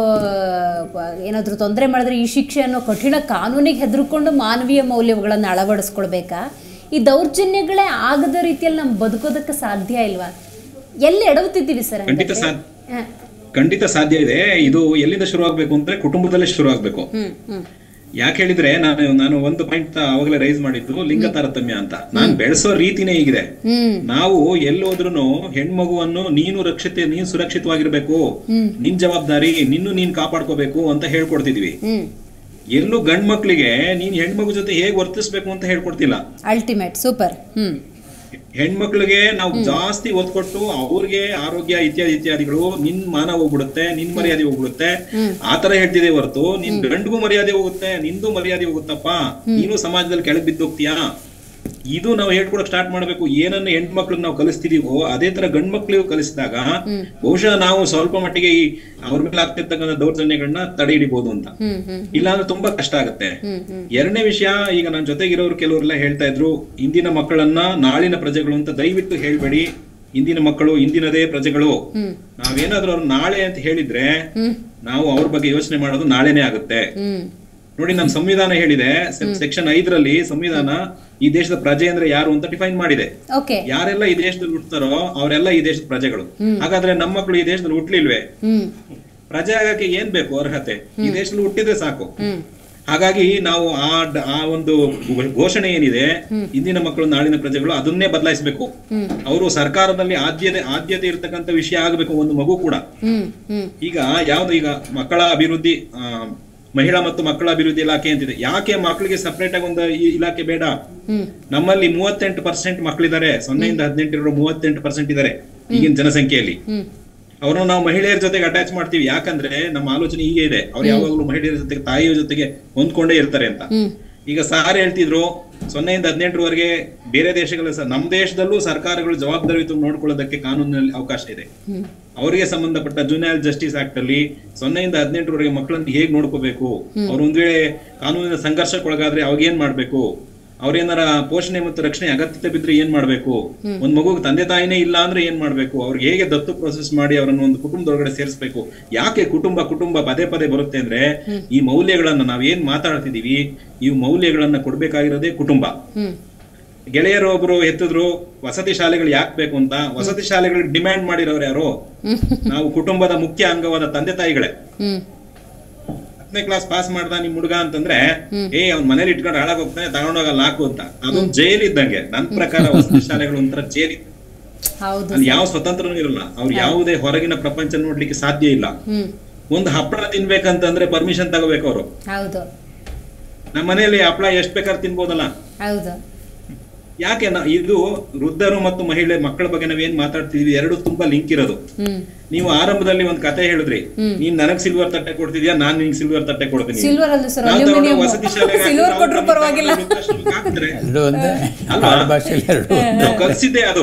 ಏನಾದರೂ ತೊಂದರೆ ಮಾಡಿದ್ರೆ ಈ ಶಿಕ್ಷೆ ಅನ್ನೋ ಕಠಿಣ ಕಾನೂನಿಗೆ ಹೆದರ್ಕೊಂಡು ಮಾನವೀಯ ಮೌಲ್ಯಗಳನ್ನು ಅಳವಡಿಸ್ಕೊಳ್ಬೇಕಾ ಈ ದೌರ್ಜನ್ಯಗಳೇ ಆಗದ ರೀತಿಯಲ್ಲಿ ನಾವು ಬದುಕೋದಕ್ಕೆ ಸಾಧ್ಯ ಇಲ್ವಾ ಎಲ್ಲಿ ಎಡವುತ್ತಿದ್ದೀವಿ ಸರ್ ಖಂಡಿತ ಹಾಗಾದ್ರೆ? ಸಾಧ್ಯ. ಹಾ. ಖಂಡಿತ ಸಾಧ್ಯ ಇದೆ ಇದು ಎಲ್ಲಿಂದ ಶುರು ಆಗ್ಬೇಕು ಅಂದ್ರೆ ಕುಟುಂಬದಲ್ಲೇ ಶುರು ಆಗ್ಬೇಕು ಹ್ಮ್ ಹ್ಮ್ ಯಾಕೆ ಹೇಳಿದ್ರೆ ನಾನು ನಾನು ಒಂದು ಪಾಯಿಂಟ್ ಅವಾಗಲೇ ರೈಸ್ ಮಾಡಿದ್ದು ಲಿಂಗ ತಾರತಮ್ಯ ಅಂತ ನಾನ್ ಬೆಳೆಸೋ ರೀತಿನೇ ಹೀಗಿದೆ ಹ್ಮ್ ನಾವು ಎಲ್ಲೋದ್ರೂ ಹೆಣ್ಮಗುವನ್ನು ನೀನು ರಕ್ಷಿತ ನೀನು ಸುರಕ್ಷಿತವಾಗಿರ್ಬೇಕು ನಿನ್ ಜವಾಬ್ದಾರಿ ನಿನ್ನು ನೀನ್ ಕಾಪಾಡ್ಕೋಬೇಕು ಅಂತ ಹೇಳ್ಕೊಡ್ತಿದ್ವಿ ಹ್ಮ್ ಎಲ್ಲೂ ಗಂಡ್ ಮಕ್ಳಿಗೆ ನೀನ್ ಹೆಣ್ಮಗು ಜೊತೆ ಹೇಗ್ ವರ್ತಿಸ್ಬೇಕು ಅಂತ ಹೇಳ್ಕೊಡ್ತಿಲ್ಲ ಅಲ್ಟಿಮೇಟ್ ಸೂಪರ್ ಹ್ಮ್ ಹೆಣ್ಮಕ್ಳಿಗೆ ನಾವು ಜಾಸ್ತಿ ಒತ್ತು ಕೊಟ್ಟು ಅವ್ರಿಗೆ ಆರೋಗ್ಯ ಇತ್ಯಾದಿ ಇತ್ಯಾದಿಗಳು ನಿನ್ ಮಾನ ಹೋಗ್ಬಿಡುತ್ತೆ ನಿನ್ ಮರ್ಯಾದೆ ಹೋಗ್ಬಿಡುತ್ತೆ ಆತರ ಹೇಳ್ತಿದೆ ಹೊರತು ನಿನ್ ಗಂಡ್ಗೂ ಮರ್ಯಾದೆ ಹೋಗುತ್ತೆ ನಿಂದು ಮರ್ಯಾದೆ ಹೋಗುತ್ತಪ್ಪ ನೀನು ಸಮಾಜದಲ್ಲಿ ಕೆಳಗ್ ಬಿದ್ದೋಗ್ತೀಯಾ ಇದು ನಾವು ಹೇಳ್ಕೊಡಕ್ ಸ್ಟಾರ್ಟ್ ಮಾಡ್ಬೇಕು ಏನನ್ನ ಹೆಣ್ಮಕ್ಳಿಗೆ ನಾವು ಕಲಿಸ್ತಿದೀವೋ ಅದೇ ತರ ಗಂಡ್ ಮಕ್ಳಿಗೂ ಕಲಿಸಿದಾಗ ಬಹುಶಃ ನಾವು ಸ್ವಲ್ಪ ಮಟ್ಟಿಗೆ ಈ ಅವ್ರ ಮೇಲೆ ಆಗ್ತಿರ್ತಕ್ಕಂಥ ದೌರ್ಜನ್ಯಗಳನ್ನ ತಡೆ ಹಿಡಿಬಹುದು ಅಂತ ಹ್ಮ್ ಹ್ಮ್ ಇಲ್ಲಾಂದ್ರೆ ತುಂಬಾ ಕಷ್ಟ ಆಗುತ್ತೆ ಎರಡನೇ ವಿಷಯ ಈಗ ನನ್ನ ಜೊತೆಗಿರೋರು ಕೆಲವರೆಲ್ಲ ಹೇಳ್ತಾ ಇದ್ರು ಇಂದಿನ ಮಕ್ಕಳನ್ನ ನಾಳಿನ ಪ್ರಜೆಗಳು ಅಂತ ದಯವಿಟ್ಟು ಹೇಳ್ಬೇಡಿ ಇಂದಿನ ಮಕ್ಕಳು ಇಂದಿನದೇ ಪ್ರಜೆಗಳು ನಾವೇನಾದ್ರೂ ಅವ್ರು ನಾಳೆ ಅಂತ ಹೇಳಿದ್ರೆ ನಾವು ಅವ್ರ ಬಗ್ಗೆ ಯೋಚನೆ ಮಾಡೋದು ನಾಳೆನೇ ಆಗುತ್ತೆ ಹ್ಮ್ ನೋಡಿ ನಮ್ಮ ಸಂವಿಧಾನ ಹೇಳಿದೆ ಸೆಕ್ಷನ್ ಐದರಲ್ಲಿ ಸಂವಿಧಾನ ಈ ದೇಶದ ಪ್ರಜೆ ಅಂದ್ರೆ ಯಾರು ಅಂತ ಡಿಫೈನ್ ಮಾಡಿದೆ ಓಕೆ ಯಾರೆಲ್ಲ ಈ ದೇಶದಲ್ಲಿ ಹುಟ್ಟತಾರೋ ಅವರೆಲ್ಲ ಈ ದೇಶದ ಪ್ರಜೆಗಳು ಹಾಗಾದ್ರೆ ನಮ್ಮ ಮಕ್ಕಳು ಈ ದೇಶದಲ್ಲಿ ಹುಟ್ಲಿಲ್ವೇ ಹ್ಮ್ ಪ್ರಜೆ ಆಗಕ್ಕೆ ಏನ್ ಬೇಕು ಅರ್ಹತೆ ಈ ದೇಶದಲ್ಲಿ ಹುಟ್ಟಿದ್ರೆ ಸಾಕು ಹ್ಮ್ ಹಾಗಾಗಿ ನಾವು ಆ ಡ- ಆ ಒಂದು ಘೋ- ಘೋಷಣೆ ಏನಿದೆ ಇಂದಿನ ಮಕ್ಕಳು ನಾಳಿನ ಪ್ರಜೆಗಳು ಅದನ್ನೇ ಬದಲಾಯಿಸಬೇಕು ಅವರು ಸರ್ಕಾರದಲ್ಲಿ ಆದ್ಯತೆ ಆದ್ಯತೆ ಇರತಕ್ಕಂತ ವಿಷಯ ಆಗಬೇಕು ಒಂದು ಮಗು ಕೂಡ ಹ್ಮ್ ಹ್ಮ್ ಈಗ ಯಾವ್ದು ಈಗ ಮಕ್ಕಳ ಅಭಿವೃದ್ಧಿ ಆ, ಮಹಿಳಾ ಮತ್ತು ಮಕ್ಕಳ ಅಭಿವೃದ್ಧಿ ಇಲಾಖೆ ಅಂತಿದೆ ಯಾಕೆ ಮಕ್ಕಳಿಗೆ ಸಪರೇಟ್ ಆಗಿ ಒಂದು ಈ ಇಲಾಖೆ ಬೇಡ ಹ್ಮ್ ನಮ್ಮಲ್ಲಿ ಮೂವತ್ತೆಂಟು ಪರ್ಸೆಂಟ್ ಮಕ್ಕಳಿದ್ದಾರೆ ಸೊನ್ನೆಯಿಂದ ಹದಿನೆಂಟು ಮೂವತ್ತೆಂಟು ಪರ್ಸೆಂಟ್ ಇದ್ದಾರೆ ಈಗಿನ ಜನಸಂಖ್ಯೆಯಲ್ಲಿ ಹ್ಮ್ ಅವ್ರನ್ನ ನಾವು ಮಹಿಳೆಯರ ಜೊತೆಗೆ ಅಟ್ಯಾಚ್ ಮಾಡ್ತೀವಿ ಯಾಕಂದ್ರೆ ನಮ್ಮ ಆಲೋಚನೆ ಹೀಗೆ ಇದೆ ಅವ್ರು ಯಾವಾಗಲೂ ಮಹಿಳೆಯರ ಜೊತೆಗೆ ತಾಯಿಯ ಜೊತೆಗೆ ಹೊಂದ್ಕೊಂಡೇ ಇರ್ತಾರೆ ಅಂತ ಹ್ಮ್ ಈಗ ಸಾರ್ ಹೇಳ್ತಿದ್ರು ಸೊನ್ನೆಯಿಂದ ಹದಿನೆಂಟರವರೆಗೆ ಬೇರೆ ದೇಶಗಳ ಸ- ನಮ್ಮ ದೇಶದಲ್ಲೂ ಸರ್ಕಾರಗಳು ಜವಾಬ್ದಾರಿಯುತ ನೋಡ್ಕೊಳ್ಳೋದಕ್ಕೆ ಕಾನೂನಿನಲ್ಲಿ ಅವಕಾಶ ಇದೆ ಅವರಿಗೆ ಸಂಬಂಧಪಟ್ಟ ಜೂನಿಯರ್ ಜಸ್ಟಿಸ್ ಆಕ್ಟ್ ಅಲ್ಲಿ ಸೊನ್ನೆಯಿಂದ ಹದಿನೆಂಟರವರೆಗೆ ಮಕ್ಕಳನ್ನ ಹೇಗ್ ನೋಡ್ಕೋಬೇಕು ಅವ್ರು ಒಂದ್ ವೇಳೆ ಕಾನೂನಿನ ಸಂಘರ್ಷಕ್ಕೊಳಗಾದ್ರೆ ಅವಾಗ ಏನ್ ಮಾಡ್ಬೇಕು ಅವ್ರೇನಾರ ಪೋಷಣೆ ಮತ್ತು ರಕ್ಷಣೆ ಅಗತ್ಯತೆ ಬಿದ್ರೆ ಏನ್ ಮಾಡ್ಬೇಕು ಒಂದ್ ಮಗುಗೆ ತಂದೆ ತಾಯಿನೇ ಇಲ್ಲ ಅಂದ್ರೆ ಏನ್ ಮಾಡ್ಬೇಕು ಅವ್ರಿಗೆ ಹೇಗೆ ದತ್ತು ಪ್ರೊಸೆಸ್ ಮಾಡಿ ಅವರನ್ನು ಒಂದು ಕುಟುಂಬದೊಳಗಡೆ ಸೇರಿಸ್ಬೇಕು ಯಾಕೆ ಕುಟುಂಬ ಕುಟುಂಬ ಪದೇ ಪದೇ ಬರುತ್ತೆ ಅಂದ್ರೆ ಈ ಮೌಲ್ಯಗಳನ್ನ ನಾವ್ ಏನ್ ಮಾತಾಡ್ತಿದೀವಿ ಈ ಮೌಲ್ಯಗಳನ್ನ ಕೊಡ್ಬೇಕಾಗಿರೋದೇ ಕುಟುಂಬ ಹ್ಮ್ ಗೆಳೆಯರು ಒಬ್ರು ಎತ್ತಿದ್ರು ವಸತಿ ಶಾಲೆಗಳು ಯಾಕೆ ಬೇಕು ಅಂತ ವಸತಿ ಶಾಲೆಗಳಿಗೆ ಡಿಮ್ಯಾಂಡ್ ಮಾಡಿರೋರು ಯಾರು ನಾವು ಕುಟುಂಬದ ಮುಖ್ಯ ಅಂಗವಾದ ತಂದೆ ತಾಯಿಗಳೇ ಹ್ಮ್ ಹತ್ತನೇ ಕ್ಲಾಸ್ ಪಾಸ್ ಮಾಡ್ದ ನಿಮ್ ಹುಡುಗ ಅಂತಂದ್ರೆ ಏ ಅವ್ನ್ ಮನೇಲಿ ಇಟ್ಕೊಂಡು ಹಾಳಾಗ್ ಹೋಗ್ತಾನೆ ತಗೊಂಡೋಗಲ್ಲ ಹಾಕು ಅಂತ ಅದೊಂದು ಜೈಲ್ ಇದ್ದಂಗೆ ನನ್ ಪ್ರಕಾರ ವಸತಿ ಶಾಲೆಗಳು ಒಂಥರ ಜೈಲ್ ಇದ್ದಂಗೆ. ಹೌದು ಅಲ್ಲಿ ಯಾವ ಸ್ವತಂತ್ರನೂ ಇರಲ್ಲ ಅವ್ರು ಯಾವುದೇ ಹೊರಗಿನ ಪ್ರಪಂಚ ನೋಡ್ಲಿಕ್ಕೆ ಸಾಧ್ಯ ಇಲ್ಲ ಹ್ಮ್ ಒಂದು ಹಪ್ಪಳ ತಿನ್ಬೇಕಂತಂದ್ರೆ ಪರ್ಮಿಷನ್ ತಗೋಬೇಕು ಅವರು ಹೌದು ನಮ್ಮ ಮನೆಯಲ್ಲಿ ಹಪ್ಪಳ ಎಷ್ಟ್ ಬೇಕಾದ್ರೆ ತಿನ್ಬೋದಲ್ಲ ಹೌದು ಯಾಕೆ ನಾ ಇದು ವೃದ್ಧರು ಮತ್ತು ಮಹಿಳೆ ಮಕ್ಕಳ ಬಗ್ಗೆ ನಾವೇನ್ ಮಾತಾಡ್ತಿದೀವಿ ಎರಡು ತುಂಬಾ ಲಿಂಕ್ ಇರೋದು ಹ್ಮ್ ನೀವು ಆರಂಭದಲ್ಲಿ ಒಂದ್ ಕತೆ ಹೇಳಿದ್ರಿ ನೀನ್ ನನಗ್ ಸಿಲ್ವರ್ ತಟ್ಟೆ ಕೊಡ್ತಿದ್ಯಾ ನಾನ್ ನಿಂಗ್ ಸಿಲ್ವರ್ ತಟ್ಟೆ ಕೊಡ್ತೀನಿ ಸಿಲ್ವರ್ ಅಲ್ಲ ಸರ್ ನಾವ್ ತಗೊಂಡು ಅಲ್ಯೂಮಿನಿಯಂ ವಸತಿ ಶಾಲೆಗೆ ಹಾಕಿ ಸಿಲ್ವರ್ ನಾವು ಕೊಟ್ರು ತಂದೆ ಪರವಾಗಿಲ್ಲ ತಾಯಿಗಳು ವೃದ್ಧಾಶ್ರಮಕ್ಕೆ ಹಾಕಿದ್ರೆ ಎರಡು ಒಂದೇ ಅಲ್ವಾ? ಆಡು ಭಾಷೆಯಲ್ಲಿ ಎರಡು ಒಂದೇ. ನಾವು ಕಲ್ಸಿದ್ದೆ ಅದು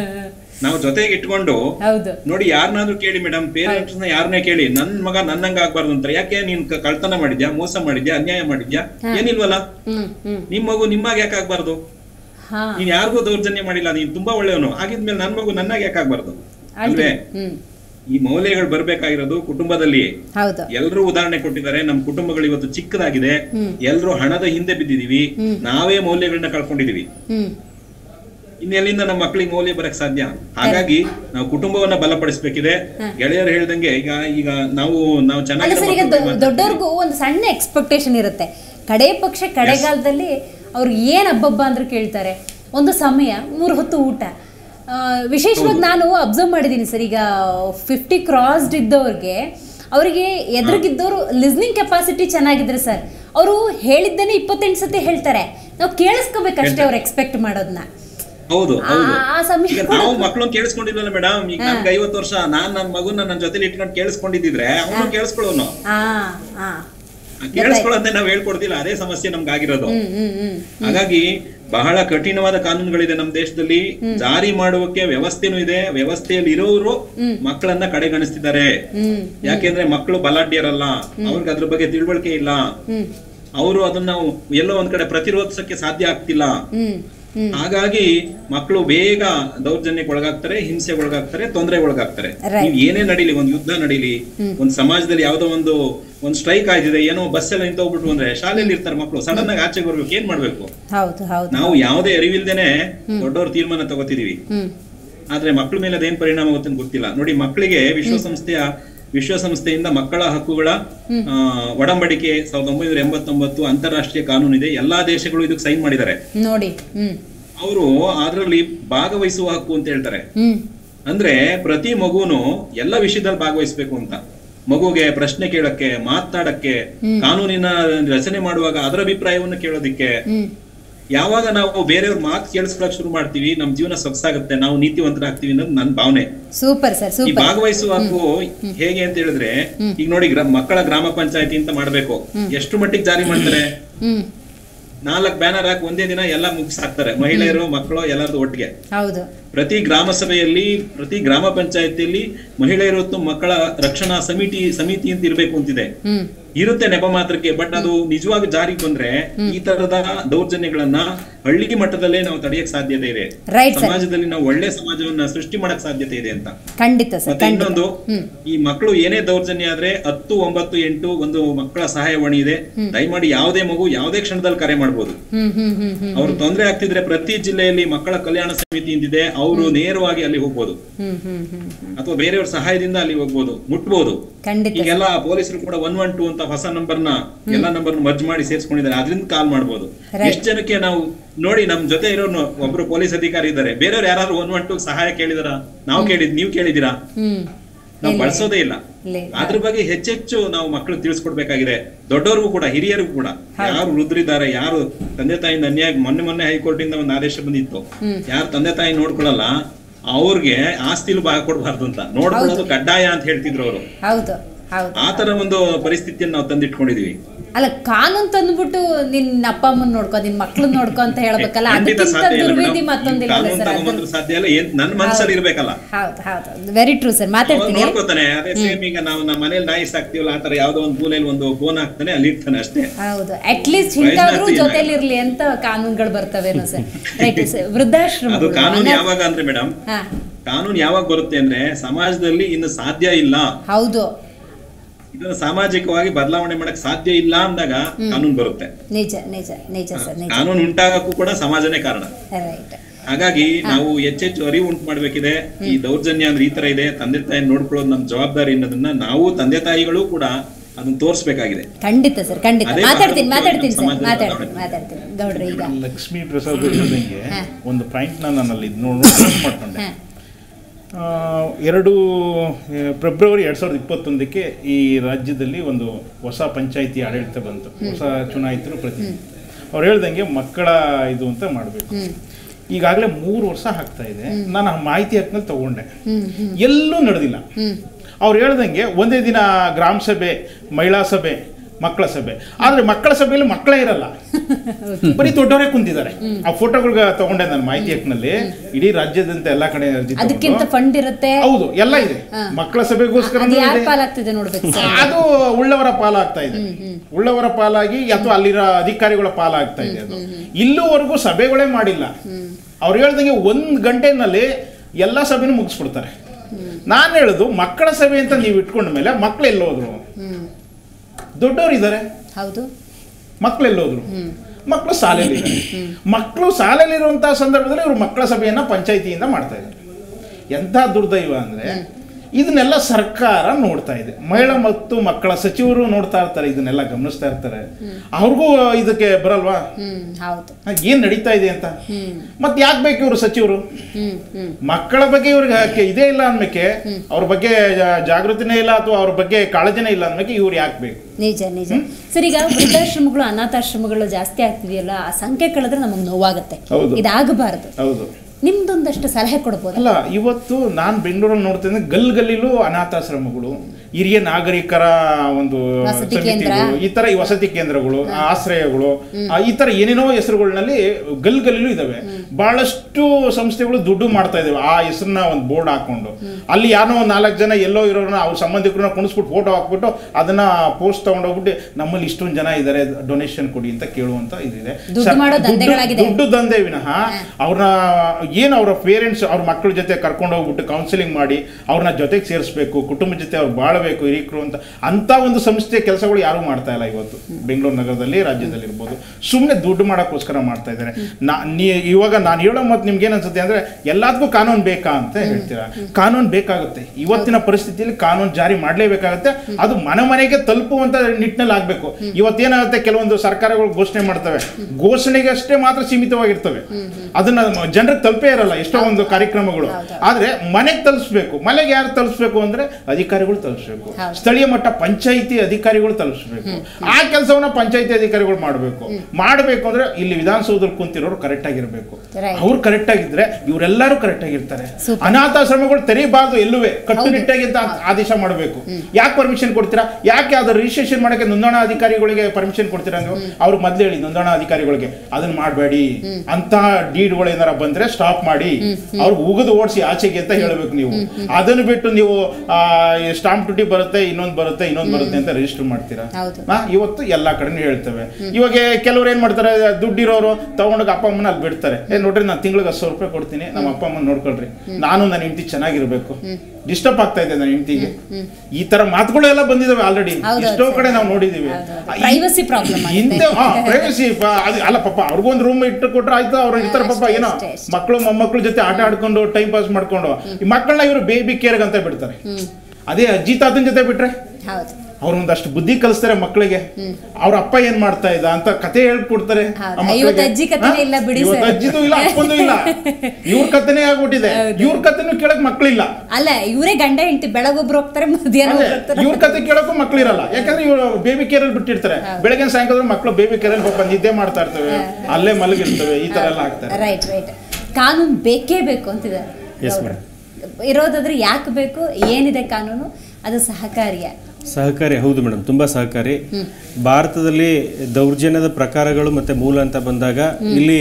ನಾವು ಜೊತೆಗೆ ಇಟ್ಕೊಂಡು ಹೌದು ನೋಡಿ ಯಾರನ್ನಾದ್ರೂ ಕೇಳಿ ಮೇಡಮ್ ಪೇರೆಂಟ್ಸ್ ನ ಯಾರನ್ನೇ ಕೇಳಿ ನನ್ ಮಗ ನನ್ನಂಗ ಆಗ್ಬಾರ್ದು ಅಂತಾರೆ ಯಾಕೆ ನೀನ್ ಕ- ಕಳ್ತನ ಮಾಡಿದ್ಯಾ ಮೋಸ ಮಾಡಿದ್ಯಾ ಅನ್ಯಾಯ ಮಾಡಿದ್ಯಾ ಏನಿಲ್ವಲ್ಲ ಹ್ಮ್ ಹ್ಮ್ ನಿಮ್ ಮಗು ನಿಮ್ಮಾಗ ಯಾಕೆ ಆಗ್ಬಾರ್ದು ಹಾ ನೀನ್ ಯಾರಿಗೂ ದೌರ್ಜನ್ಯ ಮಾಡಿಲ್ಲ ನೀನ್ ತುಂಬಾ ಒಳ್ಳೆಯವನು ಆಗಿದ್ಮೇಲೆ ನನ್ ಮಗು ನನ್ನಾಗ ಯಾಕೆ ಆಗ್ಬಾರ್ದು ಅಲ್ವೇ ಹ್ಮ್ ಈ ಮೌಲ್ಯಗಳು ಬರ್ಬೇಕಾಗಿರೋದು ಕುಟುಂಬದಲ್ಲಿ ಹೌದು ಎಲ್ರೂ ಉದಾಹರಣೆ ಕೊಟ್ಟಿದ್ದಾರೆ ನಮ್ ಕುಟುಂಬಗಳು ಇವತ್ತು ಚಿಕ್ಕದಾಗಿದೆ ಎಲ್ರೂ ಹಣದ ಹಿಂದೆ ಬಿದ್ದಿದೀವಿ ನಾವೇ ಮೌಲ್ಯಗಳನ್ನ ಕಳ್ಕೊಂಡಿದೀವಿ ಹ್ಮ್ ಇನ್ನೆಲ್ಲಿಂದ ನಮ್ಮ ಮಕ್ಕಳಿಗೆ ಮೌಲ್ಯ ಬರಕ್ ಸಾಧ್ಯ ಹಾಗಾಗಿ ನಾವು ಕುಟುಂಬವನ್ನ ಬಲಪಡಿಸ್ಬೇಕಿದೆ ಗೆಳೆಯರು ಹೇಳ್ದಂಗೆ ಈಗ ಈಗ ನಾವು ನಾವು ಅಲ್ಲ ಚೆನ್ನಾಗಿ ಸರ್ ಈಗ ದೊ- ದೊಡ್ಡವ್ರಿಗೂ ಒಂದು ಸಣ್ಣ ಎಕ್ಸ್ಪೆಕ್ಟೇಷನ್ ಇರುತ್ತೆ ಕಡೆ ಪಕ್ಷ ಕಡೆಗಾಲದಲ್ಲಿ ಅವ್ರು ಏನು ಹಬ್ಬಬ್ಬ ಅಂದ್ರೆ ಕೇಳ್ತಾರೆ ಒಂದು ಸಮಯ ಮೂರು ಹೊತ್ತು ಊಟ ಆ, ವಿಶೇಷವಾಗಿ ನಾನು ಅಬ್ಸರ್ವ್ ಮಾಡಿದ್ದೀನಿ ಸರ್ ಈಗ ಫಿಫ್ಟಿ ಕ್ರಾಸ್ಡ್ ಇದ್ದವ್ರಿಗೆ ಅವರಿಗೆ ಎದುರಿಗಿದ್ದವರು ಲಿಸ್ನಿಂಗ್ ಕೆಪಾಸಿಟಿ ಚೆನ್ನಾಗಿದ್ರೆ ಸರ್ ಅವರು ಹೇಳಿದ್ದನ್ನೇ ಇಪ್ಪತ್ತೆಂಟು ಸತಿ ಹೇಳ್ತಾರೆ ನಾವು ಕೇಳಿಸ್ಕೋಬೇಕಷ್ಟೇ ಅವ್ರು ಎಕ್ಸ್ಪೆಕ್ಟ್ ಮಾಡೋದನ್ನ ಹೌದು ಆ- ಹೌದು ಆ ಸಮಯ ಈಗ ನಾವು ಮಕ್ಕಳನ್ನ ಕೇಳಿಸ್ಕೊಂಡಿದ್ವಲ್ಲ ಮೇಡಮ್ ಈಗ ನನ್ಗೆ ಐವತ್ತು ವರ್ಷ ನಾನ್ ನನ್ನ ಮಗುನ ನನ್ನ ಜೊತೆಲಿ ಇಟ್ಕೊಂಡು ಕೇಳಿಸ್ಕೊಂಡಿದ್ರೆ ಅವನು ಕೇಳಿಸ್ಕೊಳ್ಳೋನು ಆ ಆ ಕೇಳಿಸ್ಕೊಳ್ಳೋದೇ ನಾವ್ ಹೇಳ್ಕೊಡ್ತಿಲ್ಲ ಅದೇ ಸಮಸ್ಯೆ ನಮ್ಗೆ ಆಗಿರೋದು ಹ್ಮ್ ಹ್ಮ್ ಹ್ಮ್ ಹಾಗಾಗಿ ಬಹಳ ಕಠಿಣವಾದ ಕಾನೂನುಗಳಿದೆ ನಮ್ಮ ದೇಶದಲ್ಲಿ ಜಾರಿ ಮಾಡುವಕ್ಕೆ ವ್ಯವಸ್ಥೆನೂ ಇದೆ ವ್ಯವಸ್ಥೆಯಲ್ಲಿ ಇರೋರು ಮಕ್ಕಳನ್ನ ಕಡೆಗಣಿಸ್ತಿದ್ದಾರೆ ಹ್ಮ್ ಯಾಕೆಂದ್ರೆ ಮಕ್ಕಳು ಬಲಾಢ್ಯರಲ್ಲ ಅವ್ರಿಗೆ ಅದ್ರ ಬಗ್ಗೆ ತಿಳುವಳಿಕೆ ಇಲ್ಲ ಹ್ಮ್ ಅವರು ಅದನ್ನ ಎಲ್ಲೋ ಒಂದ್ ಕಡೆ ಪ್ರತಿರೋಧಿಸಕ್ಕೆ ಸಾಧ್ಯ ಆಗ್ತಿಲ್ಲ ಹ್ಮ್ ಹ್ಮ್ ಹಾಗಾಗಿ ಮಕ್ಕಳು ಬೇಗ ದೌರ್ಜನ್ಯಕ್ಕೆ ಒಳಗಾಗ್ತಾರೆ ಹಿಂಸೆಗೆ ಒಳಗಾಗ್ತಾರೆ ತೊಂದರೆಗೆ ಒಳಗಾಗ್ತಾರೆ Right. ನೀವ್ ಏನೇ ನಡೀಲಿ ಒಂದ್ ಯುದ್ಧ ನಡೀಲಿ ಒಂದ್ ಸಮಾಜದಲ್ಲಿ ಯಾವ್ದೋ ಒಂದು ಒಂದ್ ಸ್ಟ್ರೈಕ್ ಆಗಿದೆ ಏನೋ ಬಸ್ ಎಲ್ಲ ನಿಂತೋಗ್ಬಿಟ್ರು ಅಂದ್ರೆ ಶಾಲೆಯಲ್ಲಿ ಇರ್ತಾರೆ ಮಕ್ಕಳು ಸಡನ್ ಆಗಿ ಆಚೆಗೆ ಬರ್ಬೇಕು ಏನ್ ಮಾಡ್ಬೇಕು ಹೌದು ಹೌದು ನಾವು ಯಾವುದೇ ಅರಿವಿಲ್ದೇನೆ ದೊಡ್ಡವ್ರ ತೀರ್ಮಾನ ತಗೋತಿದೀವಿ ಹ್ಮ್ ಆದ್ರೆ ಮಕ್ಕಳ ಮೇಲೆ ಅದೇನ್ ಪರಿಣಾಮ ಆಗುತ್ತೆ ಅಂತ ಗೊತ್ತಿಲ್ಲ ನೋಡಿ ಮಕ್ಕಳಿಗೆ ವಿಶ್ವಸಂಸ್ಥೆಯ ವಿಶ್ವಸಂಸ್ಥೆಯಿಂದ ಮಕ್ಕಳ ಹಕ್ಕುಗಳ ಆ, ಒಡಂಬಡಿಕೆ ಸಾವಿರದ ಒಂಬೈನೂರ ಎಂಬತ್ತೊಂಬತ್ತು ಅಂತಾರಾಷ್ಟ್ರೀಯ ಕಾನೂನಿದೆ ಎಲ್ಲಾ ದೇಶಗಳು ಇದಕ್ಕೆ ಸೈನ್ ಮಾಡಿದ್ದಾರೆ ನೋಡಿ ಹ್ಮ್ ಅವರು ಅದರಲ್ಲಿ ಭಾಗವಹಿಸುವ ಹಕ್ಕು ಅಂತ ಹೇಳ್ತಾರೆ ಹ್ಮ್ ಅಂದ್ರೆ ಪ್ರತಿ ಮಗುನು ಎಲ್ಲ ವಿಷಯದಲ್ಲಿ ಭಾಗವಹಿಸ್ಬೇಕು ಅಂತ ಮಗುಗೆ ಪ್ರಶ್ನೆ ಕೇಳಕ್ಕೆ ಮಾತನಾಡಕ್ಕೆ ಕಾನೂನಿನ ರಚನೆ ಮಾಡುವಾಗ ಅದರ ಅಭಿಪ್ರಾಯವನ್ನು ಕೇಳೋದಿಕ್ಕೆ ಹ್ಮ್ ಯಾವಾಗ ನಾವು ಬೇರೆಯವ್ರ ಮಾತು ಕೇಳಿಸ್ಕೊಳಕ್ ಶುರು ಮಾಡ್ತೀವಿ ನಮ್ ಜೀವನ ಸೊಗಸಾಗುತ್ತೆ ನಾವು ನೀತಿವಂತರಾಗ್ತೀವಿ ಅನ್ನೋದು ನನ್ನ ಭಾವನೆ ಸೂಪರ್ ಸರ್ ಈ ಸೂಪರ್ ಭಾಗವಹಿಸುವ ಹಕ್ಕು ಹೇಗೆ ಅಂತ ಹೇಳಿದ್ರೆ ಈಗ ನೋಡಿ ಗ್ರಾ- ಮಕ್ಕಳ ಗ್ರಾಮ ಪಂಚಾಯತಿ ಅಂತ ಮಾಡ್ಬೇಕು ಎಷ್ಟು ಮಟ್ಟಿಗೆ ಜಾರಿ ಮಾಡ್ತಾರೆ ಹ್ಮ್ ನಾಲ್ಕು ಬ್ಯಾನರ್ ಹಾಕಿ ಒಂದೇ ದಿನ ಎಲ್ಲ ಮುಗಿಸಾಕ್ತಾರೆ ಮಹಿಳೆಯರು ಮಕ್ಕಳು ಎಲ್ಲರದು ಒಟ್ಟಿಗೆ ಹೌದು ಪ್ರತಿ ಗ್ರಾಮ ಸಭೆಯಲ್ಲಿ ಪ್ರತಿ ಗ್ರಾಮ ಪಂಚಾಯತಿಯಲ್ಲಿ ಮಹಿಳೆಯರು ಮತ್ತು ಮಕ್ಕಳ ರಕ್ಷಣಾ ಸಮಿತಿ ಸಮಿತಿ ಅಂತ ಇರ್ಬೇಕು ಅಂತಿದೆ ಹ್ಮ್ ಇರುತ್ತೆ ನೆಪ ಮಾತ್ರಕ್ಕೆ ಬಟ್ ಅದು ನಿಜವಾಗಿ ಜಾರಿಗೆ ಬಂದ್ರೆ ಈ ತರದ ದೌರ್ಜನ್ಯಗಳನ್ನ ಹಳ್ಳಿ ಮಟ್ಟದಲ್ಲೇ ನಾವು ತಡೆಯಕ್ ಸಾಧ್ಯತೆ ಇದೆ ರೈಟ್ ಸರ್ ಸಮಾಜದಲ್ಲಿ ನಾವು ಒಳ್ಳೆ ಸಮಾಜವನ್ನ ಸೃಷ್ಟಿ ಮಾಡಕ್ ಸಾಧ್ಯತೆ ಇದೆ ಅಂತ ಖಂಡಿತ ಸರ್ ಮತ್ತೆ ಖಂಡಿತ ಇನ್ನೊಂದು ಈ ಮಕ್ಕಳು ಏನೇ ದೌರ್ಜನ್ಯ ಆದ್ರೆ ಹತ್ತು ಒಂಬತ್ತು ಎಂಟು ಒಂದು ಮಕ್ಕಳ ಸಹಾಯವಾಣಿ ಇದೆ ದಯಮಾಡಿ ಯಾವುದೇ ಮಗು ಯಾವುದೇ ಕ್ಷಣದಲ್ಲಿ ಕರೆ ಮಾಡಬಹುದು ಹ್ಮ್ ಹ್ಮ್ ಹ್ಮ್ ಹ್ಮ್ ಅವ್ರು ತೊಂದರೆ ಆಗ್ತಿದ್ರೆ ಪ್ರತಿ ಜಿಲ್ಲೆಯಲ್ಲಿ ಮಕ್ಕಳ ಕಲ್ಯಾಣ ಸಮಿತಿ ಅಂತಿದೆ ಅವರು ನೇರವಾಗಿ ಅಲ್ಲಿ ಹೋಗ್ಬೋದು ಹ್ಮ್ ಹ್ಮ್ ಹ್ಮ್ ಅಥವಾ ಬೇರೆಯವ್ರ ಸಹಾಯದಿಂದ ಅಲ್ಲಿ ಹೋಗ್ಬೋದು ಮುಟ್ಬೋದು ಖಂಡಿತ ಈಗೆಲ್ಲ ಪೊಲೀಸರು ಕೂಡ ಒನ್ ಒನ್ ಟೂ ಅಂತ ಹೊಸ ನಂಬರ್ ನ ಎಲ್ಲಾ ನಂಬರ್ ಮರ್ಜ್ ಮಾಡಿ ಸೇರ್ಸ್ಕೊಂಡಿದ್ದಾರೆ ಅದರಿಂದ ಕಾಲ್ ಮಾಡ್ಬೋದು Right. ಎಷ್ಟು ಜನಕ್ಕೆ ನಾವು ನೋಡಿ ನಮ್ ಜೊತೆ ಇರೋನು ಒಬ್ರು ಪೊಲೀಸ್ ಅಧಿಕಾರಿ ಇದ್ದಾರೆ ಬೇರೆಯವ್ರು ಯಾರಾದ್ರೂ ಒನ್ ಒನ್ ಟೂ ಸಹಾಯ ಕೇಳಿದಾರ ನಾವು ಕೇಳಿದ್ ನೀವು ಕೇಳಿದಿರಾ ಹ್ಮ್ ನಾವು ಬಳಸೋದೇ ಇಲ್ಲ ಇಲ್ಲ ಅದ್ರ ಬಗ್ಗೆ ಹೆಚ್ಚೆಚ್ಚು ನಾವು ಮಕ್ಕಳು ತಿಳಿಸ್ಕೊಡ್ಬೇಕಾಗಿದೆ ದೊಡ್ಡವ್ರಿಗೂ ಕೂಡ ಹಿರಿಯರಿಗೂ ಕೂಡ ಯಾರು ವೃದ್ಧರಿದ್ದಾರೆ ಯಾರು ತಂದೆ ತಾಯಿಯಿಂದ ಅನ್ಯಾಯ ಮೊನ್ನೆ ಮೊನ್ನೆ ಹೈಕೋರ್ಟ್ ಇಂದ ಒಂದು ಆದೇಶ ಬಂದಿತ್ತು ಯಾರು ತಂದೆ ತಾಯಿ ನೋಡ್ಕೊಳಲ್ಲ ಅವ್ರಿಗೆ ಆಸ್ತಿಲು ಭಾಗ ಕೊಡ್ಬಾರ್ದು ಅಂತ ನೋಡ್ಕೊಳ್ಳೋದು ಕಡ್ಡಾಯ ಅಂತ ಹೇಳ್ತಿದ್ರು ಅವರು ಹೌದು ಹೌದು ಆ ತರ ಒಂದು ಪರಿಸ್ಥಿತಿಯನ್ನು ನಾವು ತಂದಿಟ್ಕೊಂಡಿದೀವಿ ಅಲ್ಲ ಕಾನೂನ್ ತಂದ್ಬಿಟ್ಟು ನಿನ್ನ ಅಪ್ಪ ಅಮ್ಮನ್ ನೋಡ್ಕೊ ನಿನ್ ಮಕ್ಳನ್ನ ನೋಡ್ಕೊ ಅಂತ ಹೇಳ್ಬೇಕಲ್ಲ ಖಂಡಿತ ಅದಕ್ಕಿಂತ ಸಾಧ್ಯ ಇಲ್ಲ ದುರ್ವಿಧಿ ಮೇಡಮ್. ಈ ಮತ್ತೊಂದಿಲ್ಲ ಕಾನೂನು ಸರ್ ಅದು ತಗೊಂಬಂದ್ರೆ ಸಾಧ್ಯ ಇಲ್ಲ ಏನ್ ನನ್ನ ಮನ್ಸಲ್ಲಿ ಇರ್ಬೇಕಲ್ಲ ಹೌದು ಹೌದು ವೆರಿ ಟ್ರೂ ಸರ್ ಅವ್ನು ಮಾತಾಡ್ತೀನಿ ನೋಡ್ಕೋತಾನೆ ಅದೇ ಸೇಮ್ ಈಗ ನಾವು ನಮ್ಮ ಮನೇಲಿ ನಾಯಿ ಸಾಕ್ತಿವಲ್ಲ ಆ ತರ ಯಾವ್ದೋ ಒಂದು ಮೂಲೆಯಲ್ಲಿ ಒಂದು ಫೋನ್ ಹಾಕ್ತಾನೆ ಅಲ್ಲಿ ಇರ್ತಾನೆ ಅಷ್ಟೇ ಹೌದು ಅಟ್ಲೀಸ್ಟ್ ಪ್ರಯೋಜನ ಹಿಂಗಾದ್ರೂ ಆಗ್ತಿಲ್ಲ. ಜೊತೆಲಿರ್ಲಿ ಅಂತ ಕಾನೂನುಗಳು ಬರ್ತವೇನೋ ಸರ್ ರೈಟ್ ಸರ್ ವೃದ್ಧಾಶ್ರಮ ಅದು ಕಾನೂನು ಯಾವಾಗ ಅಂದ್ರೆ ಮೇಡಮ್ ಹಾ ಕಾನೂನು ಯಾವಾಗ ಬರುತ್ತೆ ಅಂದ್ರೆ ಸಮಾಜದಲ್ಲಿ ಇನ್ನು ಸಾಧ್ಯ ಇಲ್ಲ ಹೌದು ಇದನ್ನ ಸಾಮಾಜಿಕವಾಗಿ ಬದಲಾವಣೆ ಮಾಡಕ್ ಸಾಧ್ಯ ಇಲ್ಲ ಅಂದಾಗ ಕಾನೂನು ಬರುತ್ತೆ ನಿಜ ನಿಜ ನಿಜ ಸರ್ ನಿಜ ಕಾನೂನು ಉಂಟಾಗಕ್ಕೂ ಕೂಡ ಸಮಾಜನೇ ಕಾರಣ ರೈಟ್ ಹಾಗಾಗಿ ನಾವು ಹೆಚ್ಚೆಚ್ಚು ಅರಿವು ಉಂಟು ಮಾಡ್ಬೇಕಿದೆ ಈ ದೌರ್ಜನ್ಯ ಅಂದ್ರೆ ಈ ತರ ಇದೆ ತಂದೆ ತಾಯಿ ನೋಡ್ಕೊಳ್ಳೋದು ನಮ್ ಜವಾಬ್ದಾರಿ ಅನ್ನೋದನ್ನ ನಾವು ತಂದೆ ತಾಯಿಗಳು ಕೂಡ ಅದನ್ನ ತೋರಿಸ್ಬೇಕಾಗಿದೆ ಖಂಡಿತ ಸರ್ ಖಂಡಿತ ಅದೇ ಮಾತಾಡ್ತೀನಿ ಭಾಳ ಮಾತಾಡ್ತೀನಿ ಮುಖ್ಯ ಸರ್ ನಮ್ಮ ಮಾತಾಡ್ತೀನಿ ಸಮಾಜದ ಮಾತಾಡ್ತೀನಿ ಗೌಡ್ರೆ ಈಗ ಲಕ್ಷ್ಮೀ ಪ್ರಸಾದ್ ಹೇಳಿದಂಗೆ ಹಾ. ಒಂದು ಪಾಯಿಂಟ್ನ ನಾನು ಅಲ್ಲಿ ನೋಡಿ ನೋಟ್ ಮಾಡ್ಕೊಂಡೆ ಹಾ ಆ, ಎರಡು ಆ, ಫೆಬ್ರವರಿ ಎರಡು ಸಾವಿರದ ಇಪ್ಪತ್ತೊಂದಕ್ಕೆ ಈ ರಾಜ್ಯದಲ್ಲಿ ಒಂದು ಹೊಸ ಪಂಚಾಯಿತಿ ಆಡಳಿತ ಬಂತು ಹೊಸ ಚುನಾಯಿತರು ಪ್ರತಿನಿಧಿ ಅವ್ರು ಹೇಳ್ದಂಗೆ ಮಕ್ಕಳ ಇದು ಅಂತ ಮಾಡಬೇಕು ಈಗಾಗಲೇ ಮೂರು ವರ್ಷ ಆಗ್ತಾ ಇದೆ ನಾನು ಆ ಮಾಹಿತಿ ಹಕ್ನಲ್ಲಿ ತಗೊಂಡೆ ಎಲ್ಲೂ ನಡೆದಿಲ್ಲ ಅವ್ರು ಹೇಳ್ದಂಗೆ ಒಂದೇ ದಿನ ಗ್ರಾಮ ಸಭೆ ಮಹಿಳಾ ಸಭೆ ಮಕ್ಕಳ ಸಭೆ ಆದ್ರೆ ಮಕ್ಕಳ ಸಭೆಯಲ್ಲಿ ಮಕ್ಕಳೇ ಇರಲ್ಲ ಬರೀ ದೊಡ್ಡವರೇ ಕುಂತಿದ್ದಾರೆ ಆ ಫೋಟೋಗಳು ತಗೊಂಡೆ ನಾನು ಮಾಹಿತಿ ಹಕ್ನಲ್ಲಿ ಇಡೀ ರಾಜ್ಯದಂತ ಎಲ್ಲಾ ಕಡೆ ಅರ್ಜಿ ತಗೊಂಡು. ಅದಕ್ಕಿಂತ ಫಂಡ್ ಇರುತ್ತೆ ಹೌದು ಎಲ್ಲ ಇದೆ ಮಕ್ಕಳ ಸಭೆಗೋಸ್ಕರ ಅದು ಯಾರ ಪಾಲಾಗ್ತಿದೆ ನೋಡ್ಬೇಕು ಸರ್ ಅದು ಉಳ್ಳವರ ಪಾಲಾಗ್ತಾ ಇದೆ ಉಳ್ಳವರ ಪಾಲಾಗಿ ಅಥವಾ ಅಲ್ಲಿರೋ ಅಧಿಕಾರಿಗಳ ಪಾಲಾಗ್ತಾ ಇದೆ ಅದು ಇಲ್ಲೂವರೆಗೂ ಸಭೆಗಳೇ ಮಾಡಿಲ್ಲ ಅವ್ರು ಹೇಳ್ದಂಗೆ ಒಂದ್ ಗಂಟೆನಲ್ಲಿ ಎಲ್ಲ ಸಭೆನೂ ಮುಗಿಸ್ಬಿಡ್ತಾರೆ ನಾನು ಹೇಳುದು ಮಕ್ಕಳ ಸಭೆ ಅಂತ ನೀವು ಇಟ್ಕೊಂಡ ಮೇಲೆ ಮಕ್ಳು ಎಲ್ಲೋದ್ರು ದೊಡ್ಡವ್ರು ಇದ್ದಾರೆ ಹೌದು ಮಕ್ಳು ಎಲ್ಲೋದ್ರು ಮಕ್ಕಳು ಶಾಲೆಯಲ್ಲಿ ಮಕ್ಕಳು ಶಾಲೆಯಲ್ಲಿರುವಂತಹ ಸಂದರ್ಭದಲ್ಲಿ ಇವರು ಮಕ್ಕಳ ಸಭೆಯನ್ನ ಪಂಚಾಯಿತಿಯಿಂದ ಮಾಡ್ತಾ ಇದ್ದಾರೆ ಎಂಥ ದುರ್ದೈವ ಅಂದ್ರೆ ಇದನ್ನೆಲ್ಲ ಸರ್ಕಾರ ನೋಡ್ತಾ ಇದೆ ಮಹಿಳಾ ಮತ್ತು ಮಕ್ಕಳ ಸಚಿವರು ನೋಡ್ತಾ ಇರ್ತಾರೆ ಇದನ್ನೆಲ್ಲ ಗಮನಿಸ್ತಾ ಇರ್ತಾರೆ ಅವ್ರಿಗೂ ಇದಕ್ಕೆ ಬರಲ್ವಾ ಹ್ಮ್ ಹೌದು ಏನ್ ನಡೀತಾ ಇದೆ ಅಂತ ಮತ್ತೆ ಯಾಕೆ ಬೇಕು ಇವರು ಸಚಿವರು ಹ್ಮ್ ಹ್ಮ್ ಮಕ್ಕಳ ಬಗ್ಗೆ ಇವ್ರಿಗೆ ಯಾಕೆ ಇದೇ ಇಲ್ಲ ಅನ್ಮೇಕೆ ಅವ್ರ ಬಗ್ಗೆ ಜಾ- ಜಾಗೃತಿನೇ ಇಲ್ಲ ಅಥವಾ ಅವ್ರ ಬಗ್ಗೆ ಕಾಳಜಿನೇ ಇಲ್ಲ ಅನ್ಮೇಕೆ ಇವ್ರು ಯಾಕೆ ಬೇಕು ನಿಜ ನಿಜ ಸರ್ ಈಗ ವೃದ್ಧಾಶ್ರಮಗಳು ಅನಾಥಾಶ್ರಮಗಳು ಜಾಸ್ತಿ ಆಗ್ತಿದೆಯಲ್ಲ ಆ ಸಂಖ್ಯೆ ಕಳೆದ್ರೆ ನಮಗೆ ನೋವಾಗುತ್ತೆ ಹೌದು. ಇದಾಗಬಾರದು ಹೌದು ನಿಮ್ದೊಂದಷ್ಟು ಸಲಹೆ ಕೊಡ್ಬೋದು ಅಲ್ಲ ಇವತ್ತು ನಾನು ಬೆಂಗಳೂರಲ್ಲಿ ನೋಡ್ತೇನೆ ಗಲ್ ಗಲ್ಲಿಲೂ ಅನಾಥಾಶ್ರಮಗಳು ಹಿರಿಯ ನಾಗರಿಕರ ಒಂದು ವಸತಿ ಕೇಂದ್ರ. ಸಮಿತಿಗಳು ಈ ತರ ಈ ವಸತಿ ಕೇಂದ್ರಗಳು ಆಶ್ರಯಗಳು ಆ, ಈ ತರ ಏನೇನೋ ಹೆಸರುಗಳಲ್ಲಿ ಗಲ್ ಗಲ್ಲಿಲೂ ಇದಾವೆ ಬಹಳಷ್ಟು ಸಂಸ್ಥೆಗಳು ದುಡ್ಡು ಮಾಡ್ತಾ ಇದಾವೆ ಆ ಹೆಸರನ್ನ ಒಂದು ಬೋರ್ಡ್ ಹಾಕೊಂಡು ಅಲ್ಲಿ ಯಾರೋ ಒಂದು ನಾಲ್ಕು ಜನ ಎಲ್ಲೋ ಇರೋರನ್ನ ಅವ್ರ ಸಂಬಂಧಿಕರನ್ನ ಕುಣಿಸ್ಬಿಟ್ಟು ಫೋಟೋ ಹಾಕ್ಬಿಟ್ಟು ಅದನ್ನ ಪೋಸ್ಟ್ ತಗೊಂಡೋಗ್ಬಿಟ್ಟು ನಮ್ಮಲ್ಲಿ ಇಷ್ಟೊಂದು ಜನ ಇದ್ದಾರೆ ಡೊನೇಷನ್ ಕೊಡಿ ಅಂತ ಕೇಳುವಂತ ಇದಿದೆ ದುಡ್ಡು ಸರ್- ಮಾಡೋ ದುಡ್ಡು- ದಂಧೆಗಳಾಗಿದೆ. ದುಡ್ಡು ದಂಧೆ ವಿನಃ ಅವ್ರನ್ನ ಏನು ಅವರ ಪೇರೆಂಟ್ಸ್ ಅವ್ರ ಮಕ್ಕಳ ಜೊತೆ ಕರ್ಕೊಂಡು ಹೋಗ್ಬಿಟ್ಟು ಕೌನ್ಸಿಲಿಂಗ್ ಮಾಡಿ ಅವ್ರನ್ನ ಜೊತೆಗೆ ಸೇರಿಸ್ಬೇಕು ಕುಟುಂಬ ಜೊತೆ ಅವ್ರು ಬಾಳಬೇಕು ಹಿರಿಕರು ಅಂತ ಅಂತ ಒಂದು ಸಂಸ್ಥೆ ಕೆಲಸಗಳು ಯಾರು ಮಾಡ್ತಾ ಇಲ್ಲ ಇವತ್ತು ಬೆಂಗಳೂರು ನಗರದಲ್ಲಿ ರಾಜ್ಯದಲ್ಲಿ ಇರ್ಬೋದು ಸುಮ್ಮನೆ ದುಡ್ಡು ಮಾಡೋಕ್ಕೋಸ್ಕರ ಮಾಡ್ತಾ ಇದ್ದಾರೆ ನಾ ನೀ ಇವಾಗ ನಾನು ಹೇಳೋ ಮತ್ತೆ ನಿಮ್ಗೆ ಏನು ಅನ್ಸುತ್ತೆ ಅಂದ್ರೆ ಎಲ್ಲದಕ್ಕೂ ಕಾನೂನು ಬೇಕಾ ಅಂತ ಹೇಳ್ತೀರಾ ಕಾನೂನು ಬೇಕಾಗುತ್ತೆ ಇವತ್ತಿನ ಪರಿಸ್ಥಿತಿಯಲ್ಲಿ ಕಾನೂನು ಜಾರಿ ಮಾಡಲೇಬೇಕಾಗುತ್ತೆ ಅದು ಮನೆ ಮನೆಗೆ ತಲುಪುವಂತ ನಿಟ್ಟಿನಲ್ಲಿ ಆಗ್ಬೇಕು ಇವತ್ತೇನಾಗುತ್ತೆ ಕೆಲವೊಂದು ಸರ್ಕಾರಗಳು ಘೋಷಣೆ ಮಾಡ್ತವೆ ಘೋಷಣೆಗೆ ಅಷ್ಟೇ ಮಾತ್ರ ಸೀಮಿತವಾಗಿರ್ತವೆ ಅದನ್ನ ಜನರಿಗೆ ತಲುಪೇ ಇರಲ್ಲ ಎಷ್ಟೋ ಒಂದು ಕಾರ್ಯಕ್ರಮಗಳು ಆದ್ರೆ ಮನೆಗೆ ತಲುಪಿಸ್ಬೇಕು ಮನೆಗೆ ಯಾರು ತಲುಪಿಸ್ಬೇಕು ಅಂದ್ರೆ ಅಧಿಕಾರಿಗಳು ತಲುಪಿಸ್ಬೇಕು ಹೌದು. ಸ್ಥಳೀಯ ಮಟ್ಟ ಪಂಚಾಯಿತಿ ಅಧಿಕಾರಿಗಳು ತಲುಪಿಸ್ಬೇಕು ಆ ಕೆಲಸವನ್ನ ಪಂಚಾಯಿತಿ ಅಧಿಕಾರಿಗಳು ಮಾಡಬೇಕು ಮಾಡಬೇಕು ಅಂದ್ರೆ ಇಲ್ಲಿ ವಿಧಾನಸೌಧದಲ್ಲಿ ಕುಂತಿರೋರು ಕರೆಕ್ಟ್ ಆಗಿರ್ಬೇಕು Right. ಅವ್ರು ಕರೆಕ್ಟ್ ಆಗಿದ್ರೆ ಇವರೆಲ್ಲರೂ ಕರೆಕ್ಟ್ ಆಗಿರ್ತಾರೆ Super. ಅನಾಥಾಶ್ರಮಗಳು ತೆರೀಬಾರ್ದು ಎಲ್ಲುವೆ ಕಟ್ಟುನಿಟ್ಟಾಗಿ ಅಂತ ಆದೇಶ ಮಾಡಬೇಕು ಯಾಕೆ ಪರ್ಮಿಷನ್ ಕೊಡ್ತೀರಾ ಯಾಕೆ ಅದ್ರ ರಿಜಿಸ್ಟ್ರೇಷನ್ ಮಾಡಕ್ಕೆ ನೋಂದಣಾ ಅಧಿಕಾರಿಗಳಿಗೆ ಪರ್ಮಿಷನ್ ಕೊಡ್ತೀರಾ ನೀವು ಅವ್ರು ಮೊದ್ಲು ಹೇಳಿ ನೋಂದಣಾ ಅಧಿಕಾರಿಗಳಿಗೆ ಅದನ್ನ ಮಾಡಬೇಡಿ ಅಂತ ಡೀಡ್ಗಳು ಏನಾರ ಬಂದ್ರೆ ಸ್ಟಾಪ್ ಮಾಡಿ ಅವ್ರಿಗೆ ಉಗಿದು ಓಡಿಸಿ ಆಚೆಗೆ ಅಂತ ಹೇಳಬೇಕು ನೀವು ಅದನ್ನು ಬಿಟ್ಟು ನೀವು ಸ್ಟಾಂಪ್ ಡ್ಯೂಟಿ ಬರುತ್ತೆ ಇನ್ನೊಂದು ಬರುತ್ತೆ ಇನ್ನೊಂದು ಬರುತ್ತೆ ಅಂತ ರಿಜಿಸ್ಟರ್ ಮಾಡ್ತೀರಾ ಹೌದು. ಆ, ಇವತ್ತು ಎಲ್ಲಾ ಕಡೆನೂ ಹೇಳ್ತೇವೆ ಇವಾಗ ಕೆಲವ್ರು ಏನ್ ಮಾಡ್ತಾರೆ ದುಡ್ಡಿರೋರು ತಗೊಂಡೋಗಿ ಅಪ್ಪ ಅಮ್ಮನ ಅಲ್ಲಿ ಬಿಡ್ತಾರೆ ಏ ನೋಡ್ರಿ ನಾನು ತಿಂಗಳಿಗೆ ಹತ್ತು ಸಾವಿರ ರೂಪಾಯಿ ಕೊಡ್ತೀನಿ ನಮ್ಮ ಅಪ್ಪ ಅಮ್ಮನ ನೋಡ್ಕೊಳ್ರಿ ನಾನು ನನ್ನ ಹೆಂಡತಿ ಚೆನ್ನಾಗಿರ್ಬೇಕು ಡಿಸ್ಟರ್ಬ್ ಆಗ್ತಾ ಇದೆ ನನ್ನ ಹೆಂಡತಿಗೆ ಈ ತರ ಮಾತುಗಳು ಎಲ್ಲ ಬಂದಿದಾವೆ ಆಲ್ರೆಡಿ ಹೌದು, ಎಷ್ಟೋ ಸರ್. ಕಡೆ ನಾವು ನೋಡಿದೀವಿ ಹೌದು, ಹೌದು. Privacy problem ಆಗುತ್ತೆ. ಇಂಥ ಪ್ರೈವಸಿ ಅಲ್ಲ ಪಾಪ ಅವ್ರಿಗೊಂದು ರೂಮ್ ಇಟ್ಟು ಕೊಟ್ರೆ ಆಯ್ತು ಅವ್ರು ಇರ್ತಾರೆ ಪಾಪ ಅಷ್ಟೇ, ಏನೋ ಅಷ್ಟೇ, ಅಷ್ಟೇ. ಮಕ್ಕಳು ಮೊಮ್ಮಕ್ಕಳ ಜೊತೆ ಆಟ ಆಡ್ಕೊಂಡು ಟೈಮ್ ಪಾಸ್ ಮಾಡ್ಕೊಂಡು ಈ ಮಕ್ಕಳನ್ನ ಇವರು ಬೇಬಿ ಕೇರ್ ಅಂತ ಬಿಡ್ತಾರೆ ಅದೇ ಅಜ್ಜಿ ತಾತನ ಜೊತೆ ಬಿಟ್ರೆ ಹೌದು ಅವ್ರೊಂದಷ್ಟು ಬುದ್ಧಿ ಕಲಿಸ್ತಾರೆ ಮಕ್ಕಳಿಗೆ ಅವ್ರ ಅಪ್ಪ ಏನ್ ಮಾಡ್ತಾ ಇದ್ದ ಅಂತ ಕತೆ ಹೇಳ್ಕೊಡ್ತಾರೆ ಆ ಹೌದು. ಮಕ್ಳಿಗೆ. ಇವತ್ತು ಅಜ್ಜಿ ಕಥೆನೇ ಇಲ್ಲ ಬಿಡಿ ಇವತ್ತು ಸರ್. ಅಜ್ಜಿದು ಇಲ್ಲ ಅಪ್ಪಂದು ಇಲ್ಲ ಇವ್ರ ಕಥೆನೇ ಆಗ್ಬಿಟ್ಟಿದೆ ಇವ್ರ ಕಥೆನೂ ಕೇಳಕ್ ಮಕ್ಳಿಲ್ಲ ಅಲ್ಲ ಇವರೇ ಗಂಡ ಹೆಂಡತಿ ಬೆಳಗೊಬ್ರು ಹೋಗ್ತಾರೆ ಮಧ್ಯಾಹ್ನ ಅದೇ ಹೋಗ್ತಾರೆ ಇವ್ರ ಕತೆ ಕೇಳಕ್ಕೂ ಮಕ್ಳಿರಲ್ಲ ಯಾಕಂದ್ರೆ ಇವ್ರು ಬೇಬಿ ಕೇರ್ ಅಲ್ಲಿ ಬಿಟ್ಟಿರ್ತಾರೆ ಬೆಳಗ್ಗೆ ಸಾಯಂಕಾಲ ಮಕ್ಕಳು ಬೇಬಿ ಕೇರ್ ಅಲ್ಲಿ ಪಾಪ ನಿದ್ದೆ ಮಾಡ್ತಾ ಇರ್ತವೆ ಅಲ್ಲೇ ಮಲಗಿರ್ತವೆ ಈ ತರ ಎಲ್ಲ ಆಗ್ತಾರೆ ರೈಟ್ ರೈಟ್ ಕಾನೂನು ಬೇಕೇ ಬೇಕು ಅಂತಿದ್ದಾರೆ Yes, ಹೌದು. ಇರೋದಾದ್ರೆ ಯಾಕೆ ಬೇಕು ಏನಿದೆ ಕಾನೂನು ಅದು ಸಹಕಾರಿಯ ಸಹಕಾರಿ ಹೌದು ಮೇಡಮ್ ತುಂಬ ಸಹಕಾರಿ ಭಾರತದಲ್ಲಿ ದೌರ್ಜನ್ಯದ ಪ್ರಕಾರಗಳು ಮತ್ತೆ ಮೂಲ ಅಂತ ಬಂದಾಗ ಇಲ್ಲಿ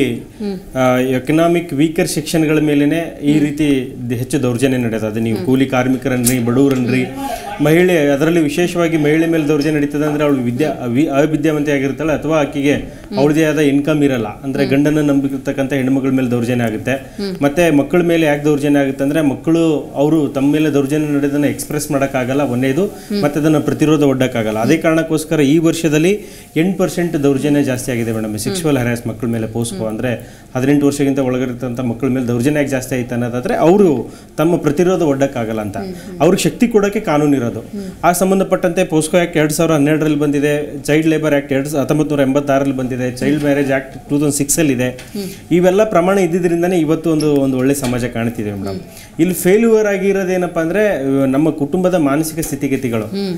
ಎಕನಾಮಿಕ್ ವೀಕರ್ ಸೆಕ್ಷನ್ಗಳ ಮೇಲೇನೆ ಈ ರೀತಿ ದ- ಹೆಚ್ಚು ದೌರ್ಜನ್ಯ ನಡೆಯೋದು ಅದು ನೀವು ಕೂಲಿ ಕಾರ್ಮಿಕರನ್ರಿ ಬಡವರನ್ರಿ ಮಹಿಳೆ ಅದರಲ್ಲಿ ವಿಶೇಷವಾಗಿ ಮಹಿಳೆ ಮೇಲೆ ದೌರ್ಜನ್ಯ ನಡೀತದೆ ಅಂದ್ರೆ ಅವಳು ವಿದ್ಯಾ ವಿ- ಅವಿದ್ಯಾವಂತೆ ಆಗಿರ್ತಾಳೆ ಅಥವಾ ಆಕೆಗೆ ಅವಳದೇ ಆದ ಇನ್ಕಮ್ ಇರಲ್ಲ ಅಂದ್ರೆ ಗಂಡನ ನಂಬಿರ್ತಕ್ಕಂಥ ಹೆಣ್ಮಗಳ ಮೇಲೆ ದೌರ್ಜನ್ಯ ಆಗುತ್ತೆ ಮತ್ತೆ ಮಕ್ಕಳ ಮೇಲೆ ಯಾಕೆ ದೌರ್ಜನ್ಯ ಆಗುತ್ತೆ ಅಂದ್ರೆ ಮಕ್ಕಳು ಅವರು ತಮ್ಮ ಮೇಲೆ ದೌರ್ಜನ್ಯ ನಡೆದನ್ನ ಎಕ್ಸ್ಪ್ರೆಸ್ ಮಾಡೋಕ್ಕಾಗಲ್ಲ ಒಂದೇದು ಮತ್ತೆ ಅದನ್ನು ಪ್ರತಿರೋಧ ಒಡ್ಡಕ್ಕಾಗಲ್ಲ ಅದೇ ಕಾರಣಕ್ಕೋಸ್ಕರ ಈ ವರ್ಷದಲ್ಲಿ ಎಂಟು ಪರ್ಸೆಂಟ್ ದೌರ್ಜನ್ಯ ಜಾಸ್ತಿ ಆಗಿದೆ ಮೇಡಮ್ ಸೆಕ್ಸುವಲ್ ಹ್ಯಾರಾಸ್ ಮಕ್ಕಳ ಮೇಲೆ ಪೋಸ್ಕೋ ಅಂದ್ರೆ ಹದಿನೆಂಟು ವರ್ಷಕ್ಕಿಂತ ಒಳಗಿರ್ತಂಥ ಮಕ್ಕಳ ಮೇಲೆ ದೌರ್ಜನ್ಯ ಯಾಕೆ ಜಾಸ್ತಿ ಆಯ್ತು ಅನ್ನೋದಾದ್ರೆ ಅವರು ತಮ್ಮ ಪ್ರತಿರೋಧ ಒಡ್ಡಕ್ಕಾಗಲ್ಲ ಅಂತ ಅವ್ರಿಗೆ ಶಕ್ತಿ ಕೊಡೋಕೆ ಕಾನೂನು ಇರೋದು ಆ ಸಂಬಂಧಪಟ್ಟಂತೆ ಪೋಸ್ಕೋ ಆಕ್ಟ್ ಎರಡ್ ಸಾವಿರದ ಹನ್ನೆರಡರಲ್ಲಿ ಬಂದಿದೆ ಚೈಲ್ಡ್ ಲೇಬರ್ ಆಕ್ಟ್ ಎರಡ್ ಹತ್ತೊಂಬತ್ತು ನೂರ ಎಂಬತ್ತಾರಲ್ಲಿ ಬಂದಿದೆ child marriage act two thousand six ಅಲ್ಲಿ ಇದೆ ಇವೆಲ್ಲ ಪ್ರಮಾಣ ಇದ್ದಿದ್ರಿಂದನೇ ಇವತ್ತು ಒಂದು ಒಂದು ಒಳ್ಳೆ ಸಮಾಜ ಕಾಣ್ತಿದೆ ಮೇಡಮ್ ಇಲ್ಲಿ ಫೇಲ್ಯೂರ್ ಆಗಿರೋದೇನಪ್ಪ ಅಂದ್ರೆ ಅಹ್, ನಮ್ಮ ಕುಟುಂಬದ ಮಾನಸಿಕ ಸ್ಥಿತಿಗತಿಗಳು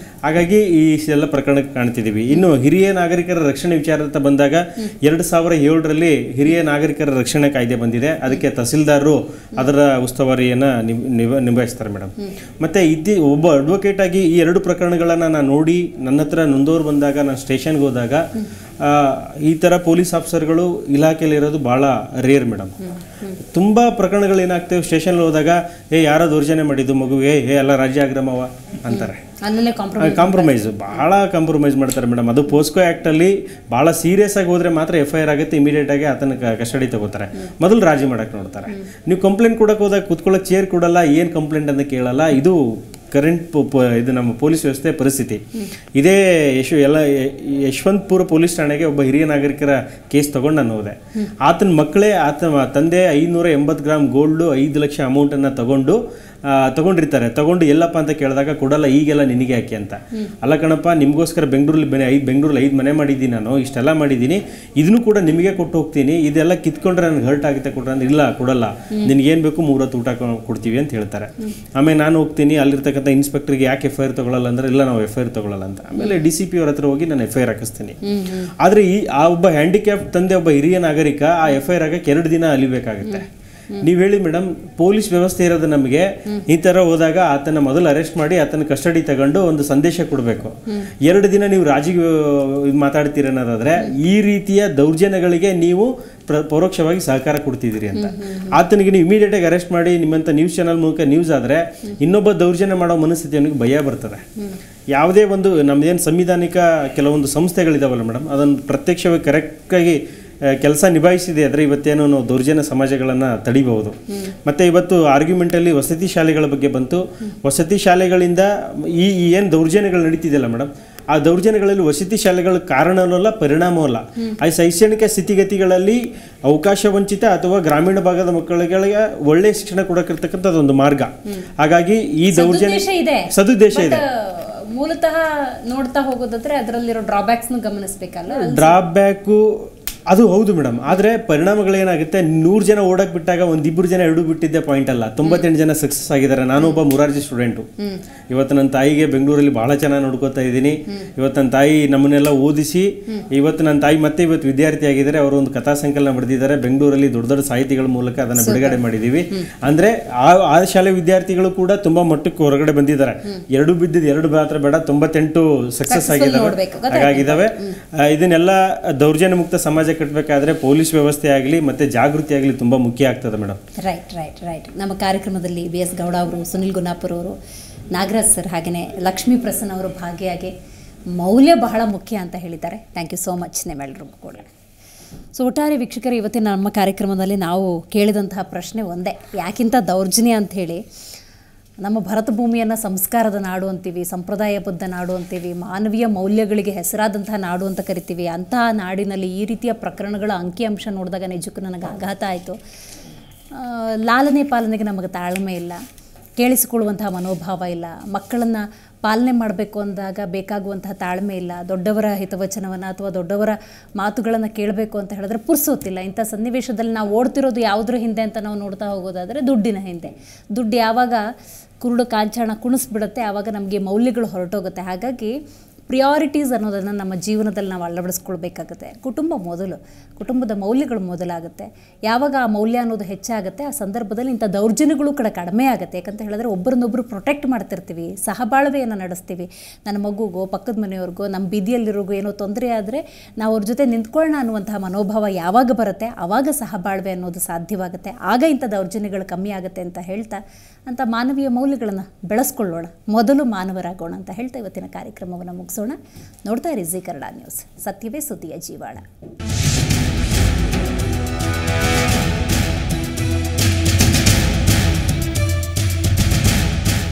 ಹಾಗಾಗಿ ಈ ಎಲ್ಲ ಪ್ರಕರಣ ಕಾಣ್ತಿದ್ದೀವಿ ಇನ್ನು ಹಿರಿಯ ನಾಗರಿಕರ ರಕ್ಷಣೆ ವಿಚಾರ ಅಂತ ಬಂದಾಗ ಎರಡು ಸಾವಿರ ಏಳರಲ್ಲಿ ಹಿರಿಯ ನಾಗರಿಕರ ರಕ್ಷಣೆ ಕಾಯ್ದೆ ಬಂದಿದೆ ಅದಕ್ಕೆ ತಹಸೀಲ್ದಾರರು ಅದರ ಉಸ್ತುವಾರಿಯನ್ನು ನಿಭ ನಿಭಾಯಿಸ್ತಾರೆ ಮೇಡಮ್ ಮತ್ತೆ ಇದ್ದಿ ಒಬ್ಬ ಅಡ್ವೊಕೇಟ್ ಆಗಿ ಈ ಎರಡು ಪ್ರಕರಣಗಳನ್ನು ನಾನು ನೋಡಿ ನನ್ನ ಹತ್ರ ನೊಂದೋರು ಬಂದಾಗ ನಾನು ಸ್ಟೇಷನ್ಗೆ ಹೋದಾಗ ಆ, ಈ ಥರ ಪೊಲೀಸ್ ಆಫೀಸರ್ಗಳು ಇಲಾಖೆಯಲ್ಲಿ ಇರೋದು ಭಾಳ ರೇರ್ ಮೇಡಮ್ ತುಂಬ ಪ್ರಕರಣಗಳು ಏನಾಗ್ತವೆ ಸ್ಟೇಷನ್ಗೆ ಹೋದಾಗ ಏ ಯಾರೋ ದೌರ್ಜನ್ಯ ಮಾಡಿದ್ದು ಮಗುಗೆ ಏ ಎಲ್ಲ ರಾಜ್ಯ ಆಗ್ರಮವ ಅಂತಾರೆ ಅಲ್ಲಲ್ಲೇ ಕಾಂಪ್ರಮೈಸ್ ಕಾಂಪ್ರಮೈಸ್ ಬಹಳ ಕಾಂಪ್ರಮೈಸ್ ಮಾಡ್ತಾರೆ ಮೇಡಮ್ ಅದು ಪೋಸ್ಕೋ ಆ್ಯಕ್ಟಲ್ಲಿ ಭಾಳ ಸೀರಿಯಸ್ ಆಗಿ ಹೋದ್ರೆ ಮಾತ್ರ ಎಫ್ ಐ ಆರ್ ಆಗುತ್ತೆ ಇಮಿಡಿಯೇಟ್ ಆಗಿ ಆತನ ಕಸ್ಟಡಿ ತಗೋತಾರೆ ಮೊದಲು ರಾಜಿ ಮಾಡಕ್ಕೆ ನೋಡ್ತಾರೆ ನೀವು ಕಂಪ್ಲೇಂಟ್ ಕೊಡಕ್ಕೆ ಹೋದಾಗ ಕುತ್ಕೊಳ್ಳೋಕೆ ಚೇರ್ ಕೊಡಲ್ಲ ಏನು ಕಂಪ್ಲೇಂಟ್ ಅಂತ ಕೇಳಲ್ಲ ಇದು ಕರೆಂಟ್ ಇದು ನಮ್ಮ ಪೊಲೀಸ್ ವ್ಯವಸ್ಥೆ ಪರಿಸ್ಥಿತಿ ಇದೇ ಯಶ್ ಎಲ್ಲ ಯ- ಯಶವಂತಪುರ ಪೊಲೀಸ್ ಠಾಣೆಗೆ ಒಬ್ಬ ಹಿರಿಯ ನಾಗರಿಕರ ಕೇಸ್ ತಗೊಂಡು ನಾನು ಹೋದೆ ಆತನ ಮಕ್ಕಳೇ ಆತ ತಂದೆ ಐನೂರ ಎಂಬತ್ತು ಗ್ರಾಮ್ ಗೋಲ್ಡು ಐದು ಲಕ್ಷ ಅಮೌಂಟನ್ನು ತಗೊಂಡು ಆ, ತಗೊಂಡಿರ್ತಾರೆ ತಗೊಂಡು ಎಲ್ಲಪ್ಪ ಅಂತ ಕೇಳಿದಾಗ ಕೊಡಲ್ಲ ಈಗೆಲ್ಲ ನಿನಗೆ ಯಾಕೆ ಅಂತ ಅಲ್ಲ ಕಣಪ್ಪ ನಿಮಗೋಸ್ಕರ ಬೆಂಗಳೂರಲ್ಲಿ ಬನ್ನಿ ಐದು ಬೆಂಗಳೂರಲ್ಲಿ ಐದು ಮನೆ ಮಾಡಿದ್ದೀನಿ ನಾನು ಇಷ್ಟೆಲ್ಲ ಮಾಡಿದ್ದೀನಿ ಇದನ್ನು ಕೂಡ ನಿಮಗೆ ಕೊಟ್ಟು ಹೋಗ್ತೀನಿ ಇದೆಲ್ಲ ಕಿತ್ಕೊಂಡ್ರೆ ನನಗೆ ಹರ್ಟ್ ಆಗುತ್ತೆ ಕೊಡ್ರೆ ಅಂದ್ರೆ ಇಲ್ಲ ಕೊಡಲ್ಲ ನಿನಗೇನು ಬೇಕು ಮೂರತ್ತು ಊಟ ಕೊ- ಕೊಡ್ತೀವಿ ಅಂತ ಹೇಳ್ತಾರೆ ಆಮೇಲೆ ನಾನು ಹೋಗ್ತೀನಿ ಅಲ್ಲಿರ್ತಕ್ಕಂಥ ಇನ್ಸ್ಪೆಕ್ಟರ್ಗೆ ಯಾಕೆ ಎಫ್ ಐ ಆರ್ ತಗೊಳ್ಳಲ್ಲ ಅಂದ್ರೆ ಇಲ್ಲ ನಾವು ಎಫ್ ಐ ಆರ್ ತಗೊಳ್ಳಲ್ಲ ಅಂತ ಆಮೇಲೆ ಡಿ ಸಿ ಪಿ ಅವ್ರ ಹತ್ರ ಹೋಗಿ ನಾನು ಎಫ್ ಐ ಆರ್ ಹಾಕಿಸ್ತೀನಿ ಆದರೆ ಈ ಆ ಒಬ್ಬ ಹ್ಯಾಂಡಿಕ್ಯಾಪ್ ತಂದೆ ಒಬ್ಬ ಹಿರಿಯ ನಾಗರಿಕ ಆ ಎಫ್ ಐ ಆರ್ ಹಾಕಕ್ಕೆ ಎರಡು ದಿನ ಅಲಿಬೇಕಾಗುತ್ತೆ ನೀವು ಹೇಳಿ ಮೇಡಮ್ ಪೊಲೀಸ್ ವ್ಯವಸ್ಥೆ ಇರೋದು ನಮಗೆ ಈ ಥರ ಹೋದಾಗ ಆತನ ಮೊದಲು ಅರೆಸ್ಟ್ ಮಾಡಿ ಆತನ ಕಸ್ಟಡಿ ತಗೊಂಡು ಒಂದು ಸಂದೇಶ ಕೊಡಬೇಕು ಎರಡು ದಿನ ನೀವು ರಾಜಿ ಇದು ಮಾತಾಡ್ತೀರ ಅನ್ನೋದಾದ್ರೆ ಈ ರೀತಿಯ ದೌರ್ಜನ್ಯಗಳಿಗೆ ನೀವು ಪ್ರ ಪರೋಕ್ಷವಾಗಿ ಸಹಕಾರ ಕೊಡ್ತಿದ್ದೀರಿ ಅಂತ ಆತನಿಗೆ ನೀವು ಇಮಿಡಿಯೇಟ್ ಆಗಿ ಅರೆಸ್ಟ್ ಮಾಡಿ ನಿಮ್ಮಂಥ ನ್ಯೂಸ್ ಚಾನಲ್ ಮೂಲಕ ನ್ಯೂಸ್ ಆದರೆ ಇನ್ನೊಬ್ಬ ದೌರ್ಜನ್ಯ ಮಾಡೋ ಮನಸ್ಥಿತಿ ಅವನಿಗೆ ಭಯ ಬರ್ತದೆ ಯಾವುದೇ ಒಂದು ನಮ್ಮದೇನು ಸಂವಿಧಾನಿಕ ಕೆಲವೊಂದು ಸಂಸ್ಥೆಗಳಿದಾವಲ್ಲ ಮೇಡಮ್ ಅದನ್ನು ಪ್ರತ್ಯಕ್ಷವಾಗಿ ಕರೆಕ್ಟಾಗಿ ಕೆಲಸ ನಿಭಾಯಿಸಿದೆ ಆದರೆ ಇವತ್ತೇನು ನಾವು ದೌರ್ಜನ್ಯ ಸಮಾಜಗಳನ್ನು ತಡಿಬಹುದು ಮತ್ತು ಇವತ್ತು ಆರ್ಗ್ಯುಮೆಂಟಲ್ಲಿ ವಸತಿ ಶಾಲೆಗಳ ಬಗ್ಗೆ ಬಂತು ವಸತಿ ಶಾಲೆಗಳಿಂದ ಈ ಏನು ದೌರ್ಜನ್ಯಗಳು ನಡೀತಿದೆಯಲ್ಲ ಮೇಡಮ್ ಆ ದೌರ್ಜನ್ಯಗಳಲ್ಲಿ ವಸತಿ ಶಾಲೆಗಳ ಕಾರಣವೂ ಅಲ್ಲ ಪರಿಣಾಮವೂ ಅಲ್ಲ ಆ ಶೈಕ್ಷಣಿಕ ಸ್ಥಿತಿಗತಿಗಳಲ್ಲಿ ಅವಕಾಶ ವಂಚಿತ ಅಥವಾ ಗ್ರಾಮೀಣ ಭಾಗದ ಮಕ್ಕಳಿಗೆ ಒಳ್ಳೆಯ ಶಿಕ್ಷಣ ಕೊಡಕ್ಕಿರ್ತಕ್ಕಂಥದ್ದು ಒಂದು ಮಾರ್ಗ ಹಾಗಾಗಿ ಈ ದೌರ್ಜನ್ಯ ಸದುದ್ದೇಶ ಇದೆ ಸದುದ್ದೇಶ ಇದೆ But, ಮೂಲತಃ ನೋಡ್ತಾ ಹೋಗೋದಾದ್ರೆ ಅದರಲ್ಲಿರೋ ಡ್ರಾಬ್ಯಾಕ್ಸ್ ಗಮನಿಸ್ಬೇಕಲ್ಲ ಡ್ರಾಬ್ಯಾಕು ಅದು ಹೌದು ಮೇಡಮ್ ಆದರೆ ಪರಿಣಾಮಗಳೇನಾಗುತ್ತೆ ನೂರು ಜನ ಓಡಕ್ ಬಿಟ್ಟಾಗ ಒಂದಿಬ್ಬರು ಜನ ಎರಡು ಬಿಟ್ಟಿದ್ದೆ ಪಾಯಿಂಟ್ ಅಲ್ಲ ತೊಂಬತ್ತೆಂಟು ಜನ ಸಕ್ಸಸ್ ಆಗಿದ್ದಾರೆ ನಾನು ಒಬ್ಬ ಮುರಾರ್ಜಿ ಸ್ಟೂಡೆಂಟು ಇವತ್ತು ನನ್ನ ತಾಯಿಗೆ ಬೆಂಗಳೂರಲ್ಲಿ ಬಹಳ ಚೆನ್ನಾಗಿ ನೋಡ್ಕೋತಾ ಇದ್ದೀನಿ ಇವತ್ತು ನನ್ನ ತಾಯಿ ನಮ್ಮನ್ನೆಲ್ಲ ಓದಿಸಿ ಇವತ್ತು ನನ್ನ ತಾಯಿ ಮತ್ತೆ ಇವತ್ತು ವಿದ್ಯಾರ್ಥಿ ಆಗಿದ್ದಾರೆ ಅವರು ಒಂದು ಕಥಾ ಸಂಕಲನ ಬರೆದಿದ್ದಾರೆ ಬೆಂಗಳೂರಲ್ಲಿ ದೊಡ್ಡ ದೊಡ್ಡ ಸಾಹಿತಿಗಳ ಮೂಲಕ ಅದನ್ನು ಬಿಡುಗಡೆ ಮಾಡಿದ್ದೀವಿ ಅಂದ್ರೆ ಆ ಆ ಶಾಲೆ ವಿದ್ಯಾರ್ಥಿಗಳು ಕೂಡ ತುಂಬಾ ಮಟ್ಟಕ್ಕೆ ಹೊರಗಡೆ ಬಂದಿದ್ದಾರೆ ಎರಡು ಬಿದ್ದಿದ್ದು ಎರಡು ಮಾತ್ರ ಬೇಡ ತೊಂಬತ್ತೆಂಟು ಸಕ್ಸಸ್ ಆಗಿದ್ದಾವೆ ನೋಡ್ಬೇಕು, ಹಾಗಾಗಿದ್ದಾವೆ ಆ, ಇದನ್ನೆಲ್ಲ ದೌರ್ಜನ್ಯ ಮುಕ್ತ ಸಮಾಜ ಕಟ್ಟಬೇಕಾದ್ರೆ ಪೊಲೀಸ್ ವ್ಯವಸ್ಥೆ ಆಗಲಿ ಮತ್ತೆ ಜಾಗೃತಿ ಆಗಲಿ ತುಂಬಾ ಮುಖ್ಯ ಆಗ್ತದೆ ಮೇಡಮ್ ರೈಟ್ ರೈಟ್ ರೈಟ್ ನಮ್ಮ ಕಾರ್ಯಕ್ರಮದಲ್ಲಿ ಬಿ ಎಸ್ ಗೌಡ ಅವರು ಸುನಿಲ್ ಗುನ್ನಾಪುರ್ ಅವರು ನಾಗರಾಜ್ ಸರ್ ಹಾಗೆಯೇ ಲಕ್ಷ್ಮೀ ಪ್ರಸನ್ನ ಅವರು ಭಾಗಿಯಾಗಿ ಮೌಲ್ಯ ಬಹಳ ಮುಖ್ಯ ಅಂತ ಹೇಳಿದ್ದಾರೆ ಥ್ಯಾಂಕ್ ಯು ಸೋ ಮಚ್ ನಿಮ್ಮೆಲ್ಲರಿಗೂ ಕೂಡ ಸೊ ಒಟ್ಟಾರೆ ವೀಕ್ಷಕರು ಇವತ್ತಿನ ನಮ್ಮ ಕಾರ್ಯಕ್ರಮದಲ್ಲಿ ನಾವು ಕೇಳಿದಂತಹ ಪ್ರಶ್ನೆ ಒಂದೇ ಯಾಕಿಂತ ದೌರ್ಜನ್ಯ ಅಂಥೇಳಿ ನಮ್ಮ ಭರತ ಭೂಮಿಯನ್ನು ಸಂಸ್ಕಾರದ ನಾಡು ಅಂತೀವಿ ಸಂಪ್ರದಾಯಬದ್ಧ ನಾಡು ಅಂತೀವಿ ಮಾನವೀಯ ಮೌಲ್ಯಗಳಿಗೆ ಹೆಸರಾದಂತಹ ನಾಡು ಅಂತ ಕರಿತೀವಿ ಅಂತಹ ನಾಡಿನಲ್ಲಿ ಈ ರೀತಿಯ ಪ್ರಕರಣಗಳ ಅಂಕಿಅಂಶ ನೋಡಿದಾಗ ನಿಜಕ್ಕೂ ನನಗೆ ಆಘಾತ ಆಯಿತು ಆ, ಲಾಲನೆ ಪಾಲನೆಗೆ ನಮಗೆ ತಾಳ್ಮೆ ಇಲ್ಲ ಕೇಳಿಸಿಕೊಳ್ಳುವಂತಹ ಮನೋಭಾವ ಇಲ್ಲ ಮಕ್ಕಳನ್ನು ಪಾಲನೆ ಮಾಡಬೇಕು ಅಂದಾಗ ಬೇಕಾಗುವಂತಹ ತಾಳ್ಮೆ ಇಲ್ಲ ದೊಡ್ಡವರ ಹಿತವಚನವನ್ನು ಅಥವಾ ದೊಡ್ಡವರ ಮಾತುಗಳನ್ನು ಕೇಳಬೇಕು ಅಂತ ಹೇಳಿದ್ರೆ ಪುರ್ಸೋತಿಲ್ಲ ಇಂಥ ಸನ್ನಿವೇಶದಲ್ಲಿ ನಾವು ಓಡ್ತಿರೋದು ಯಾವುದ್ರ ಹಿಂದೆ ಅಂತ ನಾವು ನೋಡ್ತಾ ಹೋಗೋದಾದರೆ ದುಡ್ಡಿನ ಹಿಂದೆ ದುಡ್ಡು ಯಾವಾಗ ಕುರುಡು ಕಾಂಚಾಣ ಕುಣಿಸ್ಬಿಡುತ್ತೆ ಆವಾಗ ನಮಗೆ ಮೌಲ್ಯಗಳು ಹೊರಟೋಗುತ್ತೆ ಹಾಗಾಗಿ ಪ್ರಿಯಾರಿಟೀಸ್ ಅನ್ನೋದನ್ನು ನಮ್ಮ ಜೀವನದಲ್ಲಿ ನಾವು ಅಳವಡಿಸ್ಕೊಳ್ಬೇಕಾಗುತ್ತೆ ಕುಟುಂಬ ಮೊದಲು ಕುಟುಂಬದ ಮೌಲ್ಯಗಳು ಮೊದಲಾಗುತ್ತೆ ಯಾವಾಗ ಆ ಮೌಲ್ಯ ಅನ್ನೋದು ಹೆಚ್ಚಾಗುತ್ತೆ ಆ ಸಂದರ್ಭದಲ್ಲಿ ಇಂಥ ದೌರ್ಜನ್ಯಗಳು ಕೂಡ ಕಡಿಮೆ ಆಗುತ್ತೆ ಯಾಕಂತ ಹೇಳಿದ್ರೆ ಒಬ್ಬರನ್ನೊಬ್ಬರು ಪ್ರೊಟೆಕ್ಟ್ ಮಾಡ್ತಿರ್ತೀವಿ ಸಹಬಾಳ್ವೆಯನ್ನು ನಡೆಸ್ತೀವಿ ನನ್ನ ಮಗುಗೋ ಪಕ್ಕದ ಮನೆಯವ್ರಿಗೋ ನಮ್ಮ ಬೀದಿಯಲ್ಲಿರೋಗೋ ಏನೋ ತೊಂದರೆ ಆದರೆ ನಾವು ಅವ್ರ ಜೊತೆ ನಿಂತ್ಕೊಳ್ಳೋಣ ಅನ್ನುವಂತಹ ಮನೋಭಾವ ಯಾವಾಗ ಬರುತ್ತೆ ಆವಾಗ ಸಹಬಾಳ್ವೆ ಅನ್ನೋದು ಸಾಧ್ಯವಾಗುತ್ತೆ ಆಗ ಇಂಥ ದೌರ್ಜನ್ಯಗಳು ಕಮ್ಮಿ ಆಗುತ್ತೆ ಅಂತ ಹೇಳ್ತಾ ಅಂತ ಮಾನವೀಯ ಮೌಲ್ಯಗಳನ್ನು ಬೆಳೆಸ್ಕೊಳ್ಳೋಣ ಮೊದಲು ಮಾನವರಾಗೋಣ ಅಂತ ಹೇಳ್ತಾ ಇವತ್ತಿನ ಕಾರ್ಯಕ್ರಮವನ್ನು ಮುಗಿಸೋಣ ನೋಡ್ತಾ ಇರಿ ಜಿ ಕನ್ನಡ ನ್ಯೂಸ್ ಸತ್ಯವೇ ಸುದ್ದಿಯ ಜೀವಾಳ